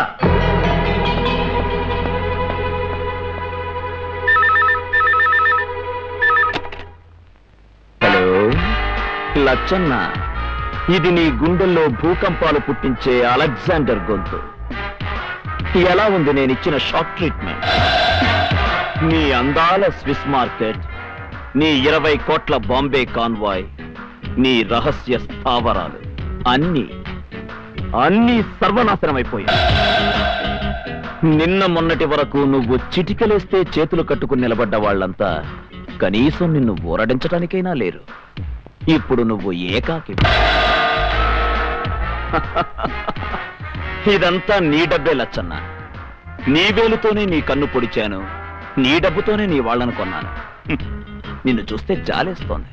హలో లచ్చన్న ఇది నీ గుండెల్లో భూకంపాలు పుట్టించే అలెగ్జాండర్ గొంతు ఎలా ఉంది నేను ఇచ్చిన షాక్ ట్రీట్మెంట్ నీ అందాల స్విస్ మార్కెట్ నీ ఇరవై కోట్ల బాంబే కాన్వాయ్ నీ రహస్య స్థావరాలు అన్నీ అన్నీ సర్వనాశనమైపోయాయి నిన్న మొన్నటి వరకు నువ్వు చిటికలేస్తే చేతులు కట్టుకుని నిలబడ్డ వాళ్ళంతా కనీసం నిన్ను ఊరడించడానికైనా లేరు ఇప్పుడు నువ్వు ఏకాకి ఇదంతా నీ డబ్బే లచ్చన్న నీ వేలుతోనే నీ కన్ను పొడిచాను నీ డబ్బుతోనే నీ వాళ్ళను కొన్నాను హ్మ్. నిన్ను చూస్తే జాలేస్తోంది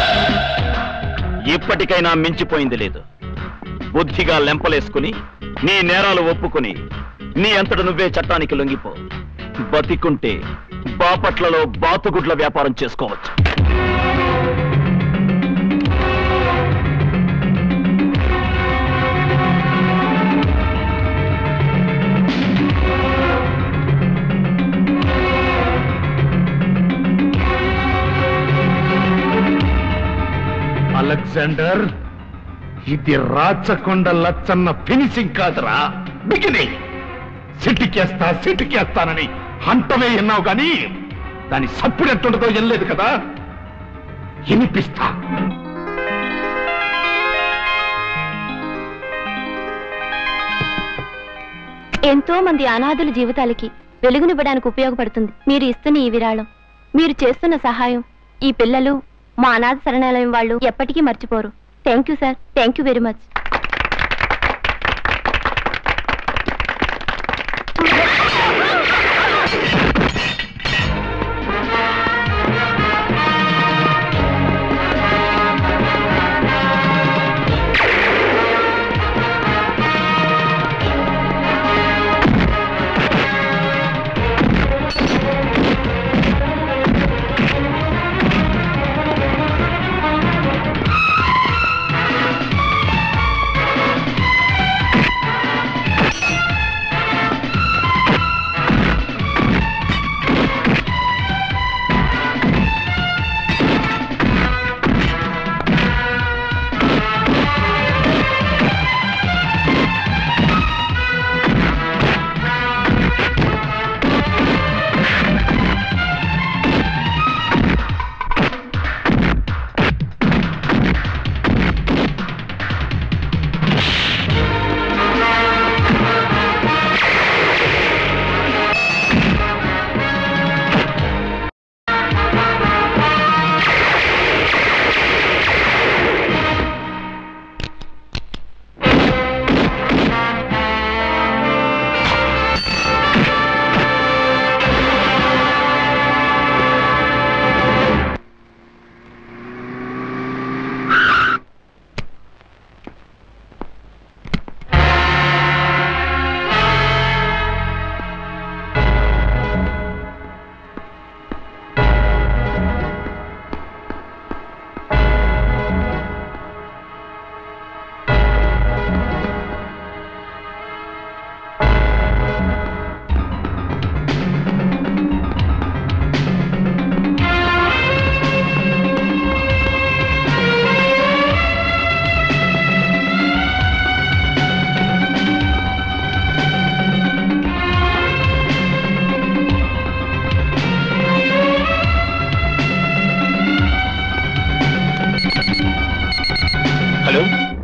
ఇప్పటికైనా మించిపోయింది లేదు బుద్ధిగా లెంపలేసుకుని నీ నేరాలు ఒప్పుకుని నీ అంతట నువ్వే చట్టానికి లొంగిపో బతికుంటే బాపట్లలో బాతుగుడ్ల వ్యాపారం చేసుకోవచ్చు అలెగ్జాండర్ ఇది రాచకొండ లచ్చన్న ఫినిషింగ్ కాదురా బిగినింగ్ సిటికేస్తా సిటికేస్తానని హంటమే విన్నావు గాని దాని సప్పుడు ఎట్టుండదో వినలేదు కదా వినిపిస్తా ఎంతో మంది అనాథుల జీవితాలకి వెలుగునివ్వడానికి ఉపయోగపడుతుంది మీరు ఇస్తున్న ఈ విరాళం మీరు చేస్తున్న సహాయం ఈ పిల్లలు మా అనాథ శరణాలయం వాళ్ళు ఎప్పటికీ మర్చిపోరు thank you sir thank you very much hello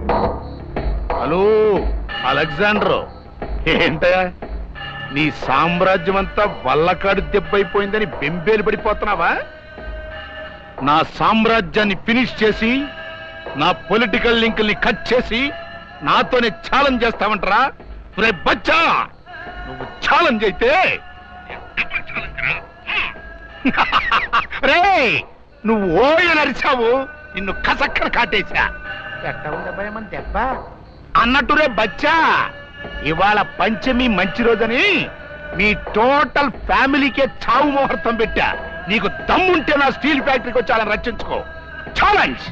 hello Alexander ఏంటయా నీ సామ్రాజ్యం అంతా వల్లకాడు దెబ్బైపోయిందని బెంబేలు పడిపోతున్నావా నా సామ్రాజ్యాన్ని ఫినిష్ చేసి నా పొలిటికల్ లింకుల్ని కట్ చేసి నాతోనే ఛాలెంజ్ చేస్తావంటరా రే బచ్చా నువ్వు ఛాలెంజ్ అయితే రే నువ్వు ఓయని అరిచావు నిన్ను కసక్కన కాటేశా ఎట్ట ఉందా భయం అని దెబ్బ అన్నట్టురే బచ్చా ఇవాళ పంచమి మంచి రోజని మీ టోటల్ ఫ్యామిలీకే చావు ముహూర్తం పెట్టా నీకు దమ్ముంటే నా స్టీల్ ఫ్యాక్టరీకి వచ్చాలని రచించుకో ఛాలెంజ్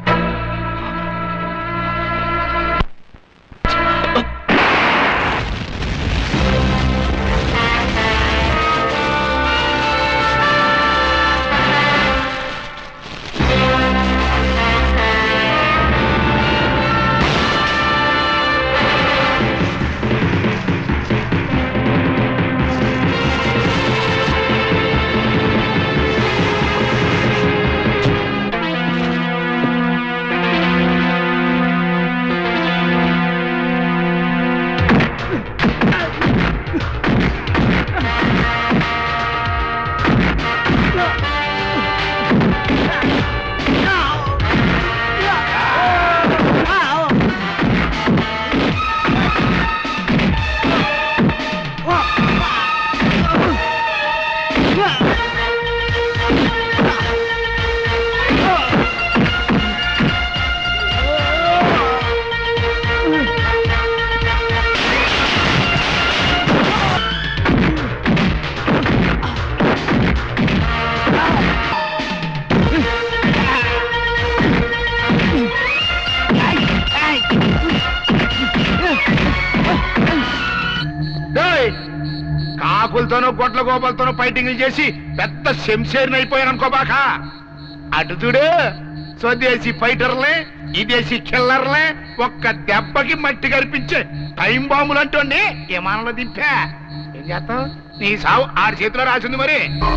వాళ్ళతోనూ గొడ్ల గోపాలతోనూ ఫైటింగ్లు చేసి పెద్ద శంషేరిని అయిపోయాను అనుకోబాక అటు చూడు స్వదేశీ ఫైటర్లే ఇదేశీ కిల్లర్లే ఒక్క దెబ్బకి మట్టి కనిపించే టైం బాంబులు అంటోండి విమానంలో దింపా ఏం చేస్తావు నీ సావు ఆడి చేతిలో రాసింది మరి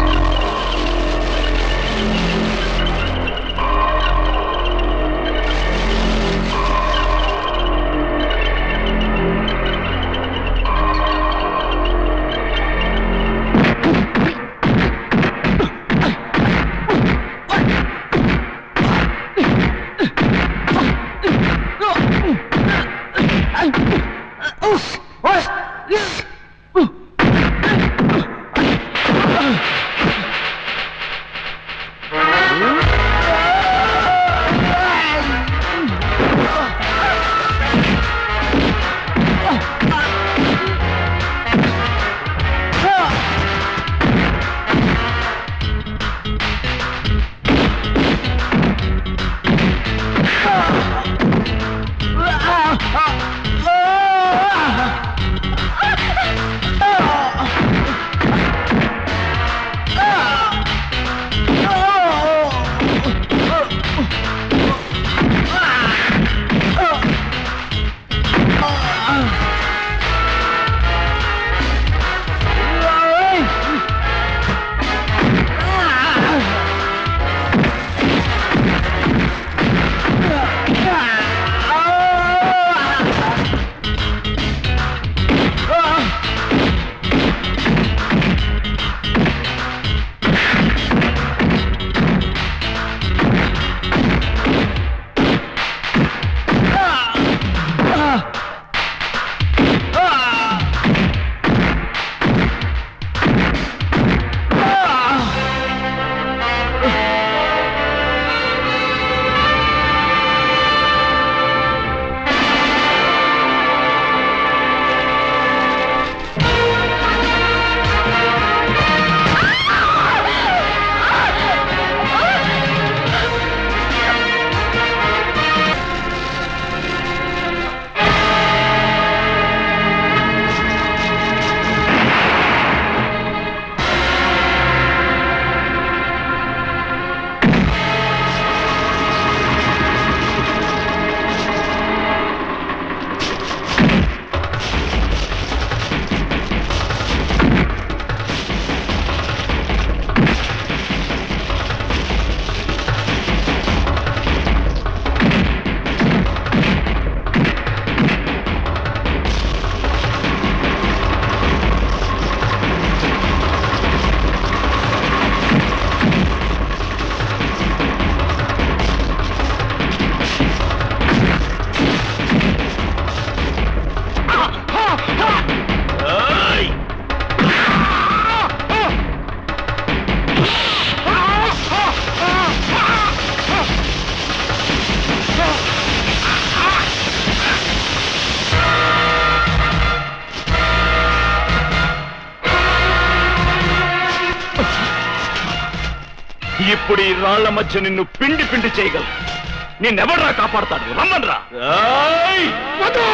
ఇప్పుడు ఈ రాళ్ల మధ్య నిన్ను పిండి పిండి చేయగలరు నిన్నెవడ్రా కాపాడతాడు రమ్మన్రా ఏయ్! వద్దు!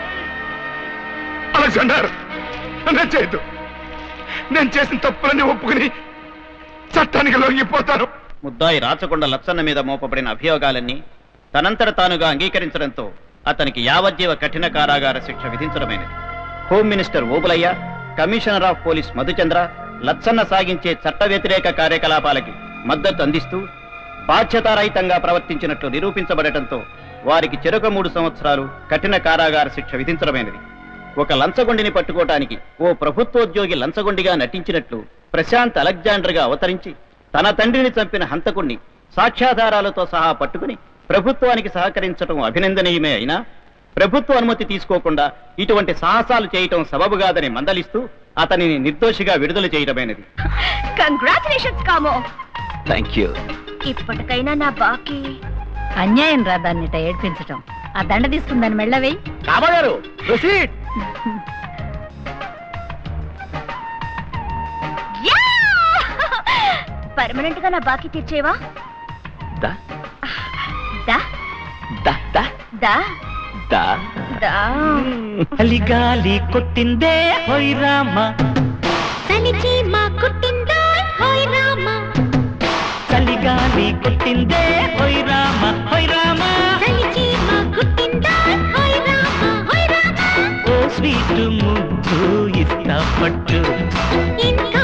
అలెగ్జాండర్ నేను చేయొద్దు నేను చేసిన తప్పులన్నీ ఒప్పుకుని చట్టానికి లొంగిపోతాను ముద్దాయి రాచకొండ లచ్చన్న మీద మోపబడిన అభియోగాలన్నీ తనంతట తానుగా అంగీకరించడంతో అతనికి యావజ్జీవ కఠిన కారాగార శిక్ష విధించడమైనది home minister Obulaiah commissioner of police Madhuchandra Lachanna సాగించే చట్ట వ్యతిరేక కార్యకలాపాలకి మద్దతు అందిస్తూ బాధ్యతారహితంగా ప్రవర్తించినట్లు నిరూపించబడటంతో వారికి చెరొక మూడు సంవత్సరాలు కఠిన కారాగార శిక్ష విధించడమైనది ఒక లంచగొండిని పట్టుకోవటానికి ఓ ప్రభుత్వోద్యోగి లంచగొండిగా నటించినట్లు ప్రశాంత్ అలెగ్జాండర్గా అవతరించి తన తండ్రిని చంపిన హంతకుణ్ణి సాక్ష్యాధారాలతో సహా పట్టుకుని ప్రభుత్వానికి సహకరించడం అభినందనీయమే అయినా ప్రభుత్వ అనుమతి తీసుకోకుండా ఇటువంటి సాహసాలు చేయటం సబబుగాదని మందలిస్తూ అతనిని నిర్దోషిగా విడుదల చేయడమైనది కంగ్రాచులేషన్స్ కామో థ్యాంక్ యూ ఇప్పటికైనా నా బాకీ అన్యాయం రా దాన్నిట ఏడ్పించటం ఆ దండ తీసుకుందని మెళ్ళవేయి కామగారు ప్రొసీడ్ పర్మనెంట్ గా నా బాకీ తీర్చేవా దా దా దా దా దా దా చలిగాలి కొట్టిందే హోయ్ రామ చలి చలిచి మా కుట్టిందా హోయ్ రామ చలిగాలి కొట్టిందే హోయ్ రామ హోయ్ రామ చలిచి మా కుట్టిందా హోయ్ రామ హోయ్ రామ ఓ స్వీట్ ముద్దు ఇస్తా పట్టు ఇంకా